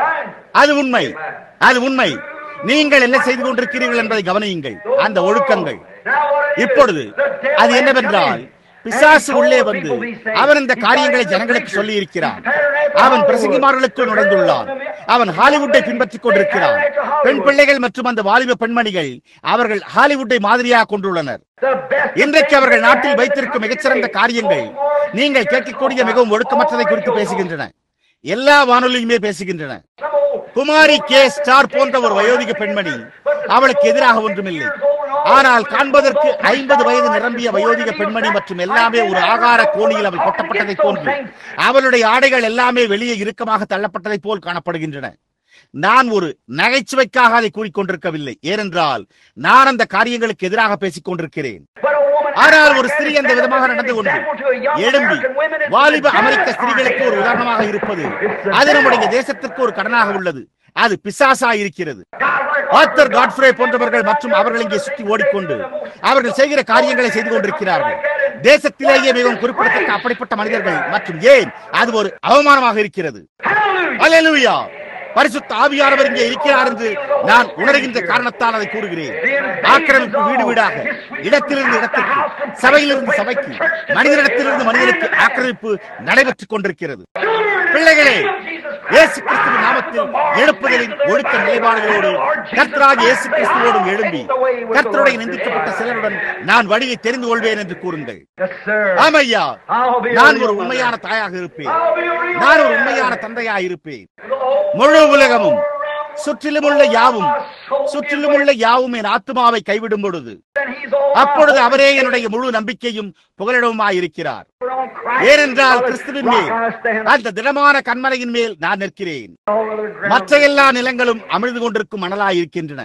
அது உண்மை அது உண்மை நீங்கள் என்ன செய்து கொண்டிருக்கிறீர்கள் என்பதை கவனியுங்கள் அந்த ஒழுக்கங்கள் இப்பொழுது அது என்னவென்றால் பிசாசு உள்ளே வந்து அவன் இந்த காரியங்களை ஜனங்களுக்கு சொல்லி இருக்கிறான் அவன் பிரசங்கிமார்களுக்குள் நுழைந்துள்ளான் அவன் ஹாலிவுட்டை பின்பற்றிக் கொண்டிருக்கிறான் பெண் பிள்ளைகள் மற்றும் அந்த வாலிப பெண்மணிகள் அவர்கள் ஹாலிவுட்டை மாதிரியாக கொண்டுள்ளனர் இன்றைக்கு அவர்கள் நாட்டில் வைத்திருக்கும் மிகச்சிறந்த காரியங்கள் நீங்கள் கேட்கக்கூடிய மிகவும் ஒழுக்கமற்றதை குறித்து பேசுகின்றன எல்லா வானொலியுமே பேசுகின்றன குமாரி கே ஸ்டார் போன்ற ஒரு வயோதிக பெண்மணி அவளுக்கு எதிராக ஒன்றுமில்லை ஆனால் காண்பதற்கு ஐம்பது வயது நிரம்பிய வயோதிக பெண்மணி மற்றும் எல்லாமே ஒரு ஆகார கோணியில் அவள் கொட்டப்பட்டதை போன்று அவளுடைய ஆடைகள் எல்லாமே வெளியே இறுக்கமாக தள்ளப்பட்டதை போல் காணப்படுகின்றன நான் ஒரு நகைச்சுவைக்காக அதை கூறிக்கொண்டிருக்கவில்லை ஏனென்றால் நான் அந்த காரியங்களுக்கு எதிராக பேசிக் கொண்டிருக்கிறேன் ஆனால் ஒரு ஸ்திரீ அந்த விதமாக நடந்து கொண்டு எழும்பி வாலிப அமெரிக்க ஸ்திரீகளுக்கு ஒரு உதாரணமாக இருப்பது அது நம்முடைய தேசத்திற்கு ஒரு கடனாக உள்ளது அது பிசாசா இருக்கிறது ஆர்த்தர் காட்ஃப்ரே போன்றவர்கள் மற்றும் அவர்கள் இங்கே சுற்றி ஓடிக்கொண்டு அவர்கள் செய்கிற காரியங்களை செய்து கொண்டிருக்கிறார்கள் தேசத்திலேயே மிகவும் குறிப்பிடத்தக்க அப்படிப்பட்ட மனிதர்கள் மற்றும் ஏன் அது ஒரு அவமானமாக இருக்கிறது அல்லேலூயா பரிசுத்த ஆவியானவர் இங்கே இருக்கிறார் என்று நான் உணர்கின்ற காரணத்தால் அதை கூறுகிறேன் ஆக்கிரமிப்பு வீடு வீடாக இடத்திலிருந்து இடத்திற்கு சபையிலிருந்து சபைக்கு மனிதனிடத்திலிருந்து மனிதனுக்கு ஆக்கிரமிப்பு நடைபெற்றுக் கொண்டிருக்கிறது பிள்ளைகளே இயேசு கிறிஸ்துவின் நாமத்தில் எழுப்புதலின் ஒழுக்க நிலைப்பாடுகளோடு கர்த்தராக இயேசு கிறிஸ்துவோடும் எழும்பி கர்த்தருடைய நிந்திக்கப்பட்ட சிலருடன் நான் வழியை தெரிந்து கொள்வேன் என்று கூறுங்கள் ஆமையா நான் ஒரு உண்மையான தாயாக இருப்பேன் நான் ஒரு உண்மையான தந்தையாக இருப்பேன் முழு உலகமும் சுற்றிலும் உள்ள யாவும் சுற்றிலும் உள்ள யாவும் என் ஆத்மாவை கைவிடும் பொழுது அப்பொழுது அவரே என்னுடைய முழு நம்பிக்கையும் புகலிடவுமாயிருக்கிறார் ஏனென்றால் கிறிஸ்துவின் மேல் அந்த திடமான கண்மலையின் மேல் நான் நிற்கிறேன் மற்ற எல்லா நிலங்களும் அமிழ்ந்து கொண்டிருக்கும் மணலாயிருக்கின்றன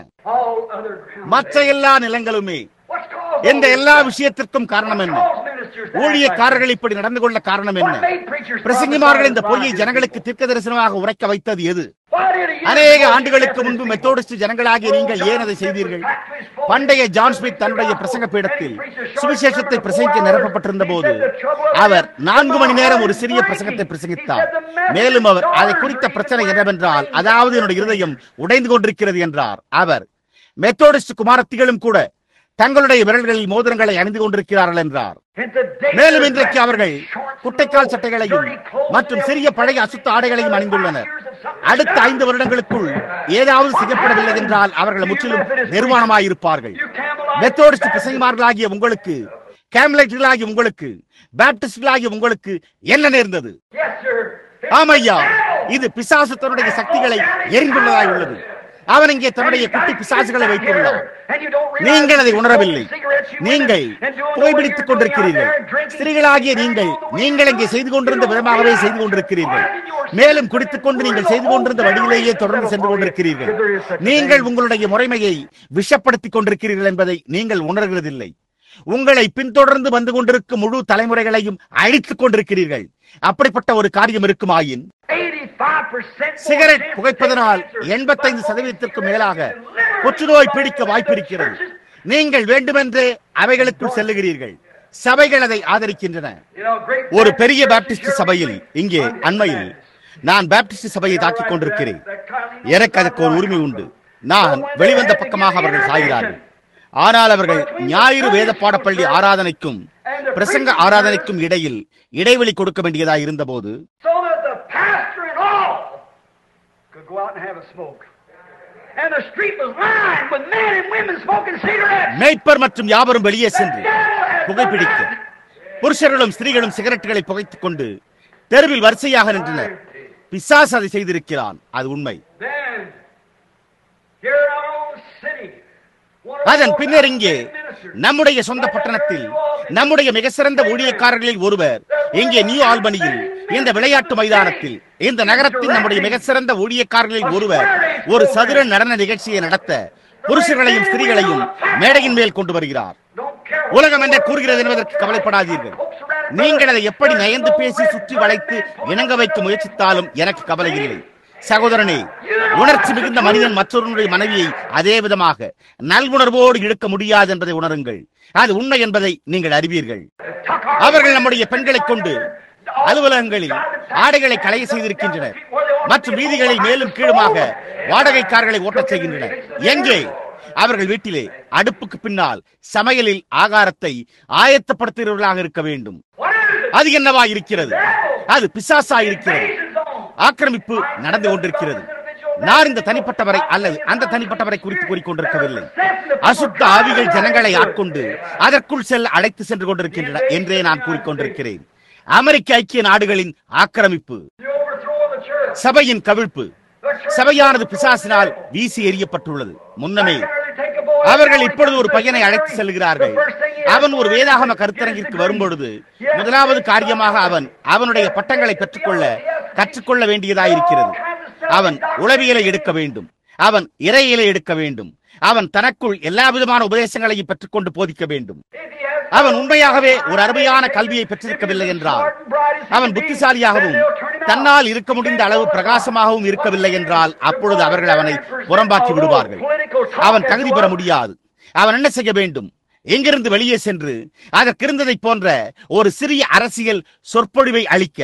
மற்ற எல்லா நிலங்களுமே இந்த எல்லா விஷயத்திற்கும் காரணம் என்ன ஊழியக்காரர்கள் இப்படி நடந்து கொள்ள காரணம் என்ன பிரசங்கிமார்கள் இந்த பொய்யை ஜனங்களுக்கு தீர்க்க தரிசனமாக உரைக்க வைத்தது எது அநேக ஆண்டுகளுக்கு முன்பு மெத்தோடிஸ்ட் ஜனங்களாகிய நீங்கள் ஏன் அதை செய்தீர்கள் பண்டைய ஜான் ஸ்மித் தன்னுடைய பிரசங்க பீடத்தில் சுவிசேஷத்தை பிரசங்கிக்க நிரப்பப்பட்டிருந்த போது அவர் நான்கு மணி நேரம் ஒரு சிறிய பிரசங்கத்தை பிரசங்கித்தார் மேலும் அவர் அதை குறித்த பிரச்சனை என்னவென்றால் அதாவது என்னுடைய இருதயம் உடைந்து கொண்டிருக்கிறது என்றார் அவர் மெத்தோடிஸ்ட் குமாரத்திகளும் கூட தங்களுடைய விரல்களில் மோதிரங்களை அணிந்து கொண்டிருக்கிறார்கள் என்றார் மேலும் இன்றைக்கு அவர்கள் குட்டைக்கால் சட்டைகளையும் மற்றும் சிறிய பழைய அசுத்த ஆடைகளையும் அணிந்துள்ளனர் அடுத்த ஐந்து வருடங்களுக்குள் ஏதாவது செய்யப்படவில்லை என்றால் அவர்கள் முற்றிலும் நிர்வாணமாயிருப்பார்கள் மெத்தோடிஸ்ட் பிரசங்கிமார்களாகிய உங்களுக்கு கேம்லைட்டுகளாகிய உங்களுக்கு பேப்டிஸ்டுகளாகிய உங்களுக்கு என்ன நேர்ந்தது ஆமையா இது பிசாசு தன்னுடைய சக்திகளை எரிந்துள்ளதாய் உள்ளது அவன் இங்கே தன்னுடைய குட்டி பிசாசுகளை வைத்துள்ளார் நீங்கள் அதை உணரவில்லை நீங்கள் புகைப்பிடித்துக் கொண்டிருக்கிறீர்கள் ஸ்திரீகளாகிய நீங்கள் நீங்கள் இங்கே செய்து கொண்டிருந்த விதமாகவே செய்து கொண்டிருக்கிறீர்கள் மேலும் குடித்துக் கொண்டு நீங்கள் செய்து கொண்டிருந்த வழியிலேயே தொடர்ந்து சென்று கொண்டிருக்கிறீர்கள் நீங்கள் உங்களுடைய முறைமையை விஷப்படுத்திக் கொண்டிருக்கிறீர்கள் என்பதை நீங்கள் உணர்கிறதில்லை உங்களை பின்தொடர்ந்து வந்து கொண்டிருக்கும் முழு தலைமுறைகளையும் அழித்துக் கொண்டிருக்கிறீர்கள் அப்படிப்பட்ட ஒரு காரியம் இருக்குமாயின் சிகரெட் புகைப்பதனால் எண்பத்தைந்து சதவீதத்திற்கு மேலாக புற்றுநோய் பிடிக்க வாய்ப்பிருக்கிறது நீங்கள் வேண்டுமென்றே அவைகளுக்குள் செல்லுகிறீர்கள் சபைகள் அதை ஆதரிக்கின்றன ஒரு பெரிய பாப்டிஸ்ட் சபையில் இங்கே அண்மையில் நான் பாப்டிஸ்ட் சபையை தாக்கிக் கொண்டிருக்கிறேன் எனக்கு அதற்கு ஒரு உரிமை உண்டு நான் வெளிவந்த பக்கமாக அவர்கள் சாகிறார்கள் ஆனால் அவர்கள் ஞாயிறு வேத பாடப்பள்ளி ஆராதனைக்கும் பிரசங்க ஆராதனைக்கும் இடையில் இடைவெளி கொடுக்க வேண்டியதா இருந்தபோது so that the pastor and all could go out and have a smoke. And the street was lined with men and women smoking cigarettes. மேய்ப்பர் மற்றும் யாவரும் வெளியே சென்று புகைப்பிடிக்க புருஷர்களும் ஸ்திரீகளும் சிகரெட்டுகளை புகைத்துக் கொண்டு தெருவில் வரிசையாக நின்றனர் பிசாஸ் அதை செய்திருக்கிறான் அது உண்மை Then, here in our own city, one of அதன் those பின்னர் இங்கே ministers, நம்முடைய சொந்த பட்டணத்தில் நம்முடைய மிக சிறந்த ஊழியக்காரர்களில் ஒருவர் இங்கே நியூ ஆல்பனியில் இந்த விளையாட்டு மைதானத்தில் இந்த நகரத்தின் நம்முடைய மிக சிறந்த ஊழியக்காரர்களில் ஒருவர் ஒரு சதுர நடன நிகழ்ச்சியை நடத்த புருஷர்களையும் ஸ்திரீகளையும் மேடையின் மேல் கொண்டு வருகிறார் don't care what உலகம் என்ன கூறுகிறது என்பதற்கு கவலைப்படாதீர்கள் நீங்கள் அதை எப்படி நயந்து பேசி சுற்றி வளைத்து இணங்க வைக்க முயற்சித்தாலும் எனக்கு கவலை இல்லை சகோதரனே உணர்ச்சி மிகுந்த மனிதன் மற்றொருவனுடைய மனைவியை அதே விதமாக நல்வுணர்வோடு இழுக்க முடியாது என்பதை உணருங்கள் அது உண்மை என்பதை நீங்கள் அறிவீர்கள் அவர்கள் நம்முடைய பெண்களைக் கொண்டு அலுவலகங்களில் ஆடைகளை களைய செய்திருக்கின்றனர் மற்றும் வீதிகளில் மேலும் கீழுமாக வாடகைக்காரர்களை ஓட்டச் செய்கின்றனர் எங்கே அவர்கள் வீட்டிலே அடுப்புக்கு பின்னால் சமையலில் ஆகாரத்தை ஆயத்தப்படுத்துகிறவர்களாக இருக்க வேண்டும் What is it? அது என்னவா இருக்கிறது அது பிசாசா இருக்கிறது Nations on. ஆக்கிரமிப்பு நடந்து கொண்டிருக்கிறது நான் இந்த தனிப்பட்டவரை அல்லது அந்த தனிப்பட்டவரை குறித்து கூறிக்கொண்டிருக்கவில்லை அசுத்த ஆவிகள் ஜனங்களை ஆட்கொண்டு அதற்குள் செல்ல அழைத்து சென்று கொண்டிருக்கின்றன என்றே நான் கூறிக்கொண்டிருக்கிறேன் அமெரிக்க ஐக்கிய நாடுகளின் ஆக்கிரமிப்பு The overthrow of the church. சபையின் கவிழ்ப்பு The church சபையானது பிசாசினால் வீசி எறியப்பட்டுள்ளது முன்னமே They take a boy- அவர்கள் இப்பொழுது ஒரு பையனை அழைத்து செல்கிறார்கள் அவன் ஒரு வேதாகம கருத்தரங்கிற்கு வரும்பொழுது முதலாவது காரியமாக அவன் அவனுடைய பட்டங்களை பெற்றுக்கொள்ள கற்றுக்கொள்ள வேண்டியதாயிருக்கிறது அவன் உளவியலை எடுக்க வேண்டும் அவன் இறையிலை எடுக்க வேண்டும் அவன் தனக்குள் எல்லா விதமான உபதேசங்களையும் பெற்றுக்கொண்டு போதிக்க வேண்டும் If he has அவன் உண்மையாகவே ஒரு அருமையான கல்வியை பெற்றிருக்கவில்லை என்றால் அவன் புத்திசாலியாகவும் தன்னால் இருக்க முடிந்த அளவு பிரகாசமாகவும் இருக்கவில்லை என்றால் அப்பொழுது அவர்கள் அவனை புறம்பாக்கி விடுவார்கள் அவன் தகுதி பெற முடியாது அவன் என்ன செய்ய வேண்டும் எங்கிருந்து வெளியே சென்று அதற்கிருந்ததை போன்ற ஒரு சிறிய அரசியல் சொற்பொழிவை அளிக்க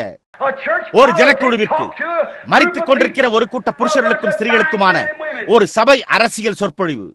ஒரு ஜனக்குழுவிற்கு மறித்துக் கொண்டிருக்கிற ஒரு கூட்ட புருஷர்களுக்கும் ஸ்திரீகளுக்குமான ஒரு சபை அரசியல் சொற்பொழிவு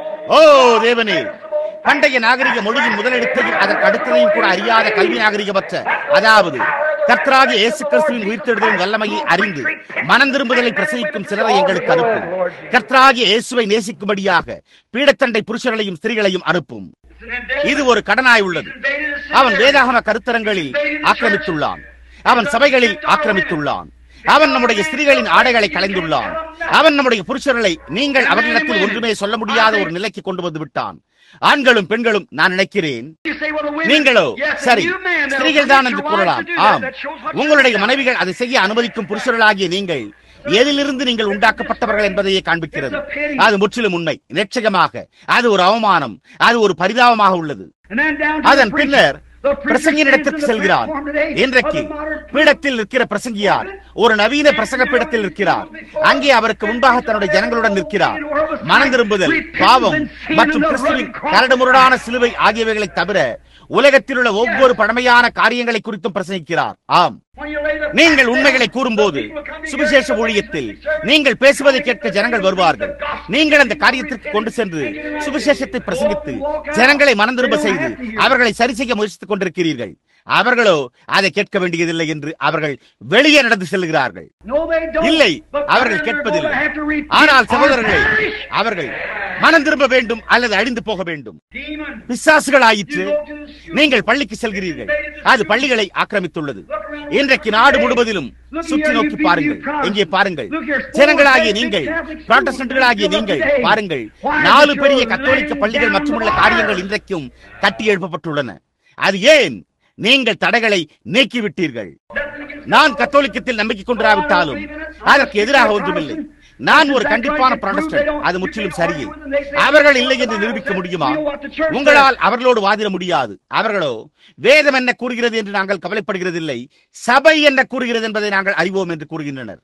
ஓ தேவனே பண்டைய நாகரிக மொழியின் முதலிடத்தையும் அதற்கு அடுத்ததையும் கூட அறியாத கல்வி நாகரிகமற்ற அதாவது கர்த்தராகிய இயேசு கிறிஸ்துவின் உயிர்த்தெழுதலின் வல்லமையை அறிந்து மனம் திரும்புதலை பிரசவிக்கும் சிலரை எங்களுக்கு அனுப்பும் கர்த்தராகிய இயேசுவை நேசிக்கும்படியாக பீடத்தண்டை புருஷர்களையும் ஸ்திரீகளையும் அனுப்பும் இது ஒரு கடனாய் உள்ளது அவன் வேதாகம கருத்தரங்களில் ஆக்கிரமித்துள்ளான் அவன் சபைகளில் ஆக்கிரமித்துள்ளான் அவன் நம்முடைய ஸ்திரீகளின் ஆடைகளை கலைந்துள்ளான் அவன் நம்முடைய புருஷர்களை நீங்கள் அவர்களிடத்தில் ஒன்றுமே சொல்ல முடியாத ஒரு நிலைக்கு கொண்டு வந்து விட்டான் ஆண்களும் பெண்களும் நான் நினைக்கிறேன் நீங்களோ சரி ஸ்திரீகள் தான் என்று கூறலாம் ஆம் உங்களுடைய மனைவிகள் அதை செய்ய அனுமதிக்கும் புருஷர்களாகிய நீங்கள் எதிலிருந்து நீங்கள் உண்டாக்கப்பட்டவர்கள் என்பதையே காண்பிக்கிறது அது முற்றிலும் உண்மை நிச்சயமாக அது ஒரு அவமானம் அது ஒரு பரிதாபமாக உள்ளது அதன் பின்னர் பிரசங்கியிடத்திற்கு செல்கிறார் இன்றைக்கு பீடத்தில் இருக்கிற பிரசங்கியார் ஒரு நவீன பிரசங்க பீடத்தில் இருக்கிறார் அங்கே அவருக்கு முன்பாக தன்னுடைய ஜனங்களுடன் நிற்கிறார் மனம் திரும்புதல் பாவம் மற்றும் கிறிஸ்துவின் கரடுமுரடான சிலுவை ஆகியவைகளை தவிர உலகத்தில் உள்ள ஒவ்வொரு பழமையான காரியங்களை குறித்தும் பிரசங்கிக்கிறார் ஆம் நீங்கள் உண்மைகளை கூறும்போது சுவிசேஷ ஊழியத்தில் நீங்கள் பேசுவதை கேட்க ஜனங்கள் வருவார்கள் நீங்கள் அந்த காரியத்திற்கு கொண்டு சென்று சுவிசேஷத்தை பிரசங்கித்து ஜனங்களை மனம் திரும்ப செய்து அவர்களை சரி செய்ய முயற்சித்துக் கொண்டிருக்கிறீர்கள் அவர்களோ அதை கேட்க வேண்டியதில்லை என்று அவர்கள் வெளியே நடந்து செல்கிறார்கள் இல்லை அவர்கள் கேட்பதில்லை ஆனால் சகோதரர்களே அவர்கள் மனம் திரும்ப வேண்டும் அல்லது அழிந்து போக வேண்டும் பிசாசுகள் ஆயிற்று நீங்கள் பள்ளிக்கு செல்கிறீர்கள் அது பள்ளிகளை ஆக்கிரமித்துள்ளது இன்றைக்கு நாடு முழுவதிலும் சுற்றி நோக்கி பாருங்கள் இங்கே பாருங்கள் ஜனங்களாகிய நீங்கள் புராட்டஸ்டன்ட்களாகிய நீங்கள் பாருங்கள் நாலு பெரிய கத்தோலிக்க பள்ளிகள் மற்றுமுள்ள காரியங்கள் இன்றைக்கும் கட்டி எழுப்பப்பட்டுள்ளன அது ஏன் நீங்கள் தடைகளை நீக்கிவிட்டீர்கள் நான் கத்தோலிக்கத்தில் நம்பிக்கை கொண்டிராவிட்டாலும் அதற்கு எதிராக ஒன்றுமில்லை நான் ஒரு கண்டிப்பான ப்ராடஸ்டன்ட் அது முற்றிலும் சரியே அவர்கள் இல்லை என்று நிரூபிக்க முடியுமா உங்களால் அவர்களோடு வாதிட முடியாது அவர்களோ வேதம் என்ன கூறுகிறது என்று நாங்கள் கவலைப்படுகிறதில்லை சபை என்ன கூறுகிறது என்பதை நாங்கள் அறிவோம் என்று கூறுகின்றனர்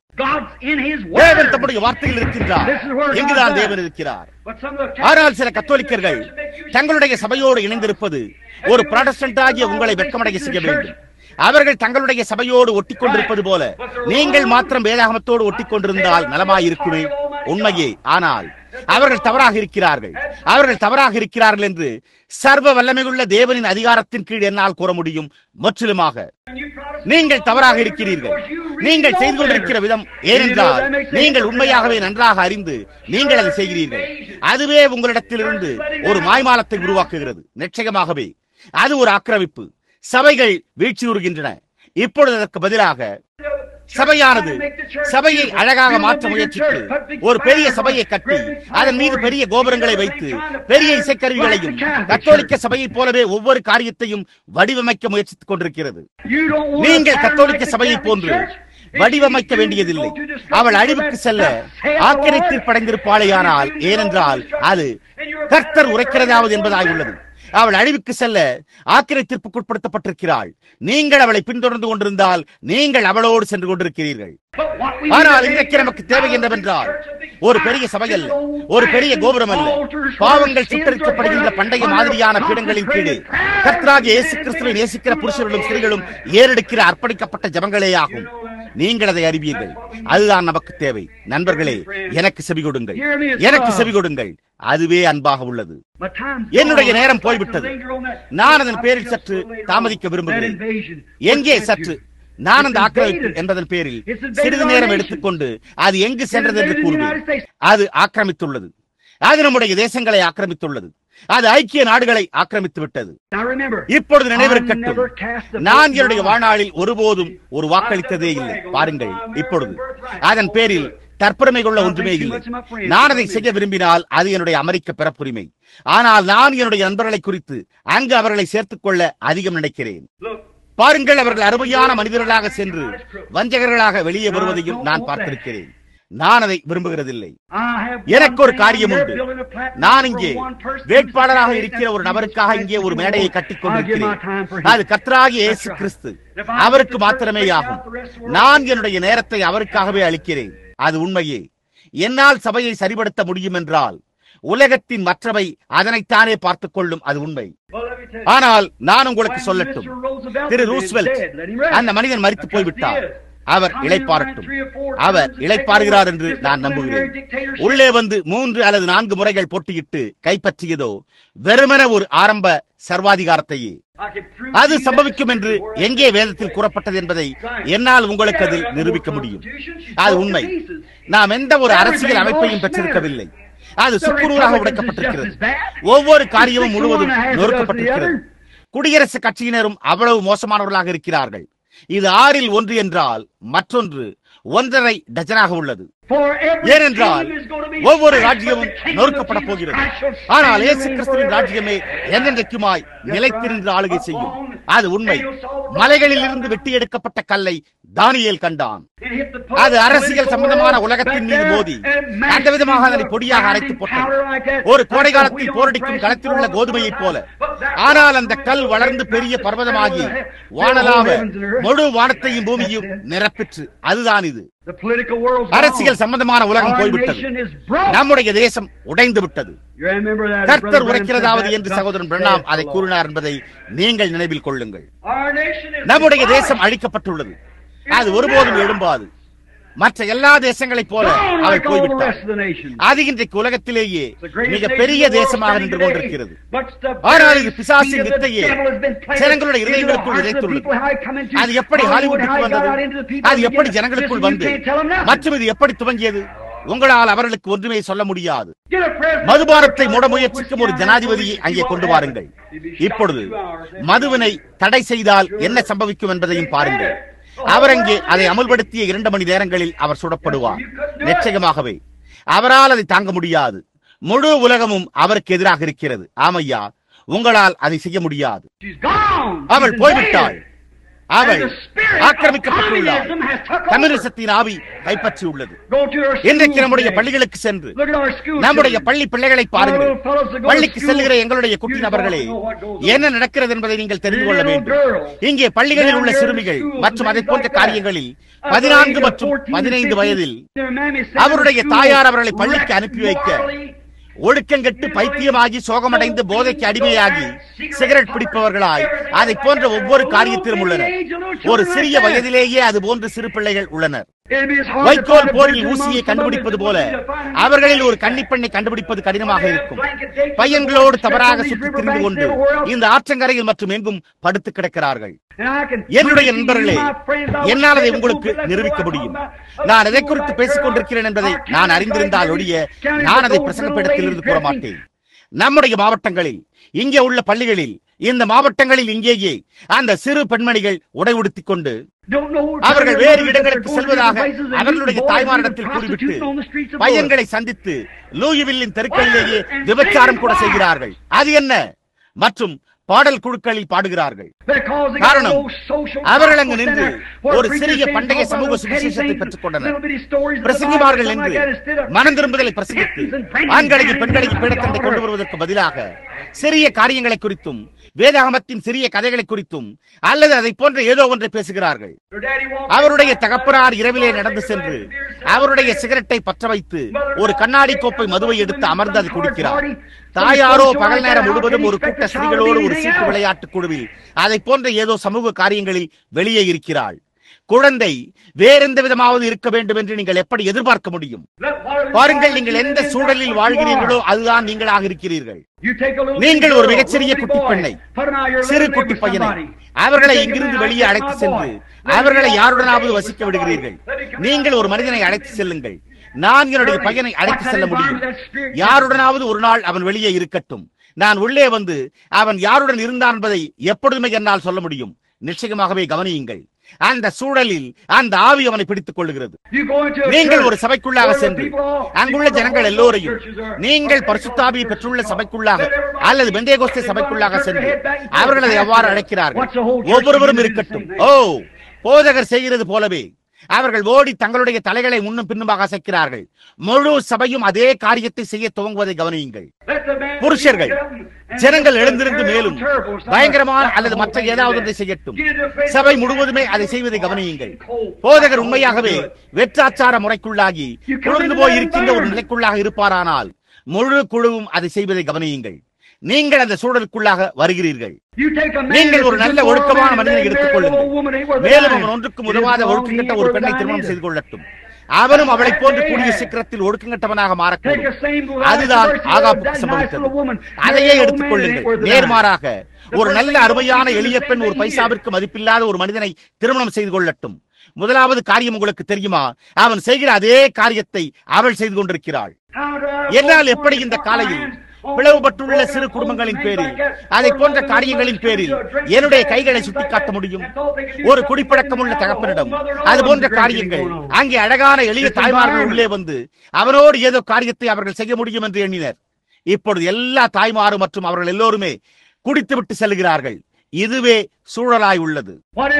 தேவன் தம்முடைய வார்த்தையில் இருக்கின்றார் எங்குதான் தேவன் இருக்கிறார் ஆனால் சில கத்தோலிக்கர்கள் தங்களுடைய சபையோடு இணைந்திருப்பது ஒரு ப்ராடஸ்டன்ட் ஆகிய உங்களை வெட்கமடைய செய்ய வேண்டும் அவர்கள் தங்களுடைய சபையோடு ஒட்டி கொண்டிருப்பது போல நீங்கள் மாத்திரம் வேதாகமத்தோடு ஒட்டி கொண்டிருந்தால் நலமாயிருக்குமே உண்மையே ஆனால் அவர்கள் தவறாக இருக்கிறார்கள் அவர்கள் தவறாக இருக்கிறார்கள் என்று சர்வ வல்லமையுள்ள தேவனின் அதிகாரத்தின் கீழ் என்னால் கூற முடியும் முற்றிலுமாக நீங்கள் தவறாக இருக்கிறீர்கள் நீங்கள் செய்து கொண்டிருக்கிற விதம் ஏனென்றால் நீங்கள் உண்மையாகவே நன்றாக அறிந்து நீங்கள் அதை செய்கிறீர்கள் அதுவே உங்களிடத்திலிருந்து ஒரு மாய்மாலத்தை உருவாக்குகிறது நிச்சயமாகவே அது ஒரு ஆக்கிரமிப்பு சபைகள் வீழ்ச்சியுறுகின்றன இப்பொழுது அதற்கு பதிலாக சபையானது சபையை அழகாக மாற்ற முயற்சித்து ஒரு பெரிய சபையை கட்டி அதன் மீது பெரிய கோபுரங்களை வைத்து பெரிய இசைக்கருவிகளையும் கத்தோலிக்க சபையைப் போலவே ஒவ்வொரு காரியத்தையும் வடிவமைக்க முயற்சித்துக் கொண்டிருக்கிறது நீங்கள் கத்தோலிக்க சபையை போன்று வடிவமைக்க வேண்டியதில்லை அவள் அழிவுக்கு செல்ல ஆக்கிரத்தில் படைந்திருப்பாளேயானால் ஏனென்றால் அது கர்த்தர் உரைக்கிறதாவது என்பதாய் உள்ளது அவள் அழிவுக்கு செல்ல ஆக்கிரத்திற்குட்படுத்தப்பட்டிருக்கிறாள் நீங்கள் அவளை பின்தொடர்ந்து கொண்டிருந்தால் நீங்கள் அவளோடு சென்று கொண்டிருக்கிறீர்கள் ஆனால் இன்றைக்கு நமக்கு தேவை என்னவென்றால் ஒரு பெரிய சபை அல்ல ஒரு பெரிய கோபுரம் அல்ல பாவங்கள் சுட்டரிக்கப்படுகின்ற பண்டைய மாதிரியான பீடங்களின் கீழே கர்த்தராக இயேசு கிறிஸ்துவை நேசிக்கிற புருஷர்களும் ஸ்திரீகளும் ஏறெடுக்கிற அர்ப்பணிக்கப்பட்ட ஜபங்களே ஆகும் நீங்கள் அதை அறிவீர்கள் அதுதான் நமக்கு தேவை நண்பர்களே எனக்கு செவி கொடுங்கள் எனக்கு செவி கொடுங்கள் அதுவே அன்பாக உள்ளது என்னுடைய நேரம் போய்விட்டது நான் அதன் பேரில் சற்று தாமதிக்க விரும்புகிறேன் எங்கே சற்று நான் அந்த ஆக்கிரமிப்பு என்பதன் பேரில் சிறிது நேரம் எடுத்துக்கொண்டு அது எங்கு சென்றது என்று கூறுவேன் அது ஆக்கிரமித்துள்ளது அது நம்முடைய தேசங்களை ஆக்கிரமித்துள்ளது அது ஐக்கிய நாடுகளை ஆக்கிரமித்து விட்டது இப்பொழுது நினைவிருக்கட்டும் நான் என்னுடைய வாழ்நாளில் ஒருபோதும் ஒரு வாக்களித்ததே இல்லை பாருங்கள் இப்பொழுது அதன் பேரில் தற்பெருமை கொள்ள ஒன்றுமே இல்லை நான் அதை செய்ய விரும்பினால் அது என்னுடைய அமெரிக்க பிறப்புரிமை ஆனால் நான் என்னுடைய நண்பர்களை குறித்து அங்கு அவர்களை சேர்த்துக் கொள்ள அதிகம் நினைக்கிறேன் பாருங்கள் அவர்கள் அருமையான மனிதர்களாக சென்று வஞ்சகர்களாக வெளியே வருவதையும் நான் பார்த்திருக்கிறேன் நான் அதை விரும்புகிறதில்லை I have எனக்கு one ஒரு thing, காரியம் they're உண்டு building a platform நான் for இங்கே one person வேட்பாளராக who's இருக்கிற ஒரு நபருக்காக இங்கே ஒரு மேடையை கட்டிக் I'll give my time for கொண்டிருக்கிறேன் him. அது கர்த்தராகிய இயேசு கிறிஸ்து அவருக்கு மாத்திரமே ஆகும் நான் என்னுடைய நேரத்தை அவருக்காகவே அளிக்கிறேன் அது உண்மையே என்னால் சபையை சரிபடுத்த முடியும் என்றால் உலகத்தின் மற்றவை அதனைத்தானே பார்த்துக் கொள்ளும் அது உண்மை Well, let me tell you. ஆனால் நான் உங்களுக்கு When சொல்லட்டும் Mr. Roosevelt திரு is Roosevelt dead, let him rest. அந்த மனிதன் மரித்து Because போய்விட்டார் he is. Our Come in இளைப்பாறட்டும் line three or four our times and இளைப்பாறுகிறார் take என்று over நான் just a நம்புகிறேன் preliminary dictatorship. உள்ளே வந்து மூன்று அல்லது நான்கு முறைகள் போட்டியிட்டு கைப்பற்றியதோ வெறுமன ஒரு ஆரம்ப சர்வாதிகாரத்தையே I can prove அது to you சம்பவிக்கும் that என்று where I எங்கே வேதத்தில் கூறப்பட்டது என்பதை என்னால் உங்களுக்கு அதில் நிரூபிக்க முடியும் அது உண்மை நாம் எந்த ஒரு அரசியல் அமைப்பையும் பெற்றிருக்கவில்லை அது சுக்குநூறாக உடைக்கப்பட்டிருக்கிறது ஒவ்வொரு காரியமும் முழுவதும் நொறுக்கப்பட்டிருக்கிறது குடியரசுக் கட்சியினரும் அவ்வளவு மோசமானவர்களாக இருக்கிறார்கள் இது ஆறில் ஒன்று என்றால் மற்றொன்று ஒன்றரை டஜனாக உள்ளது For every ஏனென்றால் kingdom is going to be ஒவ்வொரு smashed, ராஜ்யமும் but the kingdom நொறுக்கப்பட of போகிறது Jesus Christ shall ஆனால் stand இயேசு and கிறிஸ்துவின் forever. ராஜ்யமே என்றென்றைக்குமாய் நிலைத்து நின்று ஆளுகை செய்யும் அது உண்மை மலைகளில் இருந்து வெட்டி எடுக்கப்பட்ட கல்லை தானியேல் கண்டான் It hit the அது அரசியல் political சம்பந்தமான world உலகத்தின் back மீது there மோதி and mashed அந்த விதமாக into அதனை a பொடியாக அரைத்து grinding போட்டது powder like that. ஒரு கோடை Like a காலத்தில் wheel போரடிக்கும் pressing களத்தில் உள்ள forward கோதுமையைப் போல But that ஆனால் was அந்த the கல் way வளர்ந்து it பெரிய got பர்வதமாகி the heavens வானலாவ and earth. முழு வானத்தையும் பூமியும் நிரப்பிற்று அதுதான் இது The political world's அரசியல் gone. சம்பந்தமான உலகம் Our போய்விட்டது nation is broke. நம்முடைய தேசம் உடைந்து விட்டது You remember that, கர்த்தர் Brother Branham உரைக்கிறதாவது said என்று that, சகோதரன் "Thus பிரணாம் saith அதை the Lord." கூறினார் என்பதை நீங்கள் நினைவில் கொள்ளுங்கள் Our nation is நம்முடைய divided. தேசம் அழிக்கப்பட்டுள்ளது அது ஒருபோதும் எழும்பாது மற்ற எல்லா தேசங்களைப் போல Gone அவை like all the போய்விட்டார் rest of the nations. அது இன்றைக்கு உலகத்திலேயே The greatest மிக nation பெரிய in the world தேசமாக standing நின்று today. கொண்டிருக்கிறது But the ஆனால் very இது பிசாசின் seed of the வித்தையே devil has been planted ஜனங்களுடைய into the இதயங்களுக்குள் hearts of the விதைத்துள்ளது people. How it come into அது எப்படி Hollywood, ஹாலிவுட்டுக்கு how it got வந்தது out into the people அது எப்படி again. ஜனங்களுக்குள் Listen, வந்து you can't tell them nothing. மற்றும் இது எப்படி துவங்கியது உங்களால் அவர்களுக்கு ஒன்றுமே சொல்ல முடியாது Get a president. மதுபானத்தை மூட முயற்சிக்கும் ஒரு ஜனாதிபதியை அங்கே கொண்டு வாருங்கள் இப்பொழுது மதுவினை தடை செய்தால் என்ன சம்பவிக்கும் என்பதையும் பாருங்கள் அவர் அங்கே அதை அமல்படுத்திய இரண்டு மணி நேரங்களில் அவர் சுடப்படுவார் நிச்சயமாகவே அவரால் அதை தாங்க முடியாது முழு உலகமும் அவருக்கு எதிராக இருக்கிறது ஆமையா உங்களால் அதை செய்ய முடியாது She's gone. அவள் She's போய்விட்டாள் invaded. அவள் And the spirit of ஆக்கிரமிக்கப்பட்டுள்ளார் communism has took over. கம்யூனிசத்தின் ஆவி கைப்பற்றியுள்ளது Go to our இன்றைக்கு schools நம்முடைய today. பள்ளிகளுக்கு சென்று Look at our school நம்முடைய children. பள்ளி பிள்ளைகளை பாருங்கள் Our little fellows that go to பள்ளிக்கு school, செல்கிற எங்களுடைய குட்டி you நபர்களே don't know what goes on. என்ன நடக்கிறது என்பதை நீங்கள் தெரிந்து கொள்ள Little வேண்டும் girls. இங்கே பள்ளிகளில் உள்ள Down there in சிறுமிகள் schools, மற்றும் அதை things போன்ற like that. காரியங்களில் At the பதினான்கு age of மற்றும் 14 and பதினைந்து 15, வயதில் their mammy sent them அவருடைய to school தாயார் அவர்களை பள்ளிக்கு wrecked அனுப்பி வைக்க morally. ஒழுக்கங்கெட்டு பைத்தியமாகி சோகமடைந்து போதைக்கு அடிமையாகி சிகரெட் பிடிப்பவர்களாய் அதை போன்ற ஒவ்வொரு காரியத்திலும் உள்ளனர் ஒரு சிறிய வயதிலேயே அது போன்ற சிறு பிள்ளைகள் உள்ளனர் வைக்கோல் போரில் ஊசியை கண்டுபிடிப்பது போல அவர்களில் ஒரு கன்னிப்பெண்ணை கண்டுபிடிப்பது கடினமாக இருக்கும் பையன்களோடு தவறாக சுற்றி திரிந்து கொண்டு இந்த ஆற்றங்கரையில் மற்றும் எங்கும் படுத்து கிடக்கிறார்கள் என்னுடைய நண்பர்களே என்னால் அதை உங்களுக்கு நிரூபிக்க முடியும் நான் எதை குறித்து பேசிக் கொண்டிருக்கிறேன் என்பதை நான் அறிந்திருந்தால் ஒழிய நான் அதை பிரசங்கப்படத்திலிருந்து கூற மாட்டேன் நம்முடைய மாவட்டங்களில் இங்கே உள்ள பள்ளிகளில் இந்த மாவட்டங்களில் இங்கேயே அந்த சிறு பெண்மணிகள் உடை உடுத்திக் கொண்டு அவர்கள் வேறு இடங்களுக்கு செல்வதாக அவர்களுடைய தாய்மாரிடத்தில் கூறிவிட்டு பையன்களை சந்தித்து லூயிவில்லின் தெருக்களிலேயே விபச்சாரம் கூட செய்கிறார்கள் அது என்ன மற்றும் பாடல் குழுக்களில் பாடுகிறார்கள் காரணம் அவர்கள் அங்கு நின்று ஒரு சிறிய பண்டைய சமூக சுவிசேஷத்தை பெற்றுக் கொண்டனர் பிரசங்கிமார்கள் என்று மனம் திரும்புதலை பிரசங்கித்து ஆண்களையும் பெண்களையும் பீடத்தண்டை கொண்டு வருவதற்கு பதிலாக சிறிய காரியங்களை குறித்தும் வேதாகமத்தின் சிறிய கதைகளை குறித்தும் அல்லது அதை போன்ற ஏதோ ஒன்றை பேசுகிறார்கள் அவருடைய தகப்பனார் இரவிலே நடந்து சென்று அவருடைய சிகரெட்டை பற்ற வைத்து ஒரு கண்ணாடி கோப்பை மதுவை எடுத்து அமர்ந்து அதை குடிக்கிறார் தாயாரோ பகல் நேரம் முழுவதும் ஒரு கூட்ட ஸ்திரீகளோடு ஒரு சீட்டு விளையாட்டு குழுவில் அதை போன்ற ஏதோ சமூக காரியங்களில் வெளியே இருக்கிறாள் குழந்தை வேறெந்த விதமாவது இருக்க வேண்டும் என்று நீங்கள் எப்படி எதிர்பார்க்க முடியும் பாருங்கள் நீங்கள் எந்த சூழலில் வாழ்கிறீர்களோ அதுதான் நீங்களாக இருக்கிறீர்கள் நீங்கள் ஒரு மிகச்சிறிய குட்டி பெண்ணை சிறு குட்டி பையனை அவர்களை இங்கிருந்து வெளியே அழைத்து சென்று அவர்களை யாருடனாவது வசிக்க விடுகிறீர்கள் நீங்கள் ஒரு மனிதனை அழைத்து செல்லுங்கள் நான் என்னுடைய பையனை அழைத்து செல்ல முடியும் யாருடனாவது ஒரு நாள் அவன் வெளியே இருக்கட்டும் நான் உள்ளே வந்து அவன் யாருடன் இருந்தான் என்பதை எப்பொழுதுமே என்னால் சொல்ல முடியும் நிச்சயமாகவே கவனியுங்கள் அந்த சூழலில் அந்த ஆவி அவனை பிடித்துக் கொள்ளுகிறது நீங்கள் ஒரு சபைக்குள்ளாக சென்று அங்குள்ள ஜனங்கள் எல்லோரையும் நீங்கள் பரிசுத்தாவியை பெற்றுள்ள சபைக்குள்ளாக அல்லது பெந்தேகோஸ்தே சபைக்குள்ளாக சென்று அவர்கள் அதை எவ்வாறு அழைக்கிறார்கள் ஒவ்வொருவரும் இருக்கட்டும் ஓ போதகர் செய்கிறது போலவே அவர்கள் ஓடி தங்களுடைய தலைகளை முன்னும் பின்னுமாக அசைக்கிறார்கள் முழு சபையும் அதே காரியத்தை செய்ய துவங்குவதை கவனியுங்கள் புருஷர்கள் ஜனங்கள் எழுந்திருந்து மேலும் பயங்கரமான அல்லது மற்ற ஏதாவது ஒன்றை செய்யட்டும் சபை முழுவதுமே அதை செய்வதை கவனியுங்கள் போதகர் உண்மையாகவே வெற்றாச்சார முறைக்குள்ளாகி குளிர்ந்து போய் இருக்கின்ற ஒரு நிலைக்குள்ளாக இருப்பாரானால் முழு குழுவும் அதை செய்வதை கவனியுங்கள் நீங்கள் அந்த சூழலுக்குள்ளாக வருகிறீர்கள் நீங்கள் ஒரு நல்ல ஒழுக்கமான மனிதனை எடுத்துக் கொள்ளுங்கள் மேலும் அவன் ஒன்றுக்கும் உதவாத ஒழுக்கங்கட்ட ஒரு பெண்ணை திருமணம் செய்து கொள்ளட்டும் அவனும் அவளைப் போன்று கூடிய சீக்கிரத்தில் ஒடுக்கங்கட்டவனாக மாறக்கூடும் அதுதான் ஆகாப்புக்கு சம்பவித்தது அதையே எடுத்துக் கொள்ளுங்கள் நேர்மாறாக ஒரு நல்ல அருமையான எளிய பெண் ஒரு பைசாவிற்கு மதிப்பில்லாத ஒரு மனிதனை திருமணம் செய்து கொள்ளட்டும் முதலாவது காரியம் உங்களுக்கு தெரியுமா அவன் செய்கிற அதே காரியத்தை அவள் செய்து கொண்டிருக்கிறாள் என்னால் எப்படி இந்த காலையில் பிளவுபட்டுள்ள சிறு குடும்பங்களின் பேரில் அதை போன்ற காரியங்களின் பேரில் என்னுடைய கைகளை சுட்டிக்காட்ட முடியும் ஒரு குடிப்பழக்கமுள்ள தகப்பனிடம் அது போன்ற காரியங்கள் அங்கே அழகான எளிய தாய்மார்கள் உள்ளே வந்து அவனோடு ஏதோ காரியத்தை அவர்கள் செய்ய முடியும் என்று எண்ணினர் இப்பொழுது எல்லா தாய்மாரும் மற்றும் அவர்கள் எல்லோருமே குடித்து விட்டு செல்கிறார்கள் இதுவே சூழலாய் உள்ளது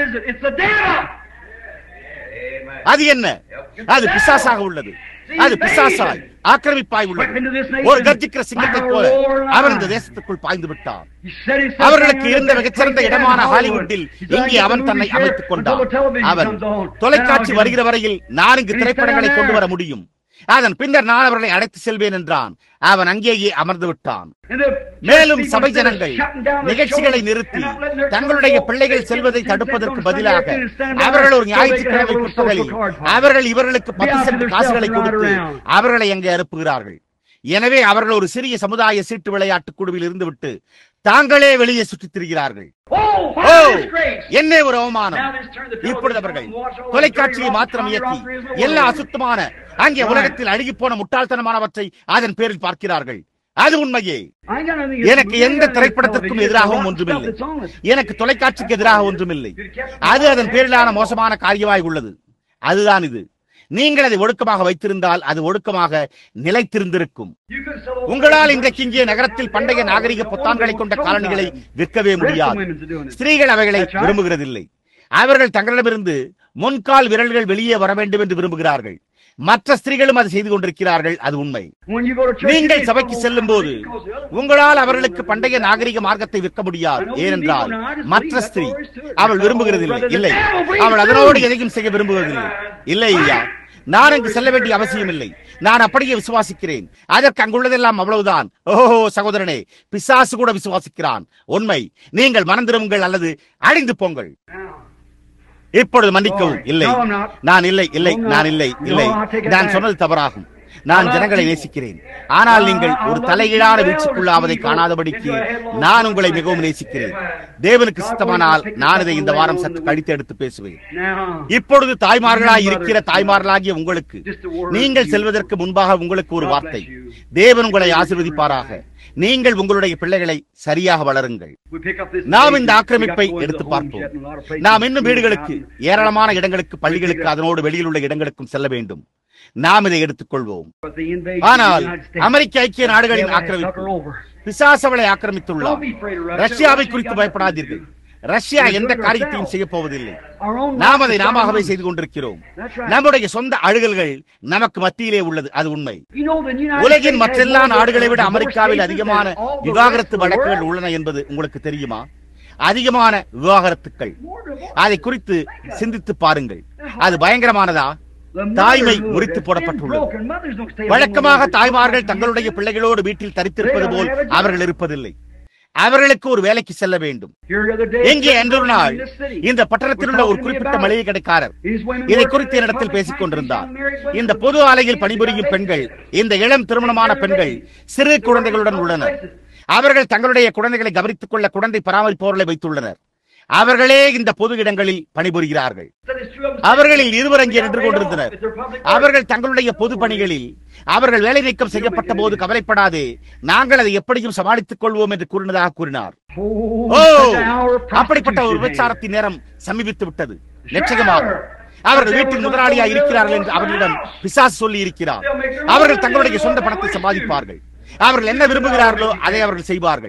அது என்ன அது பிசாசாக உள்ளது அது பிசாசாய் ஆக்கிரமிப்பாய் உள்ளது ஒரு கர்ஜிக்கிற சிங்கத்தை போல அவன் இந்த தேசத்துக்குள் பாய்ந்து விட்டான் அவர்களுக்கு இருந்த மிகச்சிறந்த இடமான ஹாலிவுட்டில் இங்கே அவன் தன்னை அமைத்துக் கொண்டான் அவன் தொலைக்காட்சி வருகிற வரையில் நான் இங்கு திரைப்படங்களை கொண்டு வர முடியும் அதன் பின்னர் நான் அவர்களை அழைத்து செல்வேன் என்றான் அவன் அங்கேயே அமர்ந்து விட்டான் மேலும் சபை ஜனங்கள் நிகழ்ச்சிகளை நிறுத்தி தங்களுடைய பிள்ளைகள் செல்வதை தடுப்பதற்கு பதிலாக அவர்கள் ஒரு ஞாயிற்றுக்கிழமை பிற்பகலில் அவர்கள் இவர்களுக்கு பத்து சென்ட் காசுகளை கொடுத்து அவர்களை அங்கே அனுப்புகிறார்கள் எனவே அவர்கள் ஒரு சிறிய சமுதாய சீட்டு விளையாட்டு குழுவில் இருந்துவிட்டு தாங்களே வெளியே சுற்றித் திரிகிறார்கள் ஓ என்ன ஒரு அவமானம் இப்பொழுது அவர்கள் தொலைக்காட்சியை மாத்திரம் இயக்கி எல்லா அசுத்தமான அங்கே உலகத்தில் அழுகி போன முட்டாள்தனமானவற்றை அதன் பேரில் பார்க்கிறார்கள் அது உண்மையே எனக்கு எந்த திரைப்படத்திற்கும் எதிராகவும் ஒன்றுமில்லை எனக்கு தொலைக்காட்சிக்கு எதிராக ஒன்றுமில்லை அது அதன் பேரிலான மோசமான காரியமாய் உள்ளது அதுதான் இது நீங்கள் அதை ஒடுக்கமாக வைத்திருந்தால் அது ஒடுக்கமாக நிலைத்திருந்திருக்கும் உங்களால் இன்றைக்கு இங்கே நகரத்தில் பண்டைய நாகரிக பொத்தான்களை கொண்ட காலணிகளை விற்கவே முடியாது ஸ்திரீகள் அவைகளை விரும்புகிறதில்லை அவர்கள் தங்களிடமிருந்து முன்கால் விரல்கள் வெளியே வர வேண்டும் என்று விரும்புகிறார்கள் மற்ற ஸ்திரீகளும் அதை செய்து கொண்டிருக்கிறார்கள் அது உண்மை நீங்கள் சபைக்கு செல்லும் போது உங்களால் அவர்களுக்கு பண்டைய நாகரிக மார்க்கத்தை விற்க முடியாது ஏனென்றால் மற்ற ஸ்திரீ அவள் விரும்புகிறதில்லை இல்லை அவள் அதனோடு எதையும் செய்ய விரும்புவதில்லை இல்லை ஐயா நான் அங்கு செல்ல வேண்டிய அவசியம் இல்லை நான் அப்படியே விசுவாசிக்கிறேன் அதற்கு அங்குள்ளதெல்லாம் அவ்வளவுதான் ஓஹோ சகோதரனே பிசாசு கூட விசுவாசிக்கிறான் உண்மை நீங்கள் மறந்திருங்கள் அல்லது அழிந்து போங்கள் இப்பொழுது மன்னிக்கவும் இல்லை நான் இல்லை இல்லை நான் இல்லை இல்லை நான் சொன்னது தவறாகும் நான் ஜனங்களை நேசிக்கிறேன் ஆனால் நீங்கள் ஒரு தலைகீழான வீழ்ச்சிக்குள்ளாவதை காணாதபடிக்கு நான் உங்களை மிகவும் நேசிக்கிறேன் தேவனுக்கு சித்தமானால் நான் இதை இந்த வாரம் சற்று கழித்து எடுத்து பேசுவேன் இப்பொழுது தாய்மார்களாய் இருக்கிற தாய்மார்களாகிய உங்களுக்கு நீங்கள் செல்வதற்கு முன்பாக உங்களுக்கு ஒரு வார்த்தை தேவன் உங்களை ஆசிர்வதிப்பாராக நீங்கள் உங்களுடைய பிள்ளைகளை சரியாக வளருங்கள் நாம் இந்த ஆக்கிரமிப்பை எடுத்து பார்ப்போம் நாம் இன்னும் வீடுகளுக்கு ஏராளமான இடங்களுக்கு பள்ளிகளுக்கு அதனோடு வெளியில் உள்ள இடங்களுக்கும் செல்ல வேண்டும் நாம் இதை எடுத்துக்கொள்வோம் ஆனால் அமெரிக்க ஐக்கிய நாடுகளின் ஆக்கிரமிப்பு பிசாசவளை ஆக்கிரமித்துள்ளார் ரஷ்யாவை குறித்து பயப்படாதீர்கள் ரஷ்யா எந்த காரியத்தையும் செய்ய போவதில்லை நாம் அதை நாமவே செய்து கொண்டிருக்கிறோம் நம்முடைய சொந்த அழுகல்கள் நமக்கு மத்தியிலே உள்ளது அது உண்மை உலகின் மற்றெல்லா நாடுகளை விட அமெரிக்காவில் அதிகமான விவாகரத்து வழக்குகள் உள்ளன என்பது உங்களுக்கு தெரியுமா அதிகமான விவாகரத்துக்கள் அதை குறித்து சிந்தித்து பாருங்கள் அது பயங்கரமானதா தாய்மை முறித்து போடப்பட்டுள்ளது வழக்கமாக தாய்மார்கள் தங்களுடைய பிள்ளைகளோடு வீட்டில் தரித்திருப்பது போல் அவர்கள் இருப்பதில்லை அவர்களுக்கு ஒரு வேலைக்கு செல்ல வேண்டும் எங்கே என்று ஒரு நாள் இந்த பட்டணத்தில் உள்ள ஒரு குறிப்பிட்ட மளிகை கடைக்காரர் இதை குறித்து என்னிடத்தில் பேசிக் கொண்டிருந்தார் இந்த பொது ஆலையில் பணிபுரியும் பெண்கள் இந்த இளம் திருமணமான பெண்கள் சிறு குழந்தைகளுடன் உள்ளனர் அவர்கள் தங்களுடைய குழந்தைகளை கவனித்துக் கொள்ள குழந்தை பராமரிப்பவர்களை வைத்துள்ளனர் அவர்களே இந்த பொது இடங்களில் பணிபுரிகிறார்கள் அவர்களில் இருவர் அங்கே நின்று கொண்டிருந்தனர் அவர்கள் தங்களுடைய பொது பணிகளில் அவர்கள் வேலை நீக்கம் செய்யப்பட்ட போது கவலைப்படாதே நாங்கள் அதை எப்படியும் சமாளித்துக் கொள்வோம் என்று கூறினதாக கூறினார் ஓ அப்படிப்பட்ட ஒரு விபச்சாரத்தின் நேரம் சமீபித்து விட்டது நிச்சயமாக அவர்கள் வீட்டில் முதலாளியா இருக்கிறார்கள் என்று அவர்களிடம் பிசாசு சொல்லி இருக்கிறார் அவர்கள் தங்களுடைய சொந்த பணத்தை சம்பாதிப்பார்கள் அவர்கள் என்ன விரும்புகிறார்களோ அதை அவர்கள் செய்வார்கள்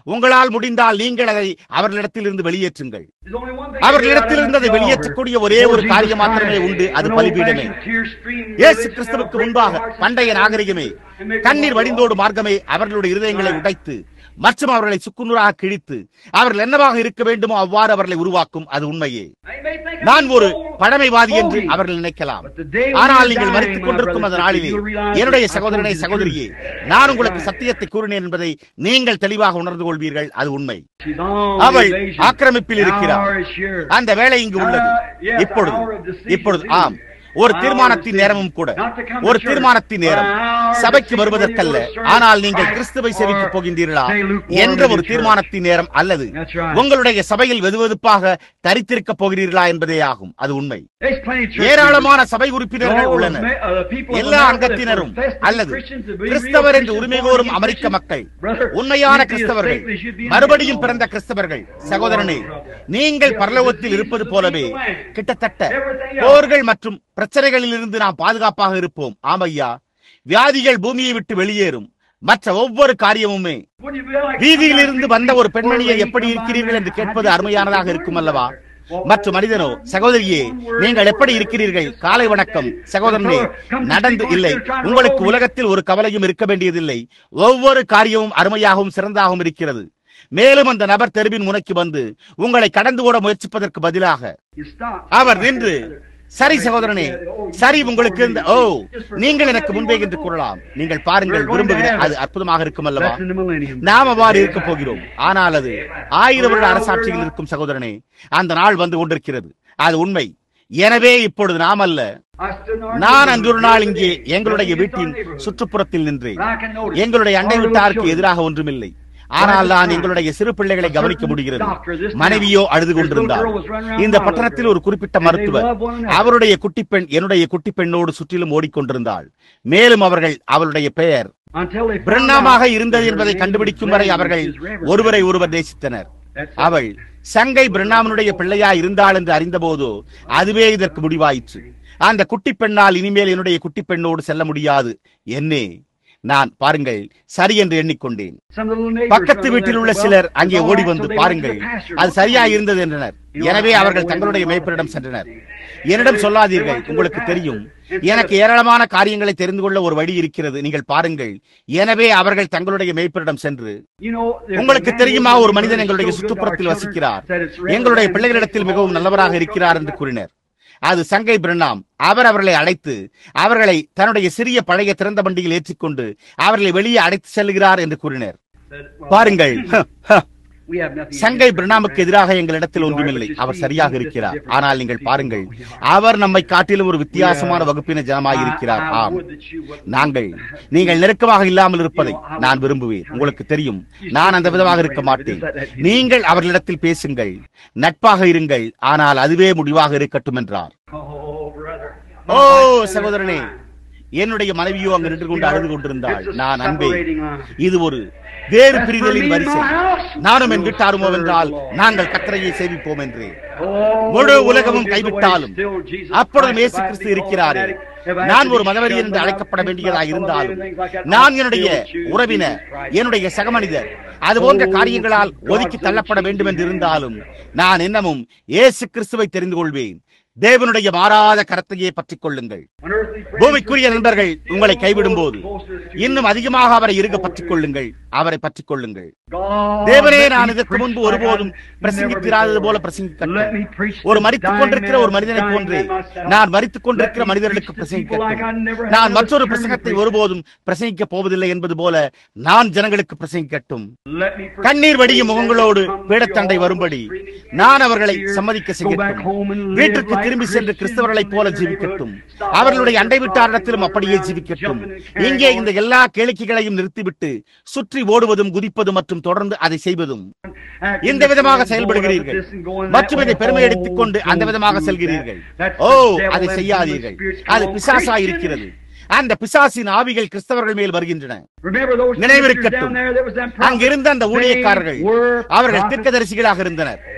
உங்களால் முடிந்தால் நீங்கள் அதை அவர்களிடத்தில் இருந்து வெளியேற்றுங்கள் There's only one thing அவர்களிடத்தில் இருந்து அதை they got வெளியேற்றக்கூடிய ஒரே ஒரு Oh, காரியம் Jesus மாத்திரமே Christ. உண்டு அது An பலிபீடமே old-fashioned tear-stream இயேசு religion கிறிஸ்துவுக்கு that'll break முன்பாக their hearts and பண்டைய souls நாகரிகமே and make them கண்ணீர் walk வடிந்தோடு மார்க்கமே அவர்களுடைய இருதயங்களை உடைத்து மற்றும் அவர்களை சுக்குநூறாக கிழித்து அவர்கள் என்னவாக இருக்க வேண்டுமோ அவ்வாறு அவர்களை உருவாக்கும் அது உண்மையே They may think I'm நான் ஒரு so பழமைவாதி என்று holy. அவர்கள் நினைக்கலாம் But the day when ஆனால் you're நீங்கள் dying, மறித்துக் my கொண்டிருக்கும் brother அந்த and நாளிலே sister, you'll realize என்னுடைய that I சகோதரனை told you the சகோதரியே truth. நான் உங்களுக்கு Right. சத்தியத்தை கூறினேன் என்பதை நீங்கள் தெளிவாக உணர்ந்து கொள்வீர்கள் அது உண்மை She's on அவள் evasion. ஆக்கிரமிப்பில் The இருக்கிறார் hour is here. அந்த வேலை இங்கு உள்ளது Uh, yes, இப்பொழுது the hour of decision இப்பொழுது is ஆம் ஒரு Hour of தீர்மானத்தின் decision. நேரமும் கூட Not to come to ஒரு church, தீர்மானத்தின் நேரம் but an hour of சபைக்கு decision வருவதற்கல்ல when you go to ஆனால் church, நீங்கள் Christ, கிறிஸ்துவை சேவிக்கப் or போகின்றீர்களா stay lukewarm என்ற in ஒரு church. தீர்மானத்தின் நேரம் அல்லது That's right. உங்களுடைய சபையில் வெதுவெதுப்பாக தரித்திருக்க போகிறீர்களா என்பதே ஆகும் அது உண்மை There's plenty of church ஏராளமான சபை உறுப்பினர்கள் members. உள்ளனர் All of the, uh, the people of எல்லா America that அங்கத்தினரும் profess to be அல்லது Christians, to be real கிறிஸ்தவர் என்று Christians, உரிமை born கோரும் again அமெரிக்க Christians. மக்கள் Brother, உண்மையான you'd be a கிறிஸ்தவர்கள் saint, you should be in மறுபடியும் heaven. பிறந்த கிறிஸ்தவர்கள் சகோதரனே நீங்கள் பரலோகத்தில் இருப்பது போலவே கிட்டத்தட்ட போர்கள் மற்றும் பிரச்சனைகளில் இருந்து நாம் பாதுகாப்பாக இருப்போம் ஆமையா வியாதிகள் பூமியை விட்டு வெளியேறும் மற்ற ஒவ்வொரு காரியமுமே Wouldn't you be like- வீதியிலிருந்து வந்த ஒரு பெண்மணியை எப்படி இருக்கிறீர்கள் என்று கேட்பது அருமையானதாக இருக்கும் அல்லவா மற்ற மனிதனோ சகோதரியே நீங்கள் எப்படி இருக்கிறீர்கள் காலை வணக்கம் சகோதரனே நடந்து இல்லை உங்களுக்கு உலகத்தில் ஒரு கவலையும் இருக்க வேண்டியதில்லை ஒவ்வொரு காரியமும் அருமையாகவும் சிறந்தாகவும் இருக்கிறது மேலும் அந்த நபர் தெருவின் முனைக்கு வந்து உங்களை கடந்து ஓட முயற்சிப்பதற்கு பதிலாக You stop. அவர் நின்று சரி சகோதரனே சரி உங்களுக்கு இந்த ஓ நீங்கள் எனக்கு முன்பே என்று கூறலாம் நீங்கள் பாருங்கள் விரும்புகிற அது அற்புதமாக இருக்கும் அல்லவா That's in the millennium. நாம் அவ்வாறு இருக்க போகிறோம் ஆனால் அது ஆயிரம் வருட அரசாட்சியில் இருக்கும் சகோதரனே அந்த நாள் வந்து கொண்டிருக்கிறது அது உண்மை எனவே இப்பொழுது நாம் அல்ல I stood in our நான் அன்று ஒரு நாள் இங்கே neighborhood. எங்களுடைய Against our வீட்டின் neighborhood. சுற்றுப்புறத்தில் நின்றேன் But I can notice எங்களுடைய அண்டை our little வீட்டாருக்கு children. எதிராக ஒன்றுமில்லை ஆனால் நான் எங்களுடைய சிறு பிள்ளைகளை கவனிக்க முடிகிறது மனைவியோ அழுது கொண்டிருந்தார் இந்த பட்டணத்தில் ஒரு குறிப்பிட்ட மருத்துவர் அவருடைய குட்டிப்பெண் என்னுடைய குட்டிப்பெண்ணோடு சுற்றிலும் ஓடிக்கொண்டிருந்தாள் மேலும் அவர்கள் அவளுடைய பெயர் Until they found பிரண்ணாமாக out இருந்தது that her என்பதை name கண்டுபிடிக்கும் was வரை Reverend, அவர்கள் which is Reverend. ஒருவரை ஒருவர் நேசித்தனர் That's it. அவள் சங்கை பிரண்ணாமனுடைய பிள்ளையா இருந்தாள் என்று அறிந்தபோதோ அதுவே இதற்கு முடிவாயிற்று அந்த குட்டி பெண்ணால் இனிமேல் என்னுடைய குட்டி பெண்ணோடு செல்ல முடியாது என்னே நான் பாருங்கள் சரி என்று எண்ணிக்கொண்டேன் Some little neighbors பக்கத்து running வீட்டில் there உள்ள said, சிலர் "Well, அங்கே it's all ஓடி right." வந்து So they went to பாருங்கள் the pastor. அது சரியா இருந்தது என்றனர் எனவே அவர்கள் தங்களுடைய மேய்ப்பரிடம் சென்றனர் என்னிடம் சொல்லாதீர்கள் உங்களுக்கு தெரியும் எனக்கு ஏராளமான காரியங்களை தெரிந்து கொள்ள ஒரு வழி இருக்கிறது நீங்கள் பாருங்கள் எனவே அவர்கள் தங்களுடைய மேய்ப்பரிடம் சென்று You know, there's உங்களுக்கு a man தெரியுமா who ஒரு lives மனிதன் so எங்களுடைய good to our சுற்றுப்புறத்தில் children வசிக்கிறார் that it's Reverend எங்களுடைய and பிள்ளைகளிடத்தில் it's மிகவும் all நல்லவராக trouble இருக்கிறார் என்று that. கூறினர் அது சங்கை பிரண்ணாம் அவர் அவர்களை அழைத்து அவர்களை தன்னுடைய சிறிய பழைய திறந்த வண்டியில் ஏற்றிக்கொண்டு அவர்களை வெளியே அழைத்து செல்கிறார் என்று கூறினர் Said, well, பாருங்கள் ஹ, ஹ. we have nothing சங்கை against பிரணாமுக்கு Reverend. எதிராக எங்களிடத்தில் ஒன்றுமில்லை அவர் சரியாக இருக்கிறார் ஆனால் நீங்கள் பாருங்கள் அவர் நம்மை காட்டிலும் ஒரு வித்தியாசமான வகுப்பின ஜனமாய் இருக்கிறார் I- I ஆம் would that you wouldn't- நாங்கள் நீங்கள் நெருக்கமாக இல்லாமல் இருப்பதை நான் விரும்புவேன் உங்களுக்கு தெரியும் நான் அந்த விதமாக இருக்க மாட்டேன் நீங்கள் அவர்களிடத்தில் பேசுங்கள் நட்பாக இருங்கள் ஆனால் அதுவே முடிவாக இருக்கட்டும் என்றார் Oh, brother. ஓ சகோதரனே என்னுடைய மனைவியோ அங்கு நின்று கொண்டு அழுது கொண்டிருந்தாள் It's a நான் அன்பே separating line. இது ஒரு வேறு பிரிதலின் வரிசை நானும் என் வீட்டாருமோ என்றால் நாங்கள் கத்தரையை சேவிப்போம் என்று Oh, முழு உலகமும் here's the way கைவிட்டாலும் still Jesus அப்பொழுதும் Christ இயேசு abides கிறிஸ்து me, all இருக்கிறாரே fanatic. If I நான் had ஒரு to மதவெறி shut என்று my அழைக்கப்பட mouth, வேண்டியதாக things இருந்தாலும் like that, நான் I என்னுடைய still choose உறவினர் Jesus Christ. என்னுடைய சக மனிதர் அது போன்ற காரியங்களால் ஒதுக்கி தள்ளப்பட வேண்டும் என்று இருந்தாலும் நான் இன்னமும் இயேசு கிறிஸ்துவை தெரிந்து கொள்வேன் தேவனுடைய மாறாத கரத்தையே பற்றிக் கொள்ளுங்கள் When earthly friends பூமிக்குரிய நண்பர்கள் உங்களை கைவிடும் போது closer to இன்னும் அதிகமாக அவரை இருக பற்றிக் கொள்ளுங்கள் அவரை பற்றிக் கொள்ளுங்கள் God, தேவனே let நான் me இதற்கு preach முன்பு like ஒருபோதும் I've never பிரசங்கித்திராதது போல before. Let me பிரசங்கிக்கட்டும் preach ஒரு to மறித்துக் dying கொண்டிருக்கிற ஒரு men, மனிதனைப் dying போன்றே men myself. நான் மறித்துக் கொண்டிருக்கிற Let me மனிதர்களுக்கு preach to people like I பிரசங்கிக்கட்டும் never had நான் a மற்றொரு sermon பிரசங்கத்தை preached. ஒருபோதும் பிரசங்கிக்கப் போவதில்லை என்பது போல நான் ஜனங்களுக்கு பிரசங்கிக்கட்டும் Let me preach கண்ணீர் வடியும் to முகங்களோடு them come பீடத்தண்டை to all வரும்படி screaming நான் அவர்களை tears, சம்மதிக்க go back செய்யட்டும் home and live வீட்டிற்கு like திரும்பி சென்று Christians கிறிஸ்தவர்களைப் போல in the ஜீவிக்கட்டும் neighborhood. Stop அவர்களுடைய all அண்டை this வீட்டாரிடத்திலும் talking, அப்படியே running ஜீவிக்கட்டும் around, jumping and இங்கே carrying இந்த on. எல்லா கேளிக்கைகளையும் நிறுத்திவிட்டு சுற்றி ஓடுவதும் குதிப்பதும் மற்றும் தொடர்ந்து அதை செய்வதும் Acting இந்த this விதமாக way and செயல்படுகிறீர்கள் going up this and going that மற்றும் இதை way. பெருமை Oh, எடுத்துக் கொண்டு அந்த don't விதமாக do செல்கிறீர்கள் that. That's O the devil அதை and செய்யாதீர்கள் demon spirits அது come on பிசாசா Christians. இருக்கிறது அந்த பிசாசின் ஆவிகள் கிறிஸ்தவர்கள் மேல் வருகின்றன Remember those நினைவிருக்கட்டும். preachers down there that was them prophets? அங்கிருந்த அந்த ஊழியக்காரர்கள் They were அவர்கள் prophets. தீர்க்கதரிசிகளாக இருந்தனர்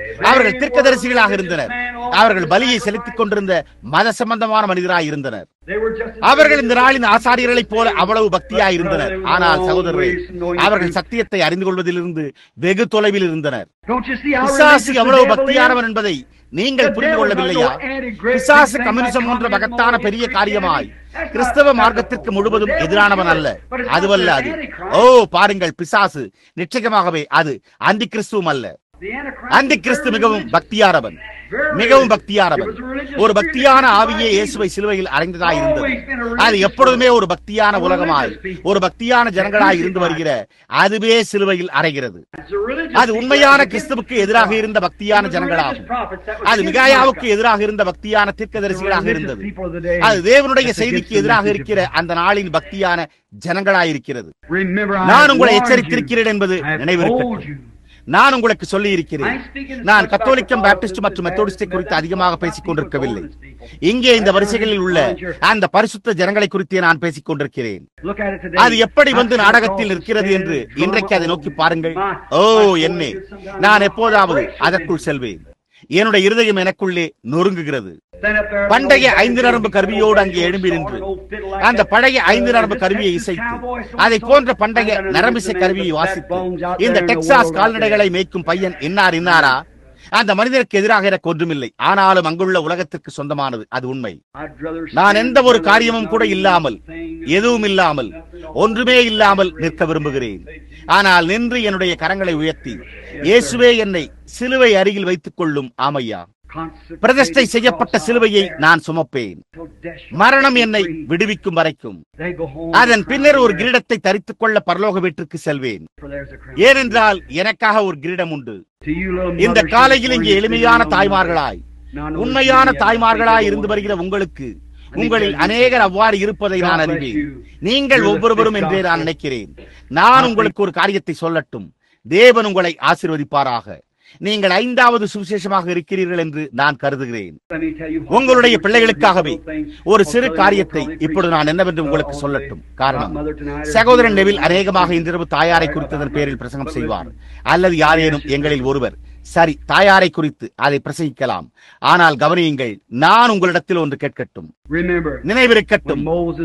அவர்கள் தீர்க்கதரிசிகளாக இருந்தனர் அவர்கள் பலியை செலுத்திக் கொண்டிருந்த மத சம்பந்தமான மனிதராய் இருந்தனர் அவர்கள் இந்த நாளின் ஆசாரியர்களைப் போல அவ்வளவு பக்தியாய் இருந்தனர் ஆனால் சகோதரரே அவர்கள் சத்தியத்தை அறிந்து கொள்வதிலிருந்து வெகு தொலைவில் இருந்தனர் பிசாசு எவ்வளவு பக்தியானவன் என்பதை நீங்கள் புரிந்து கொள்ளவில்லையா பிசாசு கம்யூனிசம் போன்ற மகத்தான பெரிய காரியமாய் கிறிஸ்தவ மார்க்கத்திற்கு முழுவதும் எதிரானவன் அல்ல அதுவல்ல அது ஓ பாருங்கள் பிசாசு நிச்சயமாகவே அது அந்தி கிறிஸ்துவும் அல்ல அந்தி கிறிஸ்து மிகவும் பக்தியானவன் மிகவும் பக்தியானவன் ஒரு பக்தியான ஆவியே இயேசுவை சிலுவையில் அடைந்ததாய் இருந்தது அது எப்பொழுதுமே ஒரு பக்தியான உலகமாய் ஒரு பக்தியான ஜனங்களாய் இருந்து வருகிற அதுவே சிலுவையில் அடைகிறது அது உண்மையான கிறிஸ்துவுக்கு எதிராக இருந்த பக்தியான ஜனங்களாகும் அது மிகாயாவுக்கு எதிராக இருந்த பக்தியான தீர்க்கதரிசிகளாக இருந்தது அது தேவனுடைய செய்திக்கு எதிராக இருக்கிற அந்த நாளின் பக்தியான ஜனங்களாயிருக்கிறது நான் உங்களை எச்சரித்திருக்கிறேன் என்பது நினைவிருக்கட்டும் நான் உங்களுக்கு சொல்லி இருக்கிறேன் நான் கத்தோலிக்கம் பாப்டிஸ்ட் மற்றும் மெத்தோடிஸ்டை குறித்து அதிகமாக பேசிக் கொண்டிருக்கவில்லை இங்கே இந்த வரிசைகளில் உள்ள அந்த பரிசுத்த ஜனங்களை குறித்தே நான் பேசிக் கொண்டிருக்கிறேன் அது எப்படி வந்து நாடகத்தில் இருக்கிறது என்று இன்றைக்கு அதை நோக்கி பாருங்கள் ஓ என்னே நான் எப்போதாவது அதற்குள் செல்வேன் என்னுடைய இருதயம் எனக்குள்ளே நொறுங்குகிறது பண்டைய ஐந்து நரம்பு கருவியோடு அங்கே எழும்பி நின்று அந்த பழைய ஐந்து நரம்பு கருவியை இசைத்து அதை போன்ற பண்டைய நரம்பிசை கருவியை வாசித்து இந்த டெக்சாஸ் கால்நடைகளை மேய்க்கும் பையன் இன்னார் இன்னாரா அந்த மனிதருக்கு எதிராக எனக்கு ஒன்றுமில்லை ஆனாலும் அங்குள்ள உலகத்திற்கு சொந்தமானது அது உண்மை நான் எந்த ஒரு காரியமும் கூட இல்லாமல் எதுவும் இல்லாமல் ஒன்றுமே இல்லாமல் நிற்க விரும்புகிறேன் ஆனால் நின்று என்னுடைய கரங்களை உயர்த்தி இயேசுவே என்னை சிலுவை அருகில் வைத்துக் கொள்ளும் ஆமையா பிரதிஷ்டை செய்யப்பட்ட சிலுவையை நான் சுமப்பேன் மரணம் என்னை விடுவிக்கும் வரைக்கும் அதன் பின்னர் ஒரு கிரீடத்தை தரித்துக் கொள்ள பரலோக வீட்டிற்கு செல்வேன் ஏனென்றால் எனக்காக ஒரு கிரீடம் உண்டு இந்த காலையில் இங்கே எளிமையான தாய்மார்களாய் உண்மையான தாய்மார்களாய் இருந்து வருகிற உங்களுக்கு உங்களில் அநேகர் அவ்வாறு இருப்பதை நான் அறிவேன் நீங்கள் ஒவ்வொருவரும் என்றே நான் நினைக்கிறேன் நான் உங்களுக்கு ஒரு காரியத்தை சொல்லட்டும் தேவன் உங்களை ஆசிர்வதிப்பாராக நீங்கள் ஐந்தாவது சுவிசேஷமாக இருக்கிறீர்கள் என்று நான் கருதுகிறேன் உங்களுடைய பிள்ளைகளுக்காகவே ஒரு சிறு காரியத்தை இப்பொழுது நான் என்னவென்று உங்களுக்கு சொல்லட்டும் காரணம் சகோதரன் நெவில் அநேகமாக இன்றிரவு தாயாரை குறித்ததன் பேரில் பிரசங்கம் செய்வார் அல்லது யாரேனும் எங்களில் ஒருவர் சரி தாயாரை குறித்து அதை பிரசங்கிக்கலாம் ஆனால் கவனியுங்கள் நான் உங்களிடத்தில் ஒன்று கேட்கட்டும் நினைவிருக்கட்டும்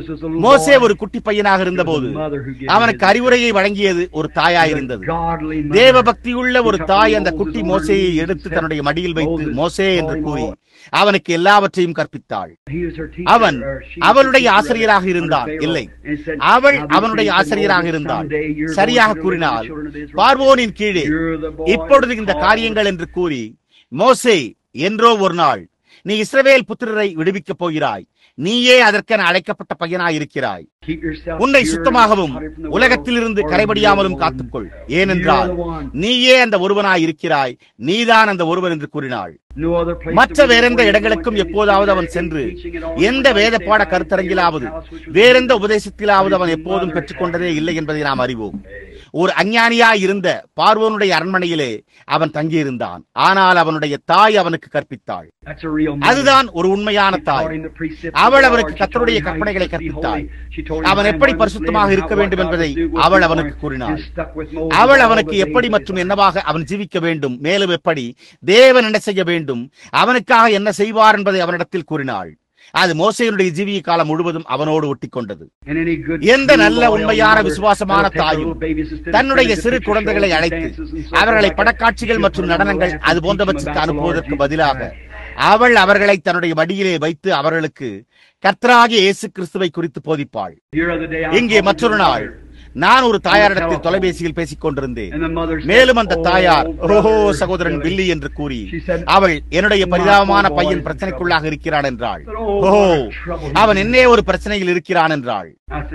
மோசே ஒரு குட்டி பையனாக இருந்தபோது அவனுக்கு அறிவுரையை வழங்கியது ஒரு தாயா இருந்தது தேவ பக்தியுள்ள ஒரு தாய் அந்த குட்டி மோசையை எடுத்து தன்னுடைய மடியில் வைத்து மோசே என்று கூறி அவனுக்கு எல்லாவற்றையும் கற்பித்தாள் அவன் அவளுடைய ஆசிரியராக இருந்தான் இல்லை அவள் அவனுடைய ஆசிரியராக இருந்தாள் சரியாக கூறினால் பார்வோனின் கீழே இப்பொழுது இந்த காரியங்கள் என்று கூறி மோசே என்றோ ஒரு நாள் நீ இஸ்ரவேல் புத்திரரை விடுவிக்கப் போகிறாய் நீயே அதற்கென அழைக்கப்பட்ட பையனாய் இருக்கிறாய் உன்னை சுத்தமாகவும் உலகத்திலிருந்து கரைபடியாமலும் காத்துக்கொள் ஏனென்றால் நீயே அந்த ஒருவனாய் இருக்கிறாய் நீதான் அந்த ஒருவன் என்று கூறினாள் மற்ற வேறெந்த இடங்களுக்கும் எப்போதாவது அவன் சென்று எந்த வேத பாட கருத்தரங்கிலாவது வேறெந்த உபதேசத்திலாவது அவன் எப்போதும் பெற்றுக்கொண்டதே இல்லை என்பதை நாம் அறிவோம் ஒரு அஞ்ஞானியாய் இருந்த பார்வோனுடைய அரண்மனையிலே அவன் தங்கியிருந்தான் ஆனால் அவனுடைய தாய் அவனுக்கு கற்பித்தாள் அதுதான் ஒரு உண்மையான தாய் அவள் அவனுக்கு கத்தருடைய கற்பனைகளை கற்பித்தாள் அவன் எப்படி பரிசுத்தமாக இருக்க வேண்டும் என்பதை அவள் அவனுக்கு கூறினாள் அவள் அவனுக்கு எப்படி மற்றும் என்னவாக அவன் ஜீவிக்க வேண்டும் மேலும் எப்படி தேவன் என்ன செய்ய வேண்டும் அவனுக்காக என்ன செய்வார் என்பதை அவனிடத்தில் கூறினாள் அது மோசையினுடைய ஜீவிய காலம் முழுவதும் அவனோடு ஒட்டி கொண்டது எந்த நல்ல உண்மையான விசுவாசமான தாயும் தன்னுடைய சிறு குழந்தைகளை அழைத்து அவர்களை படக்காட்சிகள் மற்றும் நடனங்கள் அது போன்றவற்றுக்கு அனுப்புவதற்கு பதிலாக அவள் அவர்களை தன்னுடைய வடியிலே வைத்து அவர்களுக்கு கர்த்தராகிய இயேசு கிறிஸ்துவை குறித்து போதிப்பாள் இங்கே மற்றொரு நாள் நான் ஒரு தாயாரிடத்தில் தொலைபேசியில் பேசிக் கொண்டிருந்தேன் மேலும் அந்த தாயார் ஓஹோ சகோதரன் பில்லி என்று கூறி அவள் என்னுடைய பரிதாபமான பையன் பிரச்சனைக்குள்ளாக இருக்கிறான் என்றாள் ஓஹோ அவன் என்னே ஒரு பிரச்சனையில் இருக்கிறான் என்றாள்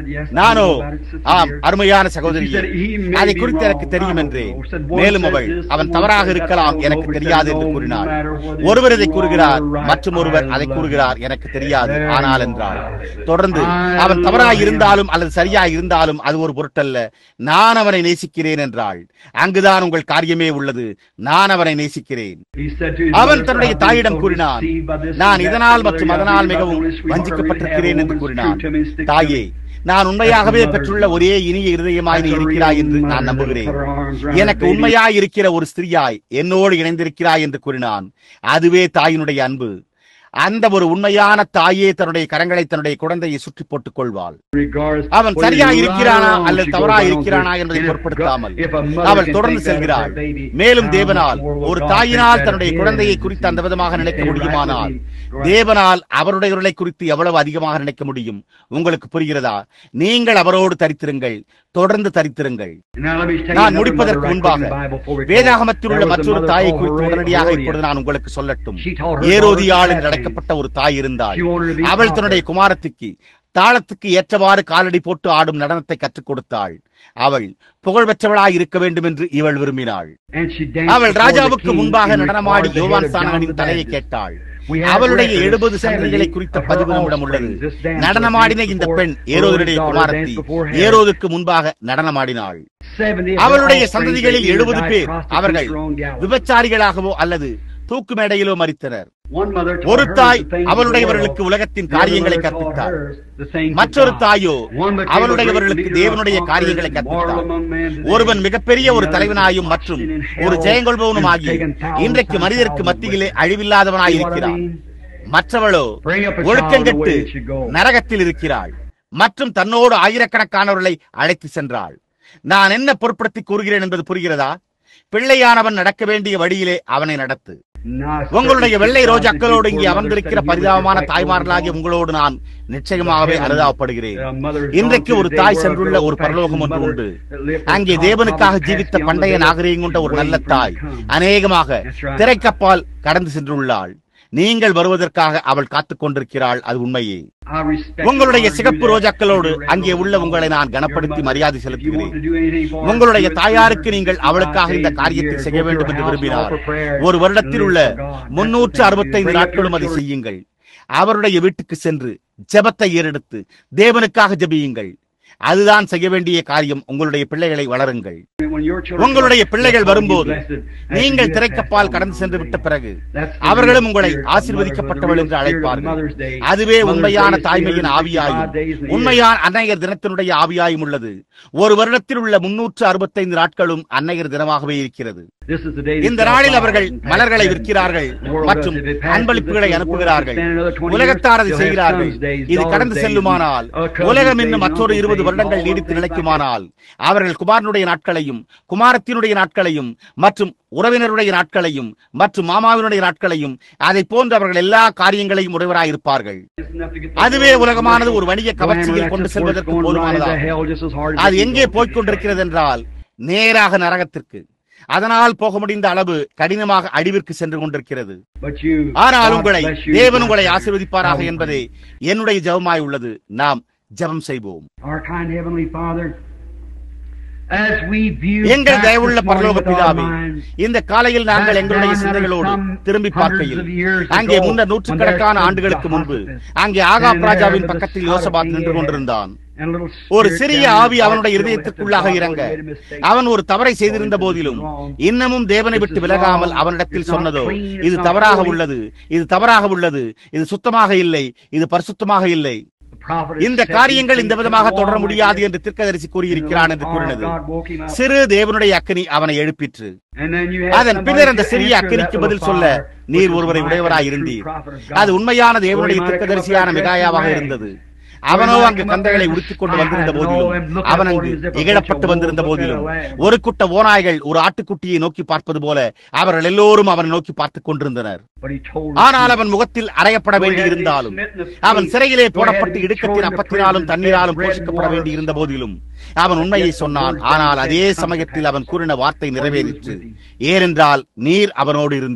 நானோ ஆம் அருமையான சகோதரி அதை குறித்து எனக்கு தெரியும் என்றேன் மேலும் அவள் அவன் தவறாக இருக்கலாம் எனக்கு தெரியாது என்று கூறினாள் ஒருவர் இதை கூறுகிறார் மற்றும் ஒருவர் அதை கூறுகிறார் எனக்கு தெரியாது ஆனால் என்றாள் தொடர்ந்து அவன் தவறாக இருந்தாலும் அல்லது சரியாக இருந்தாலும் அது ஒரு பொருட்டல்ல நான் அவனை நேசிக்கிறேன் என்றாள் அங்குதான் உங்கள் காரியமே உள்ளது நான் அவனை நேசிக்கிறேன் அவன் தன்னுடைய தாயிடம் கூறினான் நான் இதனால் மற்றும் அதனால் மிகவும் வஞ்சிக்கப்பட்டிருக்கிறேன் என்று கூறினான் தாயே நான் உண்மையாகவே பெற்றுள்ள ஒரே இனிய இருதயமாய் நீ இருக்கிறாய் என்று நான் நம்புகிறேன் எனக்கு உண்மையாய் இருக்கிற ஒரு ஸ்திரியாய் என்னோடு இணைந்திருக்கிறாய் என்று கூறினான் அதுவே தாயினுடைய அன்பு அந்த ஒரு உண்மையான தாயே தன்னுடைய கரங்களை தன்னுடைய குழந்தையை சுற்றி போட்டுக் கொள்வாள் அவன் சரியா இருக்கிறானா அல்லது தவறா இருக்கிறானா என்பதை பொருட்படுத்தாமல் அவள் தொடர்ந்து செல்கிறாள் மேலும் தேவனால் ஒரு தாயினால் தன்னுடைய குழந்தையை குறித்து அந்த விதமாக நினைக்க முடியுமானால் தேவனால் அவருடையவர்களை குறித்து எவ்வளவு அதிகமாக நினைக்க முடியும் உங்களுக்கு புரிகிறதா நீங்கள் அவரோடு தரித்திருங்கள் தொடர்ந்து தரித்திருங்கள் நான் முடிப்பதற்கு முன்பாக வேதாகமத்தில் உள்ள மற்றொரு தாயை குறித்து உடனடியாக இப்பொழுது நான் உங்களுக்கு சொல்லட்டும் ஏரோதியாள் என்று அழைக்கப்பட்ட ஒரு தாய் இருந்தாள் அவள் தன்னுடைய குமாரத்துக்கு தாளத்துக்கு ஏற்றவாறு காலடி போட்டு ஆடும் நடனத்தை கற்றுக் கொடுத்தாள் அவள் புகழ்பெற்றவளாய் இருக்க வேண்டும் என்று இவள் விரும்பினாள் அவள் ராஜாவுக்கு முன்பாக நடனமாடி யோவான் சானகனின் தலையை கேட்டாள் அவளுடைய எழுபது சந்ததிகளை குறித்த பதிவு நம்மிடம் உள்ளது நடனமாடின இந்த பெண் ஏரோதனுடைய குமாரத்தி ஏரோதுக்கு முன்பாக நடனமாடினாள் அவளுடைய சந்ததிகளில் எழுபது பேர் அவர்கள் விபச்சாரிகளாகவோ அல்லது தூக்கு மேடையிலோ மறித்தனர் ஒரு தாய் அவளுடையவர்களுக்கு உலகத்தின் காரியங்களை கற்பித்தார் மற்றொரு தாயோ அவளுடையவர்களுக்கு தேவனுடைய காரியங்களை கற்பித்தார் ஒருவன் மிகப்பெரிய ஒரு தலைவனாயும் மற்றும் ஒரு ஜெயங்கொள்பவனும் ஆகி இன்றைக்கு மனிதருக்கு மத்தியிலே அழிவில்லாதவனாய் இருக்கிறான் மற்றவளோ ஒழுக்கங்கெட்டு நரகத்தில் இருக்கிறாள் மற்றும் தன்னோடு ஆயிரக்கணக்கானவர்களை அழைத்து சென்றாள் நான் என்ன பொருட்படுத்தி கூறுகிறேன் என்பது புரிகிறதா பிள்ளையானவன் நடக்க வேண்டிய வழியிலே அவனை நடத்து உங்களுடைய வெள்ளை ரோஜாக்களோடு இங்கே அமர்ந்திருக்கிற பரிதாபமான தாய்மார்களாகிய உங்களோடு நான் நிச்சயமாகவே அனுதாபப்படுகிறேன் இன்றைக்கு ஒரு தாய் சென்றுள்ள ஒரு பரலோகம் ஒன்று உண்டு அங்கே தேவனுக்காக ஜீவித்த பண்டைய நாகரீகம் கொண்ட ஒரு நல்ல தாய் அநேகமாக திரைக்கப்பால் கடந்து சென்றுள்ளாள் நீங்கள் வருவதற்காக அவள் காத்துக் கொண்டிருக்கிறாள் அது உண்மையே உங்களுடைய சிகப்பு ரோஜாக்களோடு அங்கே உள்ள உங்களை நான் கனப்படுத்தி மரியாதை செலுத்துகிறேன் உங்களுடைய தாயாருக்கு நீங்கள் அவளுக்காக இந்த காரியத்தை செய்ய வேண்டும் என்று விரும்பினார் ஒரு வருடத்தில் உள்ள முன்னூற்று அறுபத்தைந்து நாட்களும் அதை செய்யுங்கள் அவருடைய வீட்டுக்கு சென்று ஜெபத்தை ஏறெடுத்து தேவனுக்காக ஜெபியுங்கள் அதுதான் செய்ய வேண்டிய காரியம் உங்களுடைய பிள்ளைகளை வளருங்கள் உங்களுடைய பிள்ளைகள் வரும்போது நீங்கள் திரைக்கப்பால் கடந்து சென்று விட்ட பிறகு அவர்களும் உங்களை ஆசீர்வதிக்கப்பட்டவள் என்று அழைப்பார்கள் அதுவே உண்மையான தாய்மையின் ஆவியாயும் உண்மையான அன்னையர் தினத்தினுடைய ஆவியாயும் உள்ளது ஒரு வருடத்தில் உள்ள முன்னூற்று அறுபத்தைந்து நாட்களும் அன்னையர் தினமாகவே இருக்கிறது இந்த நாளில் அவர்கள் மலர்களை விற்கிறார்கள் மற்றும் அன்பளிப்புகளை அனுப்புகிறார்கள் உலகத்தார் அதை செய்கிறார்கள் இது கடந்து செல்லுமானால் உலகம் இன்னும் மற்றொரு இருபது வருடங்கள் நீடித்து நிலைக்குமானால் அவர்கள் குமாரனுடைய நாட்களையும் குமாரத்தினுடைய நாட்களையும் மற்றும் உறவினருடைய நாட்களையும் மற்றும் மாமாவினுடைய நாட்களையும் அதை போன்று அவர்கள் எல்லா காரியங்களையும் உடையவராயிருப்பார்கள் அதுவே உலகமானது ஒரு வணிக கவர்ச்சியில் கொண்டு செல்வதற்கு போதுமானதாகும் அது எங்கே போய்க் கொண்டிருக்கிறது என்றால் நேராக நரகத்திற்கு அதனால் போக முடிந்த அளவு கடினமாக அழிவிற்கு சென்று கொண்டிருக்கிறது ஆனால் உங்களை தேவன் உங்களை ஆசீர்வதிப்பாராக என்பதே என்னுடைய ஜெபமாய் உள்ளது நாம் ஜெபம் செய்வோம் எங்கள் தயவுள்ள பரலோக பிதாவே இந்த காலையில் நாங்கள் எங்களுடைய சிந்தைகளோடு திரும்பி பார்க்கையில் அங்கே முன்னர் நூற்றுக்கணக்கான ஆண்டுகளுக்கு முன்பு அங்கே ஆகாப் ராஜாவின் பக்கத்தில் யோசபாத் நின்று கொண்டிருந்தான் ஒரு சிறிய ஆவி அவனுடைய இருதயத்திற்குள்ளாக இறங்க அவன் ஒரு தவறை செய்திருந்த போதிலும் இன்னமும் தேவனை விட்டு விலகாமல் அவனிடத்தில் சொன்னதோ இது தவறாக உள்ளது இது தவறாக உள்ளது இது சுத்தமாக இல்லை இது பரிசுத்தமாக இல்லை இந்த காரியங்கள் இந்த விதமாக தொடர முடியாது என்று தீர்க்கதரிசி கூறியிருக்கிறான் என்று கூறினது சிறு தேவனுடைய அக்கினி அவனை எழுப்பிற்று அதன் பின்னர் அந்த சிறிய அக்கினிக்கு பதில் சொல்ல நீர் ஒருவரை உடையவராய் இருந்தீர் அது உண்மையான தேவனுடைய தீர்க்கதரிசியான மிகாயாவாக இருந்தது அவனோ அங்கு கந்தைகளை உடுத்திக் கொண்டு வந்திருந்த போதிலும் அவன் அங்கு இகழப்பட்டு வந்திருந்த போதிலும் ஒரு குட்ட ஓநாய்கள் ஒரு ஆட்டுக்குட்டியை நோக்கி பார்ப்பது போல அவர்கள் எல்லோரும் அவனை நோக்கி பார்த்துக் கொண்டிருந்தனர் ஆனால் அவன் முகத்தில் அறையப்பட வேண்டியிருந்தாலும் அவன் சிறையிலே போடப்பட்டு இடுக்கத்தின் அப்பத்தினாலும் தண்ணீராலும் போஷிக்கப்பட வேண்டியிருந்த போதிலும் அவன் உண்மையை சொன்னான் ஆனால் அதே சமயத்தில் அவன் கூறின வார்த்தை நிறைவேறிற்று ஏனென்றால் நீர் அவனோடு இருந்தீர்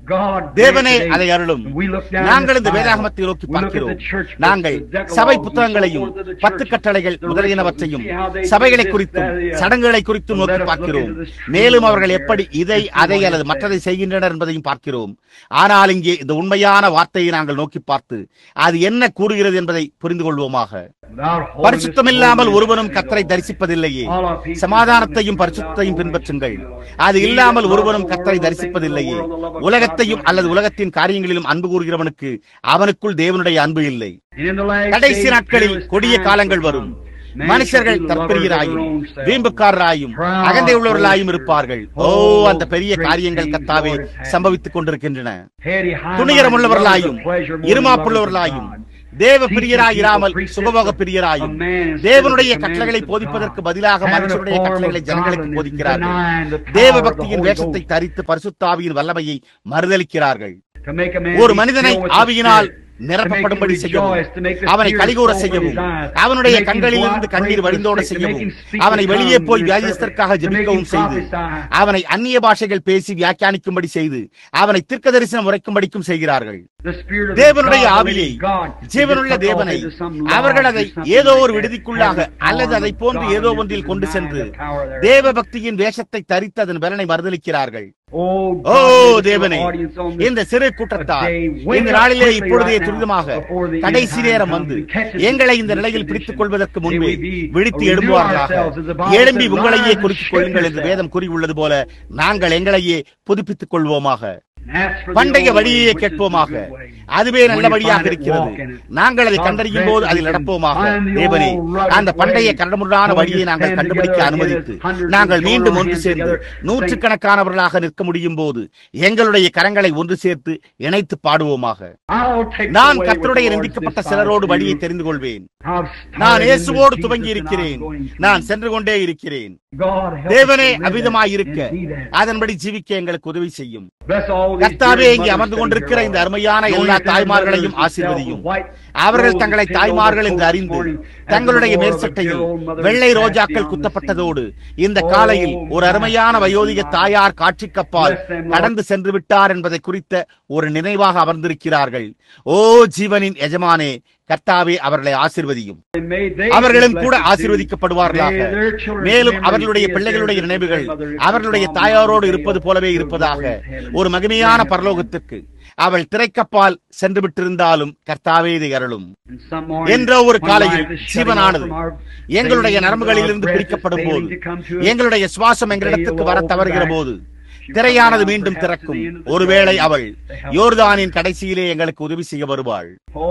God தேவனே grant today, அதை அருளும் we look down நாங்கள் this இந்த Bible. வேதாகமத்தை நோக்கி We look at பார்க்கிறோம் the church books, நாங்கள் the decalogues, சபை and so புத்தகங்களையும் forth of the பத்து churches, கட்டளைகள் the முதலியனவற்றையும் rituals, and see how they சபைகளை do this, குறித்தும் that, yeah. சடங்குகளை குறித்தும் So let நோக்கி us look பார்க்கிறோம் into this truth மேலும் அவர்கள் here எப்படி இதை and see அதை what அல்லது it மற்றதை says. செய்கின்றனர் என்பதையும் பார்க்கிறோம் ஆனால் இங்கே இந்த உண்மையான வார்த்தையை நாங்கள் நோக்கி பார்த்து அது என்ன கூறுகிறது என்பதை புரிந்து கொள்வோமாக Without holiness, பரிசுத்தமில்லாமல் holiness, ஒருவனும் no கத்தரை God. தரிசிப்பதில்லையே All our people சமாதானத்தையும் without பரிசுத்தையும் holiness, பின்பற்றுங்கள் no God. அது He that இல்லாமல் loveth ஒருவனும் the கத்தரை world, the தரிசிப்பதில்லையே things of the world, the love of உலகத்தையும் God, அல்லது no God. உலகத்தின் காரியங்களிலும் அன்பு கூறுகிறவனுக்கு அவனுக்குள் தேவனுடைய அன்பு இல்லை And in the last கடைசி days, நாட்களில் perilous கொடிய times காலங்கள் will வரும் come. Man மனுஷர்கள் shall be lovers of தற்பிரியராயும் their own selves. வீம்புக்காரராயும் Proud, அகந்தை உள்ளவர்களாயும் boasters. இருப்பார்கள் ஓ Oh, அந்த பெரிய great காரியங்கள் things கத்தாவே Lord has happened. சம்பவித்துக் கொண்டிருக்கின்றன Heady, high-minded, துணிகரமுள்ளவர்களாயும் lovers of pleasure more than இருமாப்புள்ளவர்களாயும் lovers of God. தேவ Teaching பிரியராயிராமல் people precepts சுகபோக of- பிரியராயும் of man instead தேவனுடைய of the கட்டளைகளை commandments of போதிப்பதற்கு God. பதிலாக Having a மனுஷருடைய form கட்டளைகளை of ஜனங்களுக்கு godliness, போதிக்கிறார்கள் denying the தேவ power of the பக்தியின் Holy வேஷத்தை Ghost. தரித்து பரிசுத்தாவியின் வல்லமையை மறுதலிக்கிறார்கள் To make a man ஒரு be மனிதனை filled with the ஆவியினால் Spirit. நிரப்பப்படும்படி To make him செய்யவும் rejoice, to make the அவனை tears கலிகூற flow செய்யவும் from his eyes, அவனுடைய to make him கண்களிலிருந்து go out கண்ணீர் praying for வழிந்தோட the sick, to make செய்யவும் him speak அவனை in வெளியே tongues போய் and வியாதிஸ்தற்காக to make him ஜெபிக்கவும் செய்து prophesy. அவனை அந்நிய பாஷைகள் பேசி வியாக்கியானிக்கும்படி செய்து அவனை தீர்க்க தரிசனம் உரைக்கும்படிக்கும் செய்கிறார்கள் The Spirit of the தேவனுடைய God, the ஆவியை living God, to ஜீவனுள்ள just took off தேவனை into some lodge அவர்கள் or அதை something ஏதோ like ஒரு that, விடுதிக்குள்ளாக having the அல்லது power அதை of போன்று God ஏதோ and ஒன்றில் to கொண்டு deny சென்று the power thereof. தேவ பக்தியின் வேஷத்தை தரித்து அதன் பலனை மறுதலிக்கிறார்கள் Oh, O God, give us an தேவனே audience on this இந்த சிறு கூட்டத்தார் day. Wake இந்த up நாளிலே quickly இப்பொழுதே right now துரிதமாக before the கடைசி end time நேரம் comes வந்து and catch us எங்களை in இந்த this நிலையில் condition. பிடித்துக் கொள்வதற்கு May முன்பே we be- விழித்து renew எழும்புவார்களாக ourselves, as the Bible எழும்பி says, உங்களையே rise குறித்துக் and கொள்ளுங்கள் shake என்று yourself. வேதம் கூறியுள்ளது போல நாங்கள் எங்களையே புதுப்பித்துக் கொள்வோமாக And ask for the பண்டைய old வழியே way, which is the கேட்போமாக good way. அதுவே நல்ல When you வழியாக find it, இருக்கிறது walk in it. நாங்கள் அதை God கண்டறியும் grant போது that அதில் we can நடப்போமாக find the தேவனே old rugged அந்த பண்டைய way. கரடுமுரடான When we வழியை நாங்கள் stand கண்டுபிடிக்க together அனுமதித்து again as hundreds நாங்கள் and மீண்டும் join our ஒன்று hands சேர்ந்து together, நூற்றுக்கணக்கானவர்களாக நிற்க முடியும் போது எங்களுடைய கரங்களை ஒன்று சேர்த்து இணைத்து பாடுவோமாக I'll take the நான் way with கர்த்தருடைய the Lord's நிந்திக்கப்பட்ட desire சிலரோடு for வழியை you. தெரிந்து கொள்வேன் I've நான் started in இயேசுவோடு Jesus துவங்கி and இருக்கிறேன் I'm going through. நான் சென்று கொண்டே இருக்கிறேன் God help us தேவனே to live அவிதமாயிருக்க that and be that. அதன்படி ஜீவிக்க எங்களுக்கு உதவி செய்யும் Bless all these கர்த்தாவே dear இங்கே mothers அமர்ந்து sitting கொண்டிருக்கிற here, இந்த Lord. அருமையான Knowing எல்லா that their தாய்மார்களையும் mothers ஆசீர்வதியும் themselves, white அவர்கள் roses தங்களை pinned தாய்மார்கள் over என்று the அறிந்து coat this morning, தங்களுடைய as the மேற்சட்டையில் Lord of a dear old mother வெள்ளை passed ரோஜாக்கள் beyond the குத்தப்பட்டதோடு இந்த Oh, காலையில் ஒரு அருமையான my வயோதிக God. தாயார் காட்சிக்கப்பால் Bless them, Lord. கடந்து சென்று விட்டார் என்பதை குறித்த ஒரு நினைவாக அமர்ந்திருக்கிறார்கள் ஓ ஜீவனின் எஜமானே கர்த்தாவே அவர்களை ஆசிர்வதியும் And may they அவர்களும் be கூட blessed too. ஆசீர்வதிக்கப்படுவார்களாக May their children's மேலும் memories அவர்களுடைய be as பிள்ளைகளுடைய theirs நினைவுகள் is their mother, அவர்களுடைய mom, தாயாரோடு mom, இருப்பது mom, போலவே mom, இருப்பதாக glorious heaven. ஒரு மகிமையான Amen. பரலோகத்திற்கு அவள் திரைக்கப்பால் சென்று விட்டிருந்தாலும் கர்த்தாவே இதை அருளும் And some morning, என்ற ஒரு when காலையில் life is shutting ஜீவனானது off from our எங்களுடைய veins, நரம்புகளிலிருந்து our breath is பிரிக்கப்படும் போது failing to come to us. எங்களுடைய சுவாசம் எங்களிடத்துக்கு வர தவறுகிற போது திரையானது மீண்டும் திறக்கும் ஒருவேளை அவள் யோர்தானின் கடைசியிலே எங்களுக்கு உதவி செய்ய வருவாள்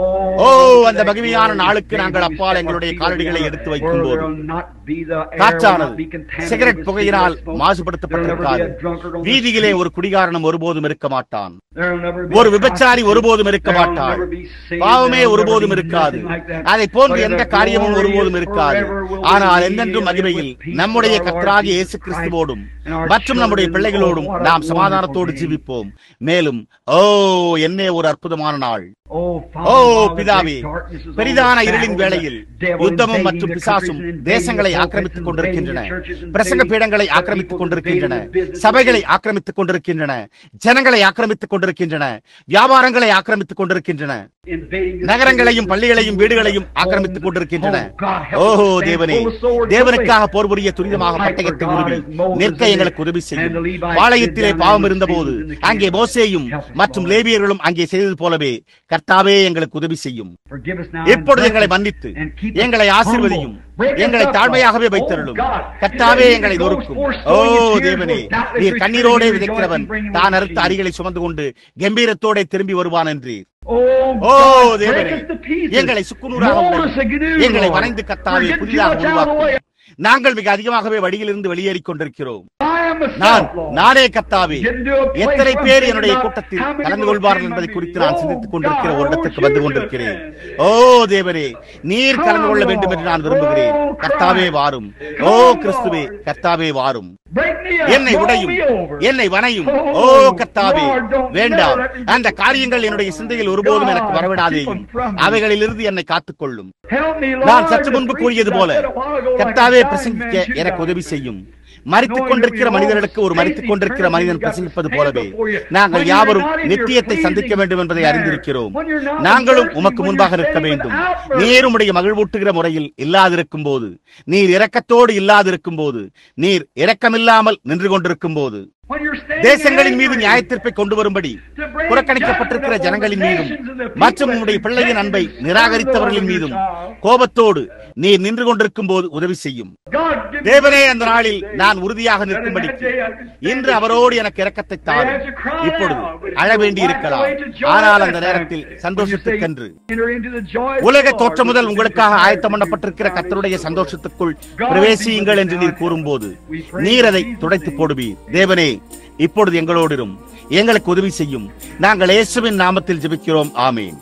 ஓ அந்த மகிமையான நாளுக்கு நாங்கள் அப்பால் எங்களுடைய காலடிகளை எடுத்து வைக்கும் போது காற்றானது சிகரெட் புகையினால் மாசுபடுத்தப்பட்டிருக்காது வீதியிலே ஒரு குடிகாரனும் ஒருபோதும் இருக்க மாட்டான் ஒரு விபச்சாரி ஒருபோதும் இருக்க மாட்டாள் பாவமே ஒருபோதும் இருக்காது அதை போன்று எந்த காரியமும் ஒருபோதும் இருக்காது ஆனால் என்றென்றும் மகிமையில் நம்முடைய கர்த்தராகிய இயேசு கிறிஸ்துவோடும் மற்றும் நம்முடைய பிள்ளைகளோடும் நாம் சமாதானத்தோடு ஜீவிப்போம் மேலும் ஓ என்னே ஒரு அற்புதமான நாள் ஓ பிதாவே பெரிதான இருளின் வேளையில் யுத்தமும் மற்றும் பிசாசும் தேசங்களை ஆக்கிரமித்துக் கொண்டிருக்கின்றன பிரசங்க பீடங்களை ஆக்கிரமித்துக் கொண்டிருக்கின்றன சபைகளை ஆக்கிரமித்துக் கொண்டிருக்கின்றன ஜனங்களை ஆக்கிரமித்துக் கொண்டிருக்கின்றன வியாபாரங்களை ஆக்கிரமித்துக் கொண்டிருக்கின்றன நகரங்களையும் பள்ளிகளையும் வீடுகளையும் ஆக்கிரமித்துக் கொண்டிருக்கின்றன ஓஹோ தேவனே தேவனுக்காக போர் புரிய துரிதமாக பட்டயத்தை உருவி நிற்க எங்களுக்கு உதவி செய்யும் பாளையத்திலே பாவம் இருந்தபோது அங்கே மோசேயும் மற்றும் லேபியர்களும் அங்கே செய்தது போலவே கர்த்தாவே எங்களுக்கு உதவி செய்யும் இப்பொழுது எங்களை மன்னித்து எங்களை ஆசீர்வதியும் எங்களை தாழ்மையாகவே வைத்தருளும் கர்த்தாவே எங்களை நொறுக்கும் ஓ தேவனே நீர் கண்ணீரோடே விதைக்கிறவன் தான் அறுத்த அரிகளை சுமந்து கொண்டு கம்பீரத்தோட திரும்பி வருவான் என்றீர் ஓ தேவனே எங்களை சுக்குநூறாக உடையும். எங்களை வரைந்து கத்தாவே புதிதாக உருவாக்கும் நாங்கள் மிக அதிகமாகவே வழியிலிருந்து வெளியேறிக் கொண்டிருக்கிறோம் நான் நானே கத்தாவே எத்தனை பேர் என்னுடைய கூட்டத்தில் கலந்து கொள்வார்கள் என்பதை குறித்து நான் சிந்தித்துக் கொண்டிருக்கிற ஒரு இடத்துக்கு வந்து கொண்டிருக்கிறேன் ஓ தேவரே நீர் கலந்து கொள்ள வேண்டும் என்று நான் விரும்புகிறேன் கர்த்தாவே வாரும் ஓ கிறிஸ்துவே கர்த்தாவே வாரும் என்னை உடையும் என்னை வனையும் ஓ கர்த்தாவே வேண்டாம் அந்த காரியங்கள் என்னுடைய சிந்தையில் ஒருபோதும் எனக்கு வரவிடாதேயும் அவைகளிலிருந்து என்னை காத்துக்கொள்ளும் நான் சற்று முன்பு கூறியது போல கர்த்தாவே பிரசங்கிக்க எனக்கு உதவி செய்யும் மறித்துக் கொண்டிருக்கிற மனிதர்களுக்கு ஒரு மறித்துக் கொண்டிருக்கிற மனிதன் பிரசங்கிப்பது போலவே நாங்கள் யாவரும் நித்தியத்தை சந்திக்க வேண்டும் என்பதை அறிந்திருக்கிறோம் நாங்களும் உமக்கு முன்பாக நிற்க வேண்டும் நீர் உம்முடைய மகிழ்வூட்டுகிற முறையில் இல்லாதிருக்கும் போது நீர் இரக்கத்தோடு இல்லாதிருக்கும் போது நீர் இரக்கமில்லாமல் நின்று கொண்டிருக்கும் போது தேசங்களின் மீது நியாயத்தீர்ப்பை கொண்டு வரும்படி புறக்கணிக்கப்பட்டிருக்கிற ஜனங்களின் மீதும் மற்றும் உம்முடைய பிள்ளையின் அன்பை நிராகரித்தவர்களின் மீதும் கோபத்தோடு நீர் நின்று கொண்டிருக்கும் போது உதவி செய்யும் தேவனே அந்த நாளில் நான் உறுதியாக நிற்கும்படிக்கு இன்று அவரோடு எனக்கு இரக்கத்தை தாரும் இப்பொழுது அழ வேண்டி இருக்கலாம் ஆனால் அந்த நேரத்தில் சந்தோஷத்துக்கென்று உலக தோற்றம் முதல் உங்களுக்காக ஆயத்தம் பண்ணப்பட்டிருக்கிற கத்தருடைய சந்தோஷத்துக்குள் பிரவேசியுங்கள் என்று நீர் கூறும்போது நீர் அதை துடைத்து போடுவீர் தேவனே இப்பொழுது எங்களோடிரும் எங்களுக்கு உதவி செய்யும் நாங்கள் இயேசுவின் நாமத்தில் ஜெபிக்கிறோம் ஆமேன்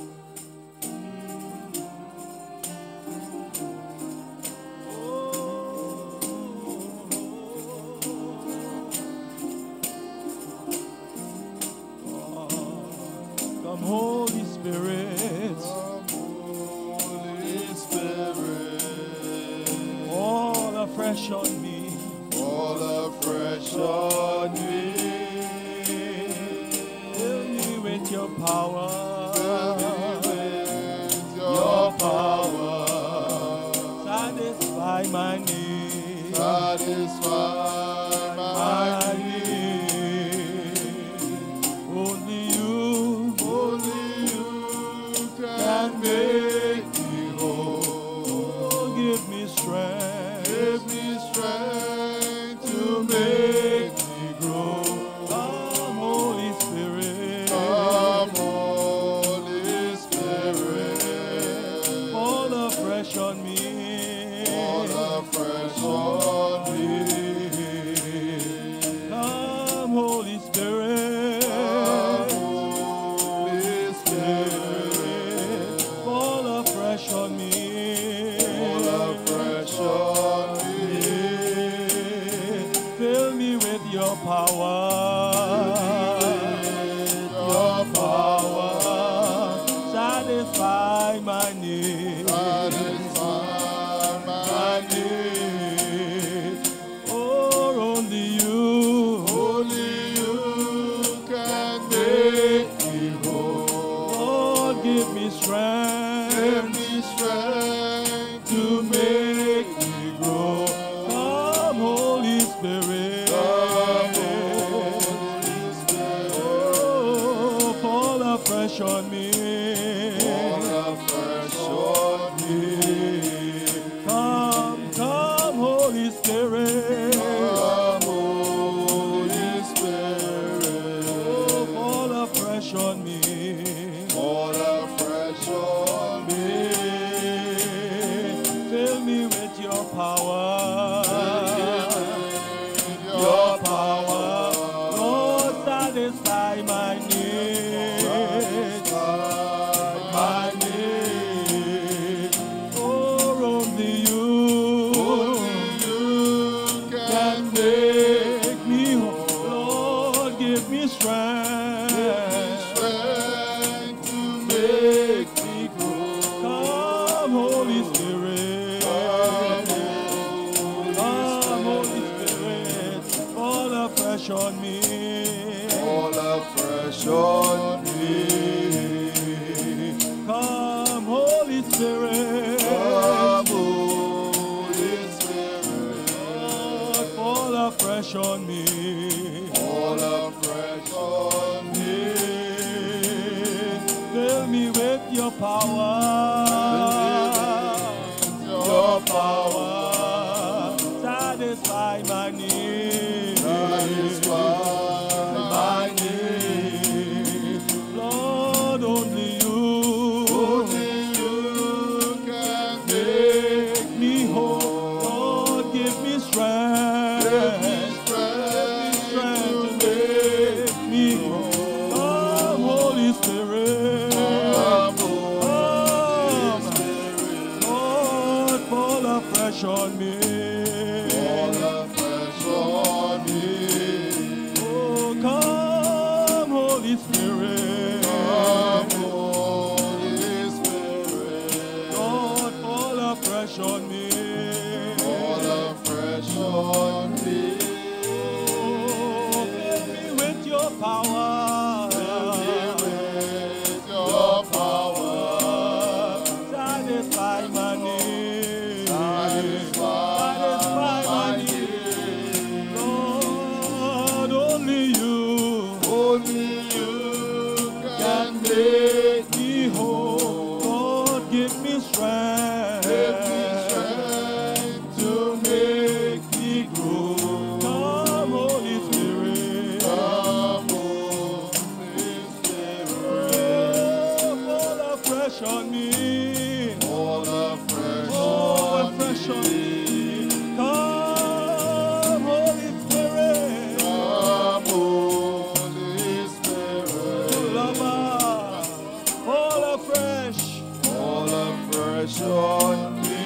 Come, Holy Spirit, Holy Spirit, all afresh on me. fall afresh on me. Fill me with your power. With your power, Satisfy my need. satisfy my My need. need. Only you Only you can make me whole. oh, give me strength. Give me strength to make me grow. Come, Holy Spirit. Come, Holy Spirit, Fall afresh on me. fall afresh on me. Come, Holy Spirit. Holy Spirit, Fall afresh on me. fall afresh on me. Fill me with your power. Your Power. Satisfy my need. satisfy my need. Oh, only you. Only you can make me whole. Lord, give me Give strength me strength to make me grow. Come, Holy Spirit. Holy Spirit, Oh, fall afresh on me. fall afresh on me. Come, come, Holy Spirit. Come, Holy Spirit, Oh, fall afresh on me. fall afresh on me. Fill me with your power. Your power. Lord, satisfy my need. My need. Oh, only you. you can can make me whole. Lord, give me strength. strength to make me grow. Come, Holy Spirit. Come, Holy Spirit. Fall afresh on me. fall afresh on me. Come, Holy Spirit. Come, Holy Spirit, Lord, fall afresh on me. fall afresh on me. Fill me with your power. Your power. Satisfy my need. satisfy my need. Lord, only you. Only you can Make me whole. Lord, give me strength. give me strength Strength to to make me whole. Come, Holy Spirit. Come, Holy strength. Give me strength to make me grow. Come, Holy Spirit. Come, Holy Spirit. Oh, fall afresh on me. Fall afresh Oh, on afresh on me. me. Come, Holy Spirit. Come, Holy Spirit. Lover, fall afresh. Fall afresh on me.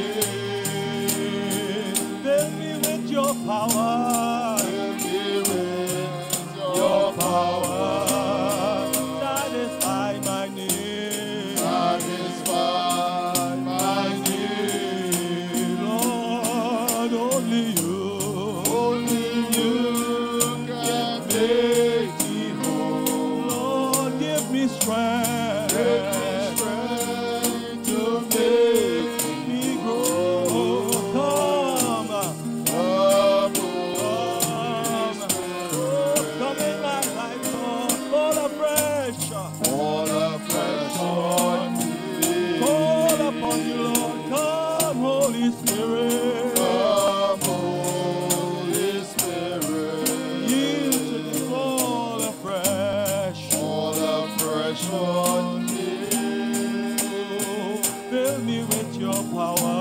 Fill me with your power. Fill me with Your your power. power. Satisfy my need. Satisfy my need. Lord, only you. Only you can make me whole. Lord, give me strength. Give me strength to make me grow. Come, Come, come, come in my life, Lord. Fall afresh. Fall afresh on me. Call upon you, Lord. Come, Holy Spirit. Come, Holy Spirit. Yield to the fall afresh. Fall afresh on me. Fill me with your power.